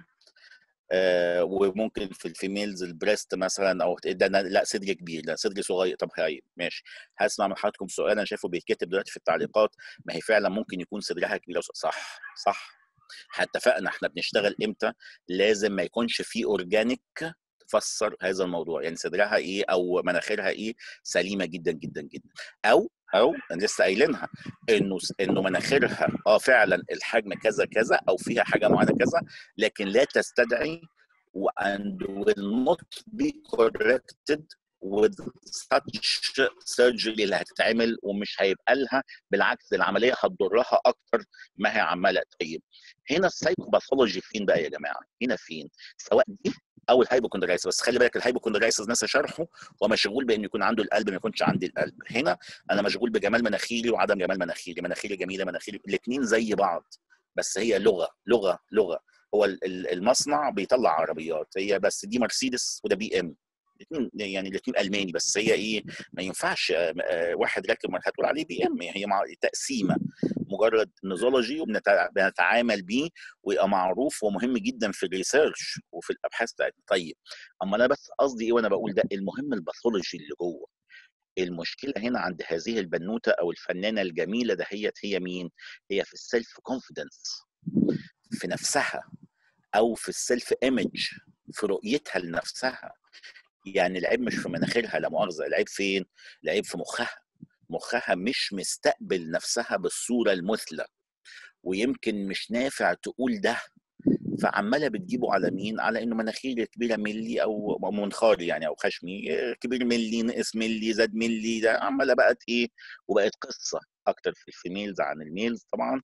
آه وممكن في الفيميلز البريست مثلا او ده أنا لا صدري كبير لا صدري صغير طب هاي ماشي هسمع من حضراتكم سؤال انا شايفه بيتكتب دلوقتي في التعليقات ما هي فعلا ممكن يكون صدرها كبير صح صح اتفقنا احنا بنشتغل امتى لازم ما يكونش في اورجانيك تفسر هذا الموضوع يعني صدرها ايه او مناخيرها ايه سليمه جدا جدا جدا او او انا لسه قايلينها انه انه مناخيرها اه فعلا الحجم كذا كذا او فيها حاجه معينه كذا لكن لا تستدعي and will not be corrected with such surgery اللي هتتعمل ومش هيبقى لها بالعكس العمليه هتضرها اكتر ما هي عماله طيب هنا السايكوباثولوجي فين بقى يا جماعه؟ هنا فين؟ سواء دي او الهايبوكوندرايسيس بس خلي بالك الهايبوكوندرايسيس ناس شرحه ومشغول بان يكون عنده القلب ما يكونش عندي القلب هنا انا مشغول بجمال مناخيري وعدم جمال مناخيري مناخيري جميله مناخيري الاثنين زي بعض بس هي لغه لغه لغه هو المصنع بيطلع عربيات هي بس دي مرسيدس وده بي ام الاثنين يعني الاثنين الماني بس هي ايه ما ينفعش واحد راكب هتقول عليه بي ام هي مع تقسيمه مجرد نوزولوجي وبنتعامل بيه ويبقى معروف ومهم جدا في الريسيرش وفي الابحاث بتاعتنا طيب اما انا بس قصدي ايه وانا بقول ده المهم الباثولوجي اللي جوه المشكله هنا عند هذه البنوته او الفنانه الجميله دهيت هي مين؟ هي في السيلف كونفيدنس في نفسها او في السيلف ايمج في رؤيتها لنفسها يعني العيب مش في مناخيرها لا مؤاخذه العيب فين؟ العيب في مخها مخها مش مستقبل نفسها بالصوره المثلى ويمكن مش نافع تقول ده فعماله بتجيبه على مين؟ على انه مناخيري كبيره ملي او منخاري يعني او خشمي كبير ملي نقص ملي زاد ملي ده عماله بقت ايه؟ وبقت قصه اكتر في الفيميلز عن الميلز طبعا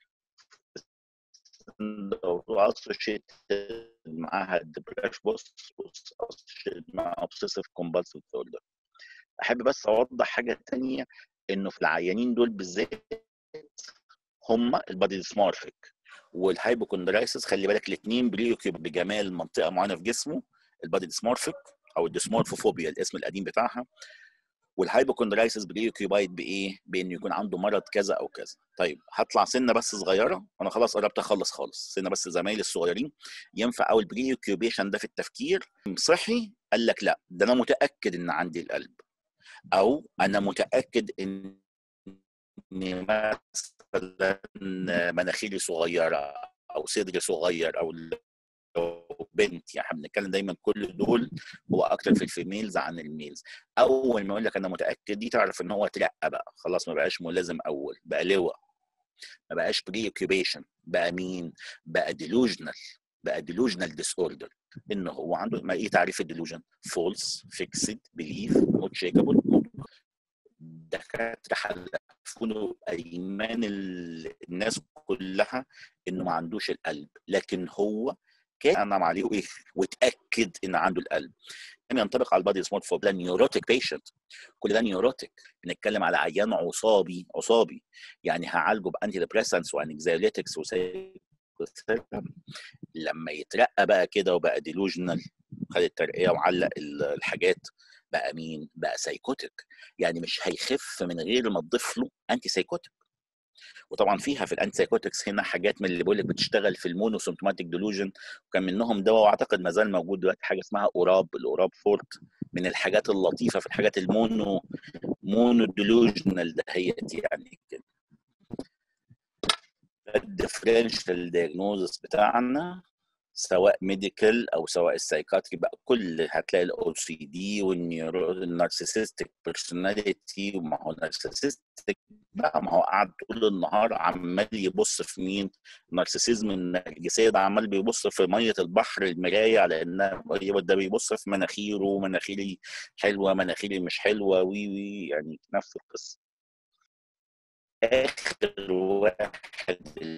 اسوشيت معاها الدبريش بص بص مع اوبسيسيف كومبالسيف ديسوردر احب بس اوضح حاجه تانية انه في العيانين دول بالذات هم البادي ديسمورفيك والهايبوكوندرايسيس خلي بالك الاثنين بريوكيوب بجمال منطقه معينه في جسمه البادي ديسمورفيك او الديسمورفوفوبيا الاسم القديم بتاعها والهايبوكوندرايسيس بريوكيوبايد بايه؟ بانه يكون عنده مرض كذا او كذا. طيب هطلع سنه بس صغيره انا خلاص قربت اخلص خالص، سنه بس زمايلي الصغيرين ينفع او البريوكيوبيشن ده في التفكير صحي؟ قال لك لا ده انا متاكد ان عندي القلب. او انا متاكد ان مثلا مناخيري صغيره او صدري صغير او بنت يعني احنا بنتكلم دايما كل دول هو اكتر في الفيميلز عن الميلز اول ما يقول لك انا متاكد دي تعرف ان هو اترقى بقى خلاص ما بقاش ملازم اول بقى لواء ما بقاش بري اوكيبيشن بقى مين بقى ديلوجنال بقى ديلوجنال ديس اوردر ان هو عنده ما ايه تعريف الديلوجن فولس فيكسد بليف نوت شيكابل دكاتره حلفوا ايمان الناس كلها انه ما عندوش القلب لكن هو كان انعم عليه ايه وتاكد ان عنده القلب لم ينطبق على البادي سمارت فور ده نيوروتيك بيشنت كل ده نيوروتيك بنتكلم على عيان عصابي عصابي يعني هعالجه بانتي ديبريسنس وانكزايوليتكس لما يترقى بقى كده وبقى ديلوجنال خد الترقيه وعلق الحاجات بقى مين؟ بقى سايكوتيك يعني مش هيخف من غير ما تضيف له انتي سايكوتيك وطبعا فيها في الانتي سايكوتكس هنا حاجات من اللي بقول لك بتشتغل في المونو سيمتوماتيك ديلوجن وكان منهم دواء واعتقد ما زال موجود دلوقتي حاجه اسمها اوراب الاوراب فورت من الحاجات اللطيفه في الحاجات المونو مونو ديلوجنال دهيت يعني كده الديفرنشال دياجنوزس بتاعنا سواء ميديكال او سواء السايكاتري بقى كل هتلاقي الاو سي دي والنارسيسستيك بيرسوناليتي وما هو نارسيسستيك بقى ما هو قاعد طول النهار عمال يبص في مين نارسيسيزم النرجسيه ده عمال بيبص في ميه البحر المرايه على انها ده بيبص في مناخيره مناخيري حلوه مناخيري مش حلوه وي وي يعني نفس القصه اخر واحد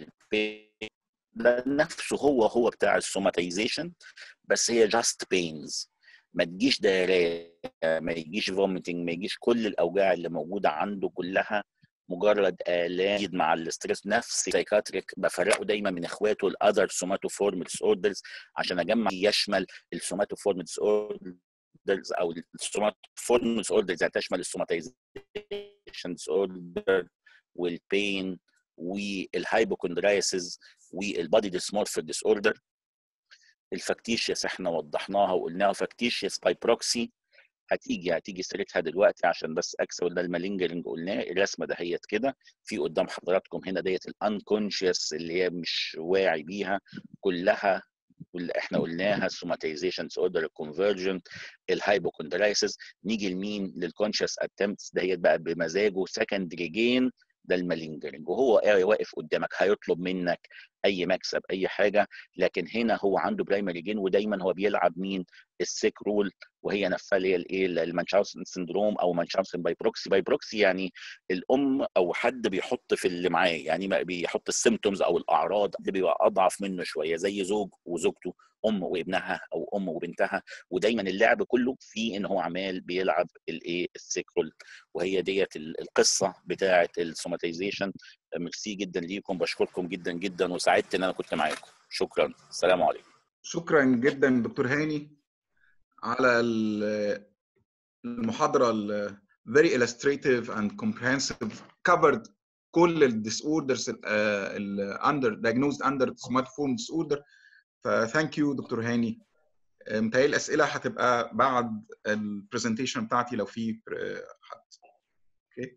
ده نفسه هو هو بتاع السوماتيزيشن بس هي جاست بينز ما تجيش دايريه ما يجيش فوميتنج ما يجيش كل الاوجاع اللي موجوده عنده كلها مجرد الام مع الاستريس نفس سايكاتريك بفرقه دايما من اخواته الاذر سوماتوفورم ديس اوردرز عشان اجمع يشمل السوماتوفورم ديس اوردرز او السوماتوفورم ديس اوردرز يعني تشمل السوماتيزيشن ديس اوردر والبين والهايبوكوندرايسيس والبادي ديسمورفيك ديس اوردر الفاكتيشيس احنا وضحناها وقلناها فاكتيشيس باي بروكسي هتيجي هتيجي سيرتها دلوقتي عشان بس اكسل ده المالينجرنج قلناه الرسمه دهيت كده في قدام حضراتكم هنا ديت الانكونشيس اللي هي مش واعي بيها كلها واللي احنا قلناها السوماتيزيشن اوردر الكونفرجنت الهايبوكوندرايسيس نيجي لمين للكونشس اتمتس دهيت بقى بمزاجه سكندري جين ده المالينجرنج وهو واقف قدامك هيطلب منك اي مكسب اي حاجه لكن هنا هو عنده برايمري جين ودايما هو بيلعب مين السيك رول وهي نفسها اللي هي الايه المانشاوسن سندروم او مانشاوسن باي بروكسي باي بروكسي يعني الام او حد بيحط في اللي معاه يعني بيحط السيمتومز او الاعراض اللي بيبقى اضعف منه شويه زي زوج وزوجته ام وابنها او ام وبنتها ودايما اللعب كله في ان هو عمال بيلعب الايه السيكرول وهي ديت القصه بتاعه السوماتيزيشن ميرسي جدا ليكم بشكركم جدا جدا وسعدت ان انا كنت معاكم شكرا السلام عليكم شكرا جدا دكتور هاني على المحاضره ال very illustrative and comprehensive covered كل ال disorders ال under diagnosed under somatoform disorder فثانك يو دكتور هاني متهيألي الاسئله هتبقى بعد البرزنتيشن بتاعتي لو في حد اوكي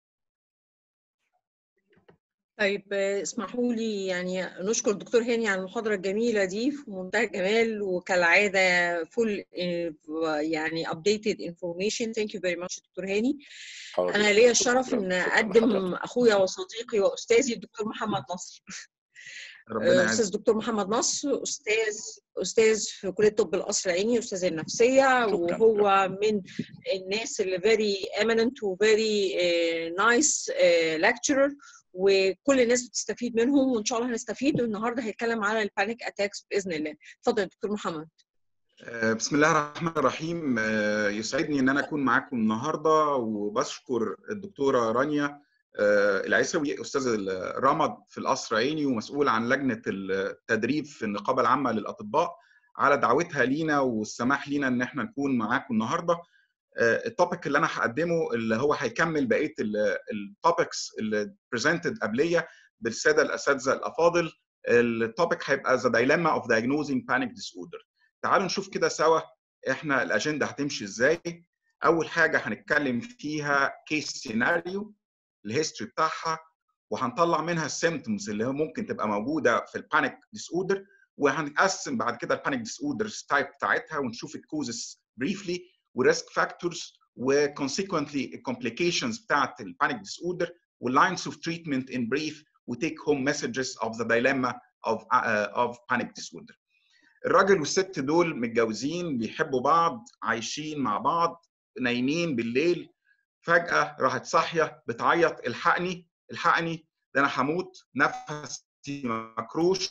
طيب اسمحوا لي يعني نشكر الدكتور هاني على المحاضره الجميله دي في منتهى الجمال وكالعاده فول يعني updated information thank you very much دكتور هاني انا ليا الشرف ان اقدم اخويا وصديقي واستاذي الدكتور محمد نصر استاذ دكتور محمد نصر استاذ استاذ في كليه طب القصر العيني استاذ النفسيه وهو من الناس اللي very eminent و very nice lecturer وكل الناس بتستفيد منهم وان شاء الله هنستفيد والنهارده هيتكلم على البانيك اتاكس باذن الله اتفضل دكتور محمد بسم الله الرحمن الرحيم يسعدني ان انا اكون معاكم النهارده وبشكر الدكتوره رانيا العيسوي استاذ الرمد في القصر عيني ومسؤول عن لجنه التدريب في النقابه العامه للاطباء على دعوتها لينا والسماح لينا ان احنا نكون معاكم النهارده التوبيك اللي انا هقدمه اللي هو هيكمل بقيه التوبكس اللي بريزنتد قبليه بالساده الاساتذه الافاضل التوبيك هيبقى ذا دايلما اوف diagnosing panic disorder تعالوا نشوف كده سوا احنا الاجنده هتمشي ازاي اول حاجه هنتكلم فيها كيس سيناريو الهيستوري بتاعها وهنطلع منها السيمتومز اللي هي ممكن تبقى موجوده في البانيك ديس اوردر وهنقسم بعد كده البانيك ديس اوردرز تايب بتاعتها ونشوف الكوزز بريفلي وريسك فاكتورز وكونسيكونتلي الكومبليكيشنز بتاعت البانيك ديس اوردر واللاينز اوف تريتمنت ان بريف وتيك هوم مسجز اوف ذا دايلما اوف اوف بانيك ديس اوردر الراجل والست دول متجوزين بيحبوا بعض عايشين مع بعض نايمين بالليل فجأة راحت صاحية بتعيط الحقني الحقني ده أنا هموت نفسي مكروش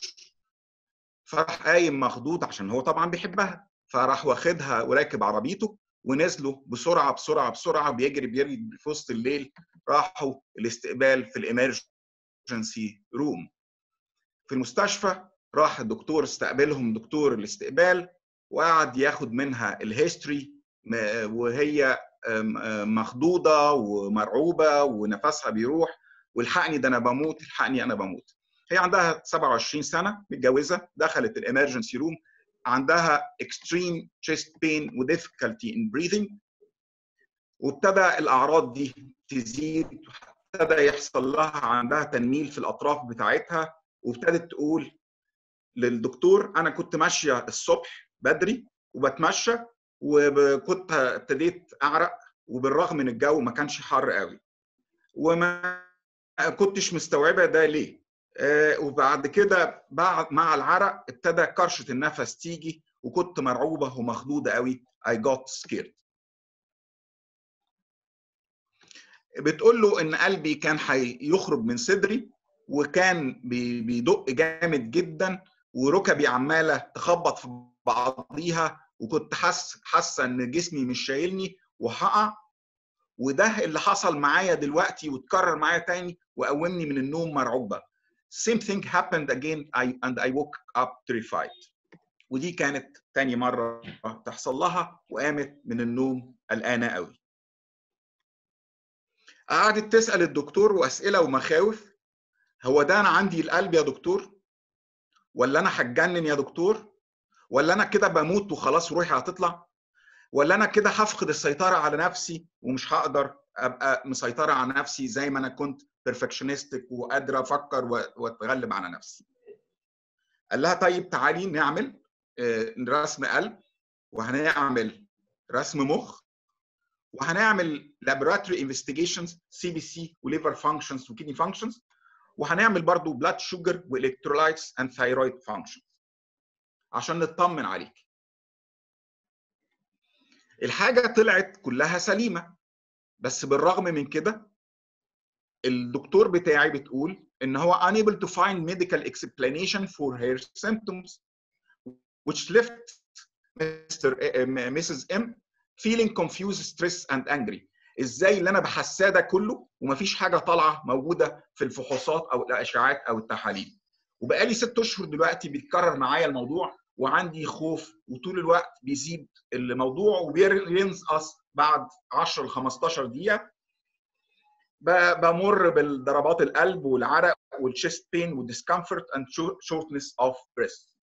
فراح قايم مخضوض عشان هو طبعا بيحبها فراح واخدها وراكب عربيته ونزلوا بسرعة بسرعة بسرعة بيجري بيجري في وسط الليل راحوا الاستقبال في الامرجنسي روم في المستشفى راح الدكتور استقبلهم دكتور الاستقبال وقعد ياخد منها الهيستوري وهي مخضوضه ومرعوبه ونفسها بيروح والحقني ده انا بموت الحقني انا بموت هي عندها 27 سنه متجوزه دخلت الامرجنسي روم عندها extreme chest pain و difficulty in breathing وابتدى الاعراض دي تزيد ابتدى يحصل لها عندها تنميل في الاطراف بتاعتها وابتدت تقول للدكتور انا كنت ماشيه الصبح بدري وبتمشى وكنت ابتديت اعرق وبالرغم من الجو ما كانش حر قوي وما كنتش مستوعبه ده ليه آه وبعد كده بعد مع العرق ابتدى كرشه النفس تيجي وكنت مرعوبه ومخضوضه قوي I got scared بتقول له ان قلبي كان هيخرج من صدري وكان بيدق جامد جدا وركبي عماله تخبط في بعضيها وكنت حاسه حاسه ان جسمي مش شايلني وهقع وده اللي حصل معايا دلوقتي واتكرر معايا تاني وقومني من النوم مرعوبه. Same thing happened again I, and I woke up terrified. ودي كانت تاني مرة تحصل لها وقامت من النوم قلقانة قوي. قعدت تسأل الدكتور وأسئلة ومخاوف هو ده أنا عندي القلب يا دكتور؟ ولا أنا هتجنن يا دكتور؟ ولا أنا كده بموت وخلاص روحي هتطلع؟ ولا أنا كده هفقد السيطرة على نفسي ومش هقدر أبقى مسيطرة على نفسي زي ما أنا كنت بيرفكشنستك وقادرة أفكر وأتغلب على نفسي. قال لها طيب تعالي نعمل رسم قلب وهنعمل رسم مخ وهنعمل laboratory investigations سي بي سي وليفر functions وكيدني functions وهنعمل برضو blood sugar والكترولايتس and thyroid functions عشان نطمن عليك الحاجة طلعت كلها سليمة بس بالرغم من كده الدكتور بتاعي بتقول ان هو unable to find medical explanation for her symptoms which left Mr. Mrs. M feeling confused, stressed and angry. ازاي اللي انا بحساه ده كله ومفيش حاجه طالعه موجوده في الفحوصات او الاشعاعات او التحاليل. وبقالي ست اشهر دلوقتي بيتكرر معايا الموضوع وعندي خوف وطول الوقت بيزيد الموضوع وبينقص بعد 10 ل 15 دقيقه بمر بالضربات القلب والعرق والشيست بين والديسكمفورت and shortness of breath.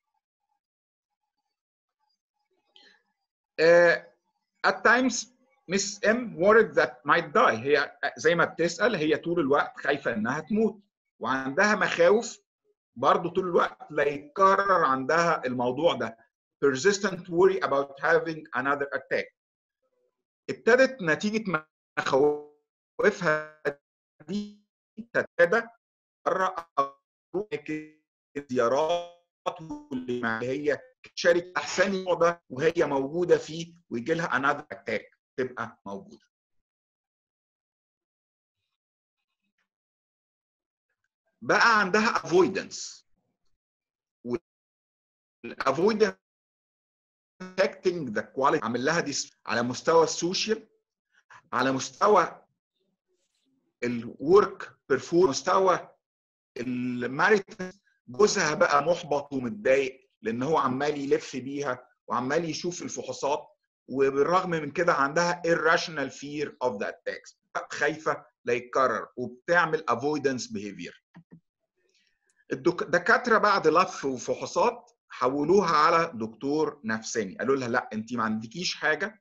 Uh, at times Miss M worried that might die هي زي ما بتسأل هي طول الوقت خايفة إنها تموت وعندها مخاوف برضه طول الوقت لا يتكرر عندها الموضوع ده persistent worry about having another attack ابتدت نتيجة مخاوفها دي تتفادى زيارات اللي هي تشارك احسن النوع ده وهي موجوده فيه ويجي لها انذر اتاك تبقى موجوده. بقى عندها avoidance والavoidance affecting the quality عامل لها دي على مستوى السوشيال على مستوى الورك بيرفورم مستوى الماريتال جوزها بقى محبط ومتضايق لان هو عمال يلف بيها وعمال يشوف الفحوصات وبالرغم من كده عندها irrational fear of the attacks خايفه لا يتكرر وبتعمل avoidance behavior الدكاتره بعد لف وفحوصات حولوها على دكتور نفساني قالوا لها لا انت ما عندكيش حاجه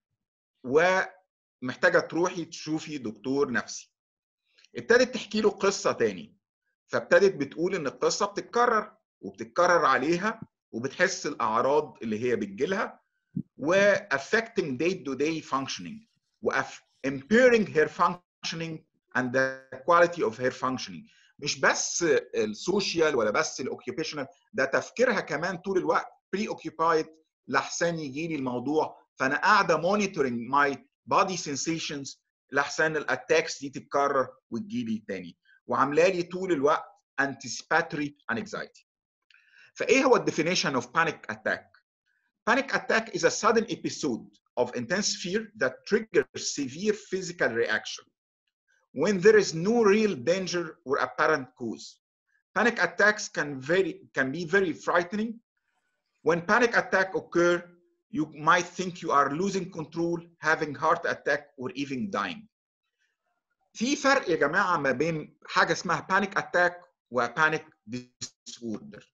ومحتاجه تروحي تشوفي دكتور نفسي ابتدت تحكي له قصه تاني فابتدت بتقول ان القصه بتتكرر وبتتكرر عليها وبتحس الاعراض اللي هي بتجيلها و affecting day to day functioning و impairing her functioning and the quality of her functioning مش بس السوشيال ولا بس الاوكيوبيشنال ده تفكيرها كمان طول الوقت بري اوكيبايد لحسن يجي لي الموضوع فانا قاعده مونيتورنج ماي بادي سنسيشنز لحسن الاتاكس دي تتكرر وتجي لي تاني وعامله لي طول الوقت anticipatory anxiety فايه هو الديفينيشن of panic attack panic attack is a sudden episode of intense fear that triggers severe physical reaction when there is no real danger or apparent cause panic attacks can very can be very frightening when panic attack occur you might think you are losing control having heart attack or even dying في فرق يا جماعه ما بين حاجه اسمها panic attack وبانيك disorder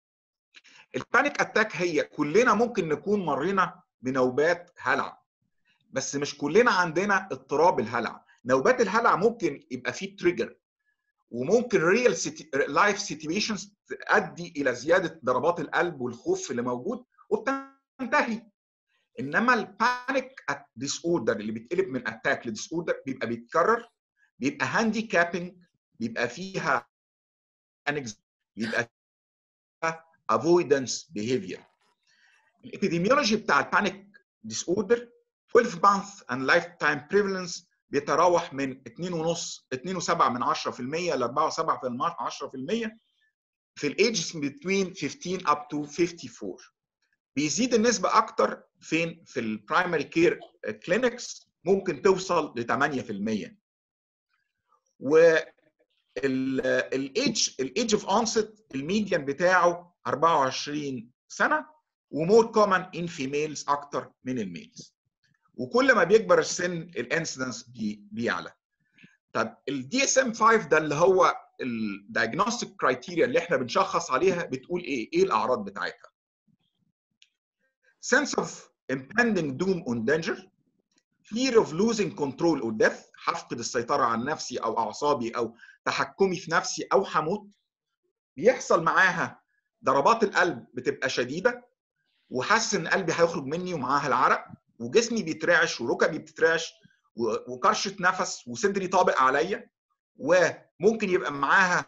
البانيك اتاك هي كلنا ممكن نكون مرينا بنوبات هلع بس مش كلنا عندنا اضطراب الهلع نوبات الهلع ممكن يبقى فيه تريجر وممكن ريال لايف سيتويشنز تؤدي الى زياده ضربات القلب والخوف اللي موجود وبتنتهي انما البانيك ديس اوردر اللي بيتقلب من اتاك لديس اوردر بيبقى بيتكرر بيبقى هاندي كابنج بيبقى فيها بيبقى فيها avoidance behavior. الابيديميولوجي بتاع البانيك ديس اوردر 12 month and lifetime prevalence بيتراوح من 2.5 2.7 من 10% ل 4.7 في الايجز بين 15 up to 54 بيزيد النسبة أكتر فين؟ في البرايمري كير كلينكس ممكن توصل ل 8% و الايدج الايدج اوف اونست الميديان بتاعه 24 سنه ومور كومن ان فيميلز اكتر من الميلز وكل ما بيكبر السن الانسيدنس بي بيعلى طب الدي اس ام 5 ده اللي هو الدايجنوستيك كرايتيريا اللي احنا بنشخص عليها بتقول ايه؟ ايه الاعراض بتاعتها؟ sense of impending doom or danger fear of losing control or death هفقد السيطرة عن نفسي أو أعصابي أو تحكمي في نفسي أو هموت بيحصل معاها ضربات القلب بتبقى شديدة وحاسس إن قلبي هيخرج مني ومعاها العرق وجسمي بيترعش وركبي بتترعش وكرشة نفس وصدري طابق عليا وممكن يبقى معاها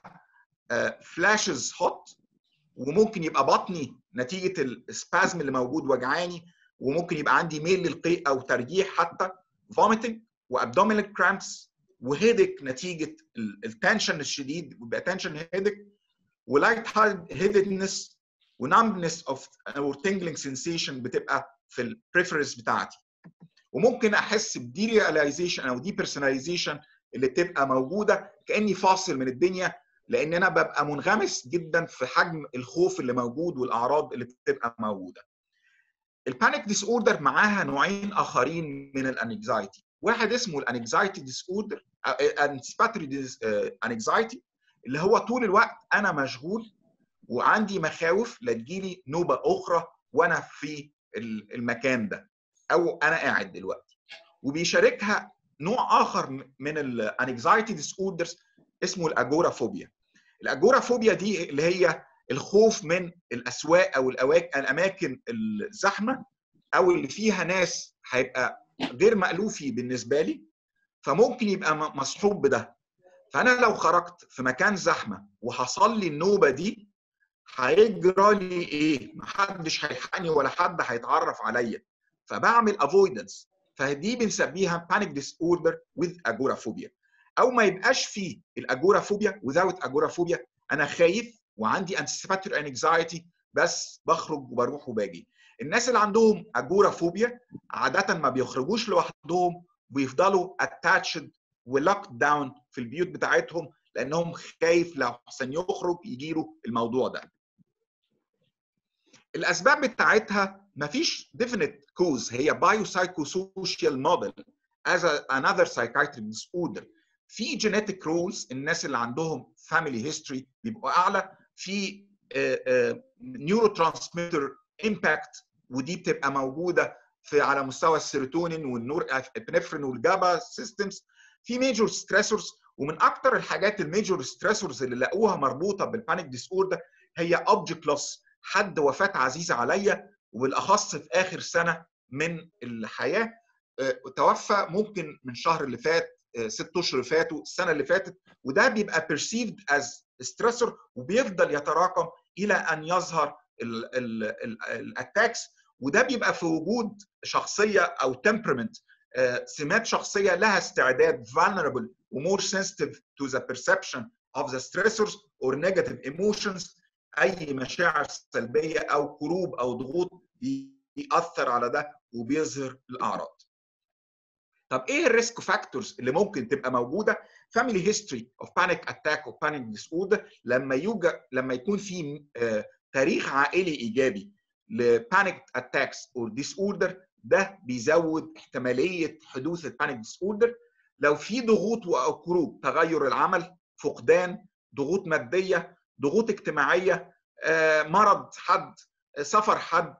فلاشز هوت وممكن يبقى بطني نتيجه السبازم اللي موجود وجعاني وممكن يبقى عندي ميل للقيء او ترجيح حتى فوميتنج وابدومينال كرامبس وهيدك نتيجه التنشن الشديد بيبقى تنشن هيدك ولايت هيدنس ونامبنس اوف او تنجلينج سensation بتبقى في البريفرنس بتاعتي وممكن احس بدي رياليزيشن او دي بيرسوناليزيشن اللي بتبقى موجوده كاني فاصل من الدنيا لان انا ببقى منغمس جدا في حجم الخوف اللي موجود والاعراض اللي بتبقى موجوده البانيك ديس اوردر معاها نوعين اخرين من الانكزايتي واحد اسمه الانكزايتي ديس اوردر انتسباتوري انكزايتي اللي هو طول الوقت انا مشغول وعندي مخاوف لا تجيلي نوبه اخرى وانا في المكان ده او انا قاعد دلوقتي وبيشاركها نوع اخر من الانكزايتي ديس اوردرز اسمه الاجورا فوبيا الاجورا فوبيا دي اللي هي الخوف من الاسواق او الاماكن الزحمه او اللي فيها ناس هيبقى غير مألوفي بالنسبه لي فممكن يبقى مصحوب بده فانا لو خرجت في مكان زحمه وحصل لي النوبه دي هيجرى لي ايه؟ محدش هيلحقني ولا حد هيتعرف عليا فبعمل افويدنس فدي بنسميها بانيك ديس اوردر وذ اجورافوبيا او ما يبقاش فيه الاجورافوبيا without اجورافوبيا انا خايف وعندي anticipatory anxiety بس بخرج وبروح وباجي الناس اللي عندهم اجورافوبيا عاده ما بيخرجوش لوحدهم بيفضلوا attached ولوكد داون في البيوت بتاعتهم لانهم خايف لو حسن يخرج يجي له الموضوع ده الاسباب بتاعتها مفيش definite cause هي biopsychosocial model as a, another psychiatric disorder في جينيتك رولز الناس اللي عندهم فاميلي هيستوري بيبقوا اعلى في نيورو ترانسميتر امباكت ودي بتبقى موجوده في على مستوى السيروتونين والنور ابنفرين والجابا سيستمز في ميجور ستريسورز ومن اكتر الحاجات الميجور ستريسورز اللي لقوها مربوطه بالبانيك ديس اوردر هي اوبجكت لوس حد وفاه عزيزه عليا وبالاخص في اخر سنه من الحياه توفى ممكن من الشهر اللي فات ست اشهر فاتوا السنه اللي فاتت وده بيبقى perceived as stressor وبيفضل يتراكم الى ان يظهر الاتاكس وده بيبقى في وجود شخصيه او temperament سمات شخصيه لها استعداد vulnerable ومور sensitive to the perception of the stressors or negative emotions اي مشاعر سلبيه او كروب او ضغوط بيأثر على ده وبيظهر الاعراض. طب ايه الريسك فاكتورز اللي ممكن تبقى موجوده فاميلي هيستوري اوف بانيك اتاك او بانيك ديس اوردر لما يوجد لما يكون في تاريخ عائلي ايجابي لبانيك اتاكس او ديس اوردر ده بيزود احتماليه حدوث البانيك ديس اوردر لو في ضغوط او كروب تغير العمل فقدان ضغوط ماديه ضغوط اجتماعيه مرض حد سفر حد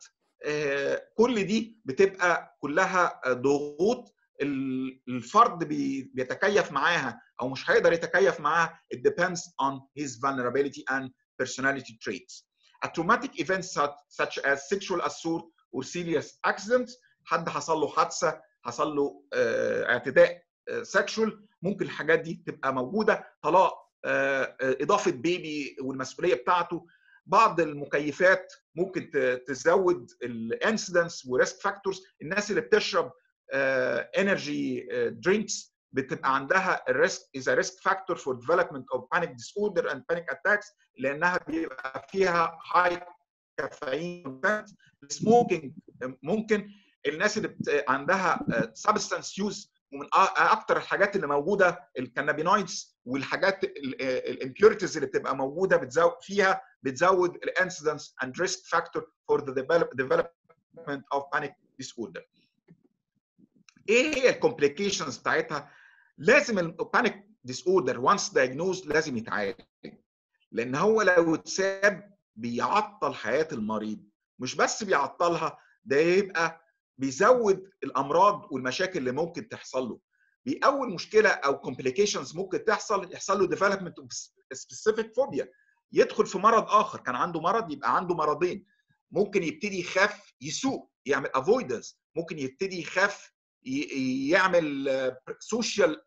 كل دي بتبقى كلها ضغوط الفرد بيتكيف معاها او مش هيقدر يتكيف معاها it depends on his vulnerability and personality traits. A traumatic event such as sexual assault or serious accidents حد حصل له حادثه حصل له اعتداء سexual ممكن الحاجات دي تبقى موجوده طلاق اضافه بيبي والمسؤوليه بتاعته بعض المكيفات ممكن تزود الانسيدنس وريسك فاكتورز الناس اللي بتشرب انرجي درينكس بتبقى عندها الريسك is a risk factor for development of panic disorder and panic attacks لانها بيبقى فيها high كافيين سموكينج ممكن الناس اللي بت... عندها سبستانس يوز ومن اكتر الحاجات اللي موجوده الكانابينويدز والحاجات الامبيورتيز اللي بتبقى موجوده بتزود فيها بتزود الانسيدنس اند ريسك فاكتور فور ذا development of panic disorder. ايه هي الكومبليكيشنز بتاعتها؟ لازم البانيك ديس اوردر وانس دايجنوز لازم يتعالج لان هو لو اتساب بيعطل حياه المريض مش بس بيعطلها ده يبقى بيزود الامراض والمشاكل اللي ممكن تحصل له بأول مشكله او كومبليكيشنز ممكن تحصل يحصل له ديفلوبمنت اوف سبيسيفيك فوبيا يدخل في مرض اخر كان عنده مرض يبقى عنده مرضين ممكن يبتدي يخاف يسوق يعمل افويدنس ممكن يبتدي يخاف يعمل سوشيال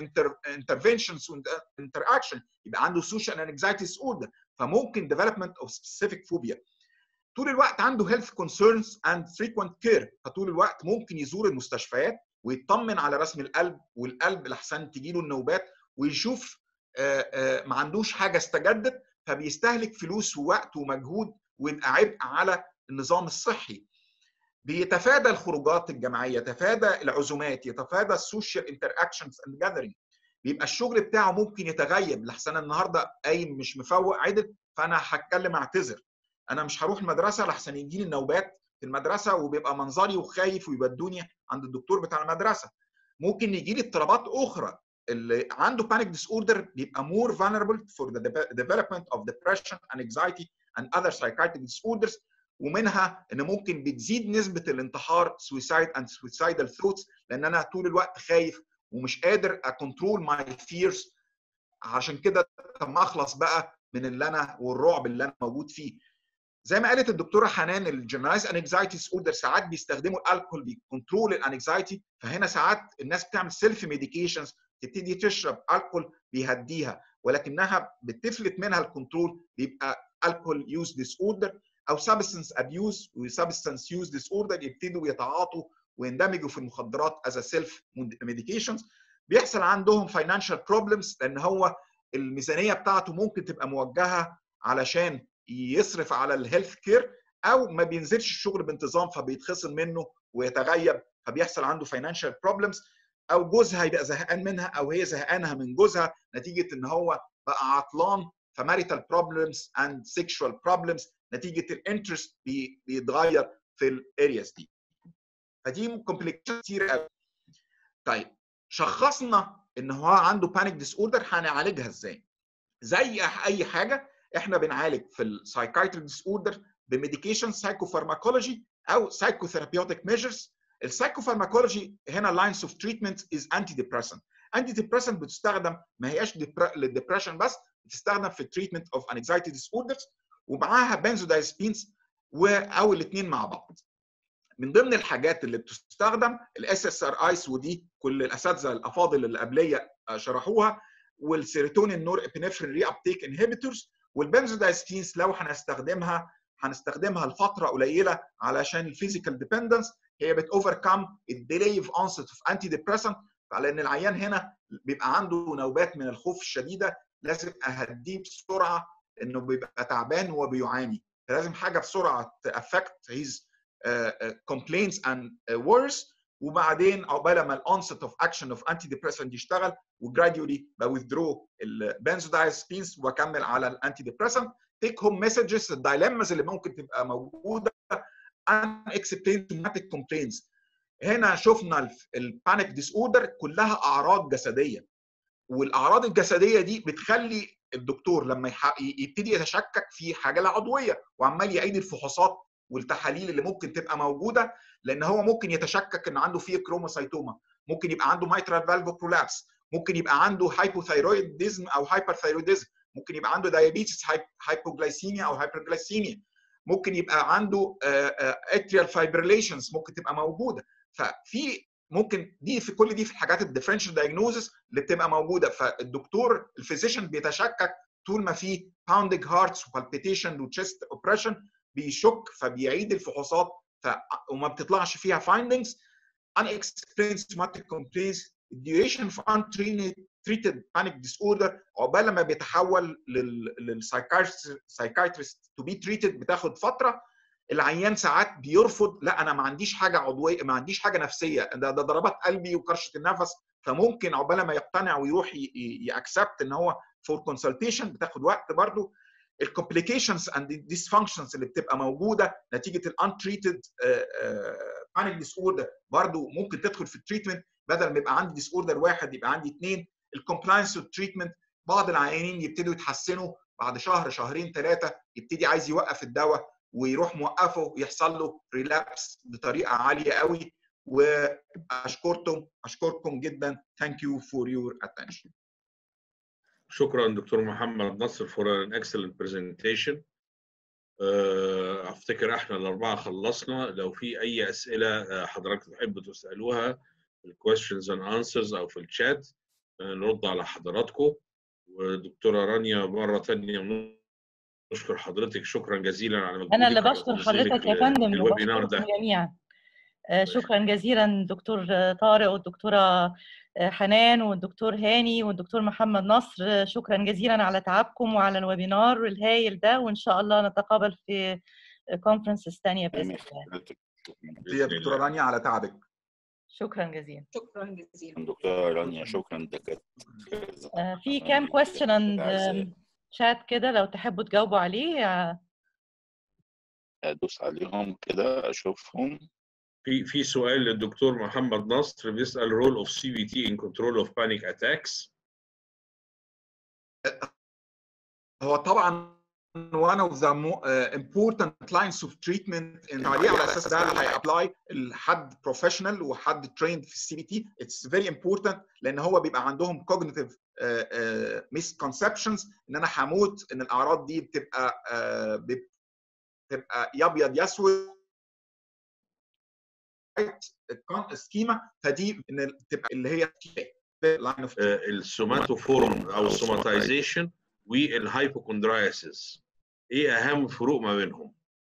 انترفنشنز انتر اكشن يبقى عنده سوشيال انكزايتي اوردر فممكن ديفلوبمنت اوف سبيسيفيك فوبيا طول الوقت عنده هيلث كونسيرنز اند فريكوينت كير فطول الوقت ممكن يزور المستشفيات ويطمن على رسم القلب والقلب لحسن تجي له النوبات ويشوف ما عندوش حاجه استجدت فبيستهلك فلوس ووقت ومجهود ويبقى عبء على النظام الصحي بيتفادى الخروجات الجماعيه يتفادى العزومات يتفادى السوشيال انتر اكشنز اند جاذرينج بيبقى الشغل بتاعه ممكن يتغيب لحسن النهارده قايم مش مفوق عدل فانا هتكلم اعتذر انا مش هروح المدرسه لحسن يجي لي النوبات في المدرسه وبيبقى منظري وخايف ويودوني عند الدكتور بتاع المدرسه ممكن يجي لي اضطرابات اخرى اللي عنده panic disorder بيبقى more vulnerable for the development of depression and anxiety and other psychiatric disorders ومنها ان ممكن بتزيد نسبه الانتحار suicide and suicidal thoughts لان انا طول الوقت خايف ومش قادر اكونترول ماي فيرز عشان كده طب ما اخلص بقى من اللي انا والرعب اللي انا موجود فيه زي ما قالت الدكتوره حنان الجنرالايز انكزايتي اوردر ساعات بيستخدموا الالكول بيكونترول الانكزايتي فهنا ساعات الناس بتعمل سيلف ميديكيشنز تبتدي تشرب الكول بيهديها ولكنها بتفلت منها الكنترول بيبقى الكول يوز ديس اوردر او سبستنس ابيوز وسبستنس يوز ديس اوردر يبتدوا يتعاطوا ويندمجوا في المخدرات از سيلف ميديكيشنز بيحصل عندهم فاينانشال بروبلمز لان هو الميزانيه بتاعته ممكن تبقى موجهه علشان يصرف على الهيلث كير او ما بينزلش الشغل بانتظام فبيتخصم منه ويتغيب فبيحصل عنده فاينانشال بروبلمز او جوزها يبقى زهقان منها او هي زهقانه من جوزها نتيجه ان هو بقى عطلان فماريتال بروبلمز اند سيكشوال بروبلمز نتيجه الانترست بي بيتغير في الارياز دي فدي كومبليكيشن كتير قوي طيب شخصنا ان هو عنده بانيك ديس اوردر هنعالجها ازاي زي اي حاجه احنا بنعالج في السايكايتريك ديس اوردر بميديكيشن سايكوفارماكولوجي او سايكوثيرابيوتيك ميجرز السايكوفارماكولوجي هنا لاينز اوف تريتمنت از انتي ديبريسنت انتي ديبريسنت بتستخدم ما هياش للديبريشن بس بتستخدم في التريتمنت اوف انكزايتي ديس اوردرز ومعاها بنزودايزبينز او الاثنين مع بعض من ضمن الحاجات اللي بتستخدم الاس اس ار ايس ودي كل الاساتذه الافاضل اللي قبليه شرحوها والسيروتونين نور ابنفرين ري ابتيك انهبيتورز والبنزودايزبينز لو هنستخدمها هنستخدمها لفتره قليله علشان الفيزيكال ديبندنس هي بت اوفركم الديلي اوف اونست اوف انتي ديبريسنت فلان العيان هنا بيبقى عنده نوبات من الخوف الشديده لازم اهديه بسرعه انه بيبقى تعبان وبيعاني فلازم حاجه بسرعه تافكت هيز كومبلينز اند worries وبعدين عقبال ما الانست اوف اكشن اوف انتي ديبريسنت يشتغل وجراديولي بويذرو البنزودايزبينز واكمل على الانتي ديبريسنت تيك هوم مسجز الدايلمز اللي ممكن تبقى موجوده ان اكسبلين سوماتيك كومبلينز هنا شفنا البانيك ديس اوردر كلها اعراض جسديه والاعراض الجسديه دي بتخلي الدكتور لما يبتدي يتشكك في حاجه عضويه وعمال يعيد الفحوصات والتحاليل اللي ممكن تبقى موجوده لان هو ممكن يتشكك ان عنده فيه كروموسايتوما ممكن يبقى عنده مايترال فالفو برولابس ممكن يبقى عنده هايبوثايرويدزم او هايبرثايرويدزم ممكن يبقى عنده دايابيتس هايبوجلايسيميا او هايبرجلايسيميا ممكن يبقى عنده اتريال فايبريليشنز ممكن تبقى موجوده ففي ممكن دي في كل دي في الحاجات الديفرنشال دايجنوزس اللي بتبقى موجوده فالدكتور الفيزيشن بيتشكك طول ما في باوندنج هارتس وبالبيتيشن وتشيست اوبريشن بيشك فبيعيد الفحوصات ف... وما بتطلعش فيها فايندنجز unexplained somatic complaints الديوريشن اوف untreated panic disorder عقبال ما بيتحول للسايكايترست تو بي تريتد بتاخد فتره العيان ساعات بيرفض لا انا ما عنديش حاجه عضويه ما عنديش حاجه نفسيه ده, ده ضربات قلبي وكرشه النفس فممكن عقبال ما يقتنع ويروح ياكسبت ان هو فور كونسلتيشن بتاخد وقت برضو الكومبليكيشنز اند ديسفانكشنز اللي بتبقى موجوده نتيجه الانتريتد بانيك ديس اوردر برضو ممكن تدخل في التريتمنت بدل ما يبقى عندي ديس اوردر واحد يبقى عندي اثنين الكومبلاينس والتريتمنت بعض العيانين يبتدوا يتحسنوا بعد شهر شهرين ثلاثه يبتدي عايز يوقف الدواء ويروح موقفه يحصل له ريلابس بطريقه عاليه قوي واشكركم اشكركم جدا ثانك يو فور يور اتنشن شكرا دكتور محمد نصر فور ان اكسلنت برزنتيشن افتكر احنا الاربعه خلصنا لو في اي اسئله حضراتكم تحبوا تسالوها في الكويستشنز اند انسرز او في الشات نرد على حضراتكم ودكتوره رانيا مره ثانيه نشكر حضرتك شكرا جزيلا على مجهودك انا اللي بشكر حضرتك يا فندم الويبينار ده جميعا شكرا جزيلا دكتور طارق والدكتوره حنان والدكتور هاني والدكتور محمد نصر شكرا جزيلا على تعبكم وعلى الويبينار الهايل ده وان شاء الله نتقابل في كونفرنسز ثانيه باذن الله يا دكتوره رانيا على تعبك شكرا جزيلا شكرا جزيلا دكتوره رانيا شكرا دكاتره في كام كويستشن اند شات كده لو تحبوا تجاوبوا عليه ادوس عليهم كده اشوفهم في في سؤال للدكتور محمد نصر بيسال رول اوف سي بي تي ان كنترول اوف بانيك اتاكس هو طبعا one of the more, uh, important lines of treatment ان عليه على اساس ده هيابلاي لحد بروفيشنال وحد trained في السي بي تي اتس فيري امبورتنت لان هو بيبقى عندهم cognitive misconceptions ان انا هموت ان الاعراض دي بتبقى uh, بتبقى يا ابيض يا اسود سكيما فدي ان تبقى اللي هي لاين اوف السوماتوفورم او السوماتيزيشن والهايبوكوندرايسيس ايه اهم فروق ما بينهم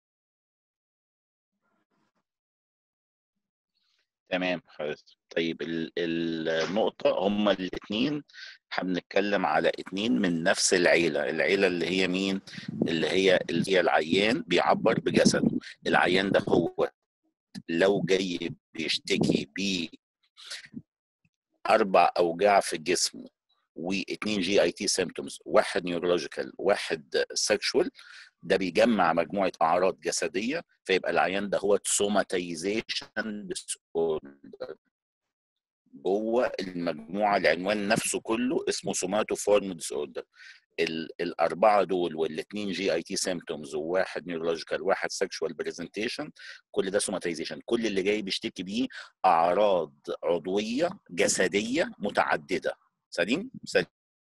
تمام خلاص طيب النقطة هما الاثنين هنتكلم على اتنين من نفس العيلة العيلة اللي هي مين اللي هي اللي هي العيان بيعبر بجسده العيان ده هو لو جاي بيشتكي ب اربع اوجاع في جسمه واثنين جي اي تي سيمتومز واحد نيورولوجيكال واحد سكشوال ده بيجمع مجموعه اعراض جسديه فيبقى العيان ده هو سوماتيزيشن ديسوردر جوه المجموعه العنوان نفسه كله اسمه سوماتوفورم ديسوردر الاربعه دول والاثنين جي اي تي سيمتومز وواحد نيورولوجيكال واحد سكشوال برزنتيشن كل ده سوماتيزيشن كل اللي جاي بيشتكي بيه اعراض عضويه جسديه متعدده سليم سليم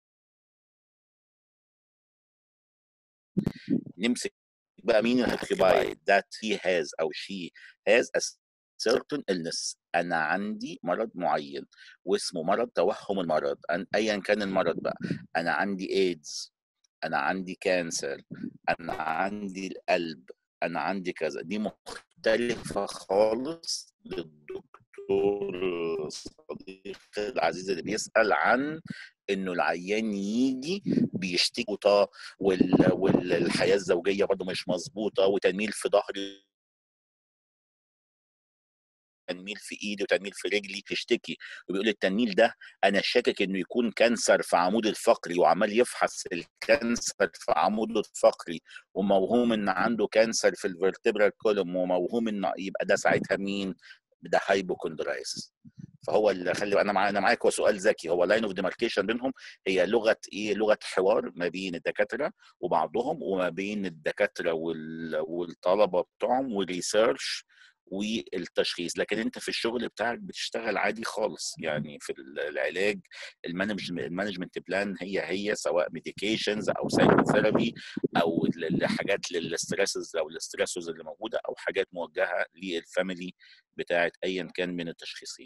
نمسك بقى مين الهيبايد that he has او she has a certain illness انا عندي مرض معين واسمه مرض توهم المرض ايا كان المرض بقى انا عندي ايدز انا عندي كانسر انا عندي القلب انا عندي كذا دي مختلفه خالص للدكتور صديقي العزيز اللي بيسال عن انه العيان يجي بيشتكي والحياه الزوجيه برضه مش مظبوطه وتنميل في ظهري تنميل في ايدي وتنميل في رجلي تشتكي وبيقول التنميل ده انا شاكك انه يكون كانسر في عمود الفقري وعمال يفحص الكانسر في عمود الفقري وموهوم ان عنده كانسر في الفرتبرال كولوم وموهوم ان يبقى ده ساعتها مين ده هايبوكوندرايسس فهو اللي خلي انا معاك انا معاك هو سؤال ذكي هو لاين اوف ديماركيشن بينهم هي لغه ايه لغه حوار ما بين الدكاتره وبعضهم وما بين الدكاتره والطلبه بتوعهم والريسيرش والتشخيص لكن انت في الشغل بتاعك بتشتغل عادي خالص يعني في العلاج المانجمنت بلان هي هي سواء ميديكيشنز او سايكوثيرابي او حاجات للستريسز او الاستريسز اللي موجوده او حاجات موجهه للفاميلي بتاعت ايا كان من التشخيصين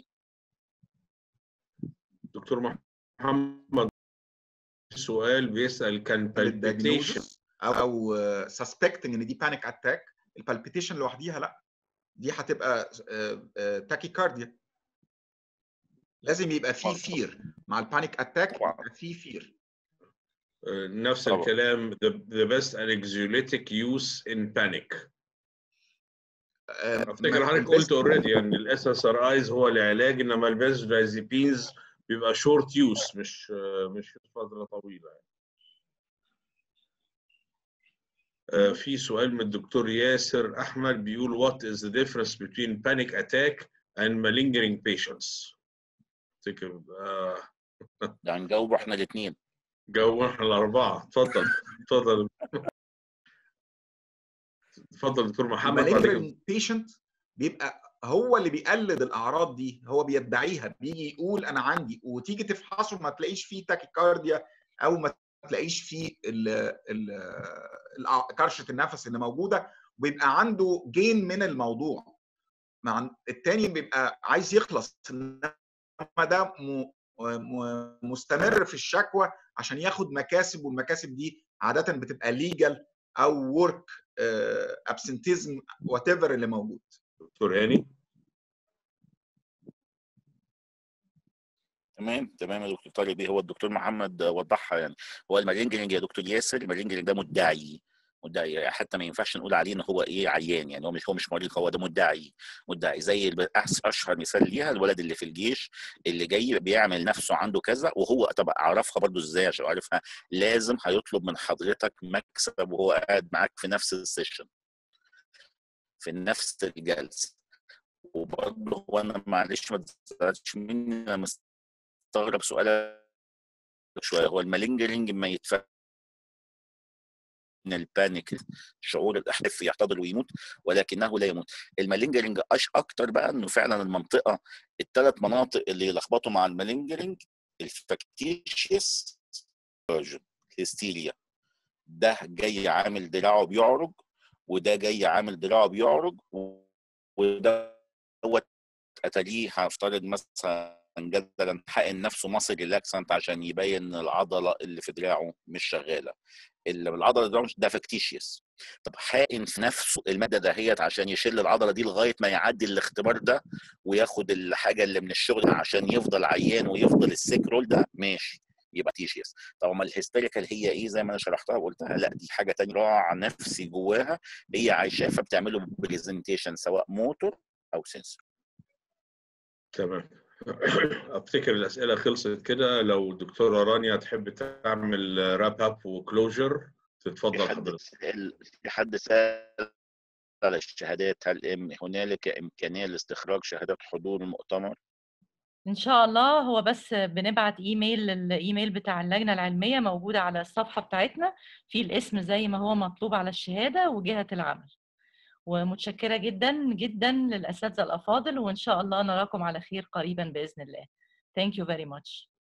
دكتور محمد سؤال بيسال كان بالبيتيشن او سسبكتنج ان دي بانيك اتاك البالبيتيشن لوحديها لا دي هتبقى تاكيكارديا لازم يبقى في طبعاً. فير مع البانيك اتاك طبعاً. يبقى في فير آه، نفس طبعا. الكلام the, the best anxiolytic use in panic افتكر حضرتك قلت اوريدي ان الاس اس ار ايز هو العلاج انما البنزودازيبينز بيبقى شورت يوز مش آه، مش فتره طويله يعني. آه، في سؤال من الدكتور ياسر احمد بيقول what is the difference between panic attack and malingering patients افتكر آه، ده هنجاوب احنا الاثنين جو احنا الاربعه اتفضل اتفضل اتفضل دكتور محمد بعد كده المالجنت بيشنت بيبقى هو اللي بيقلد الاعراض دي هو بيدعيها بيجي يقول انا عندي وتيجي تفحصه ما تلاقيش فيه تاكيكارديا او ما تلاقيش فيه ال ال ال- كرشه النفس اللي موجوده وبيبقى عنده جين من الموضوع مع التاني بيبقى عايز يخلص انما ده م- م- مستمر في الشكوى عشان ياخد مكاسب والمكاسب دي عاده بتبقى ليجل او ورك ابسنتيزم وات ايفر اللي موجود دكتور هاني تمام تمام يا دكتور طارق بيه هو الدكتور محمد وضحها يعني هو المالينجرينج يا دكتور ياسر المالينجرينج ده مدعي مدعي يعني حتى ما ينفعش نقول عليه ان هو ايه عيان يعني هو مش هو مش مريض هو ده مدعي مدعي زي الب- أحس- اشهر مثال ليها الولد اللي في الجيش اللي جاي بيعمل نفسه عنده كذا وهو طب اعرفها برضو ازاي عشان اعرفها لازم هيطلب من حضرتك مكسب وهو قاعد معاك في نفس السيشن في نفس الجلسه وبرضه هو انا معلش ما تزعلش مني انا مستغرب سؤالك شويه هو المالينجرينج ما يدفع من البانيك شعور الاحتف يحتضر ويموت ولكنه لا يموت المالينجرينج اش اكتر بقى انه فعلا المنطقه الثلاث مناطق اللي يلخبطوا مع المالينجرينج الفاكتيشيس الهستيريا ده جاي عامل دراعه بيعرج وده جاي عامل دراعه بيعرج وده دوت اتاريه هفترض مثلا جدلا حقن نفسه مصر ريلاكسنت عشان يبين العضله اللي في دراعه مش شغاله اللي العضله ده ده فاكتيشيوس طب حقن في نفسه الماده دهيت عشان يشيل العضله دي لغايه ما يعدي الاختبار ده وياخد الحاجه اللي من الشغل عشان يفضل عيان ويفضل السيك رول ده ماشي يبقى تيشيس طب ما الهيستيريكال هي ايه زي ما انا شرحتها وقلتها لا دي حاجه تانية راع نفسي جواها هي عايشاه فبتعمله برزنتيشن سواء موتور او سنسور تمام افتكر الاسئله خلصت كده لو الدكتوره رانيا تحب تعمل راب اب وكلوجر تتفضل في حد حضرتك سأل في حد سأل على الشهادات هل إم- هنالك إمكانية لاستخراج شهادات حضور المؤتمر؟ ان شاء الله هو بس بنبعت ايميل الايميل بتاع اللجنه العلميه موجوده على الصفحه بتاعتنا في الاسم زي ما هو مطلوب على الشهاده وجهه العمل ومتشكره جدا جدا للاساتذه الافاضل وان شاء الله نراكم على خير قريبا باذن الله Thank you very much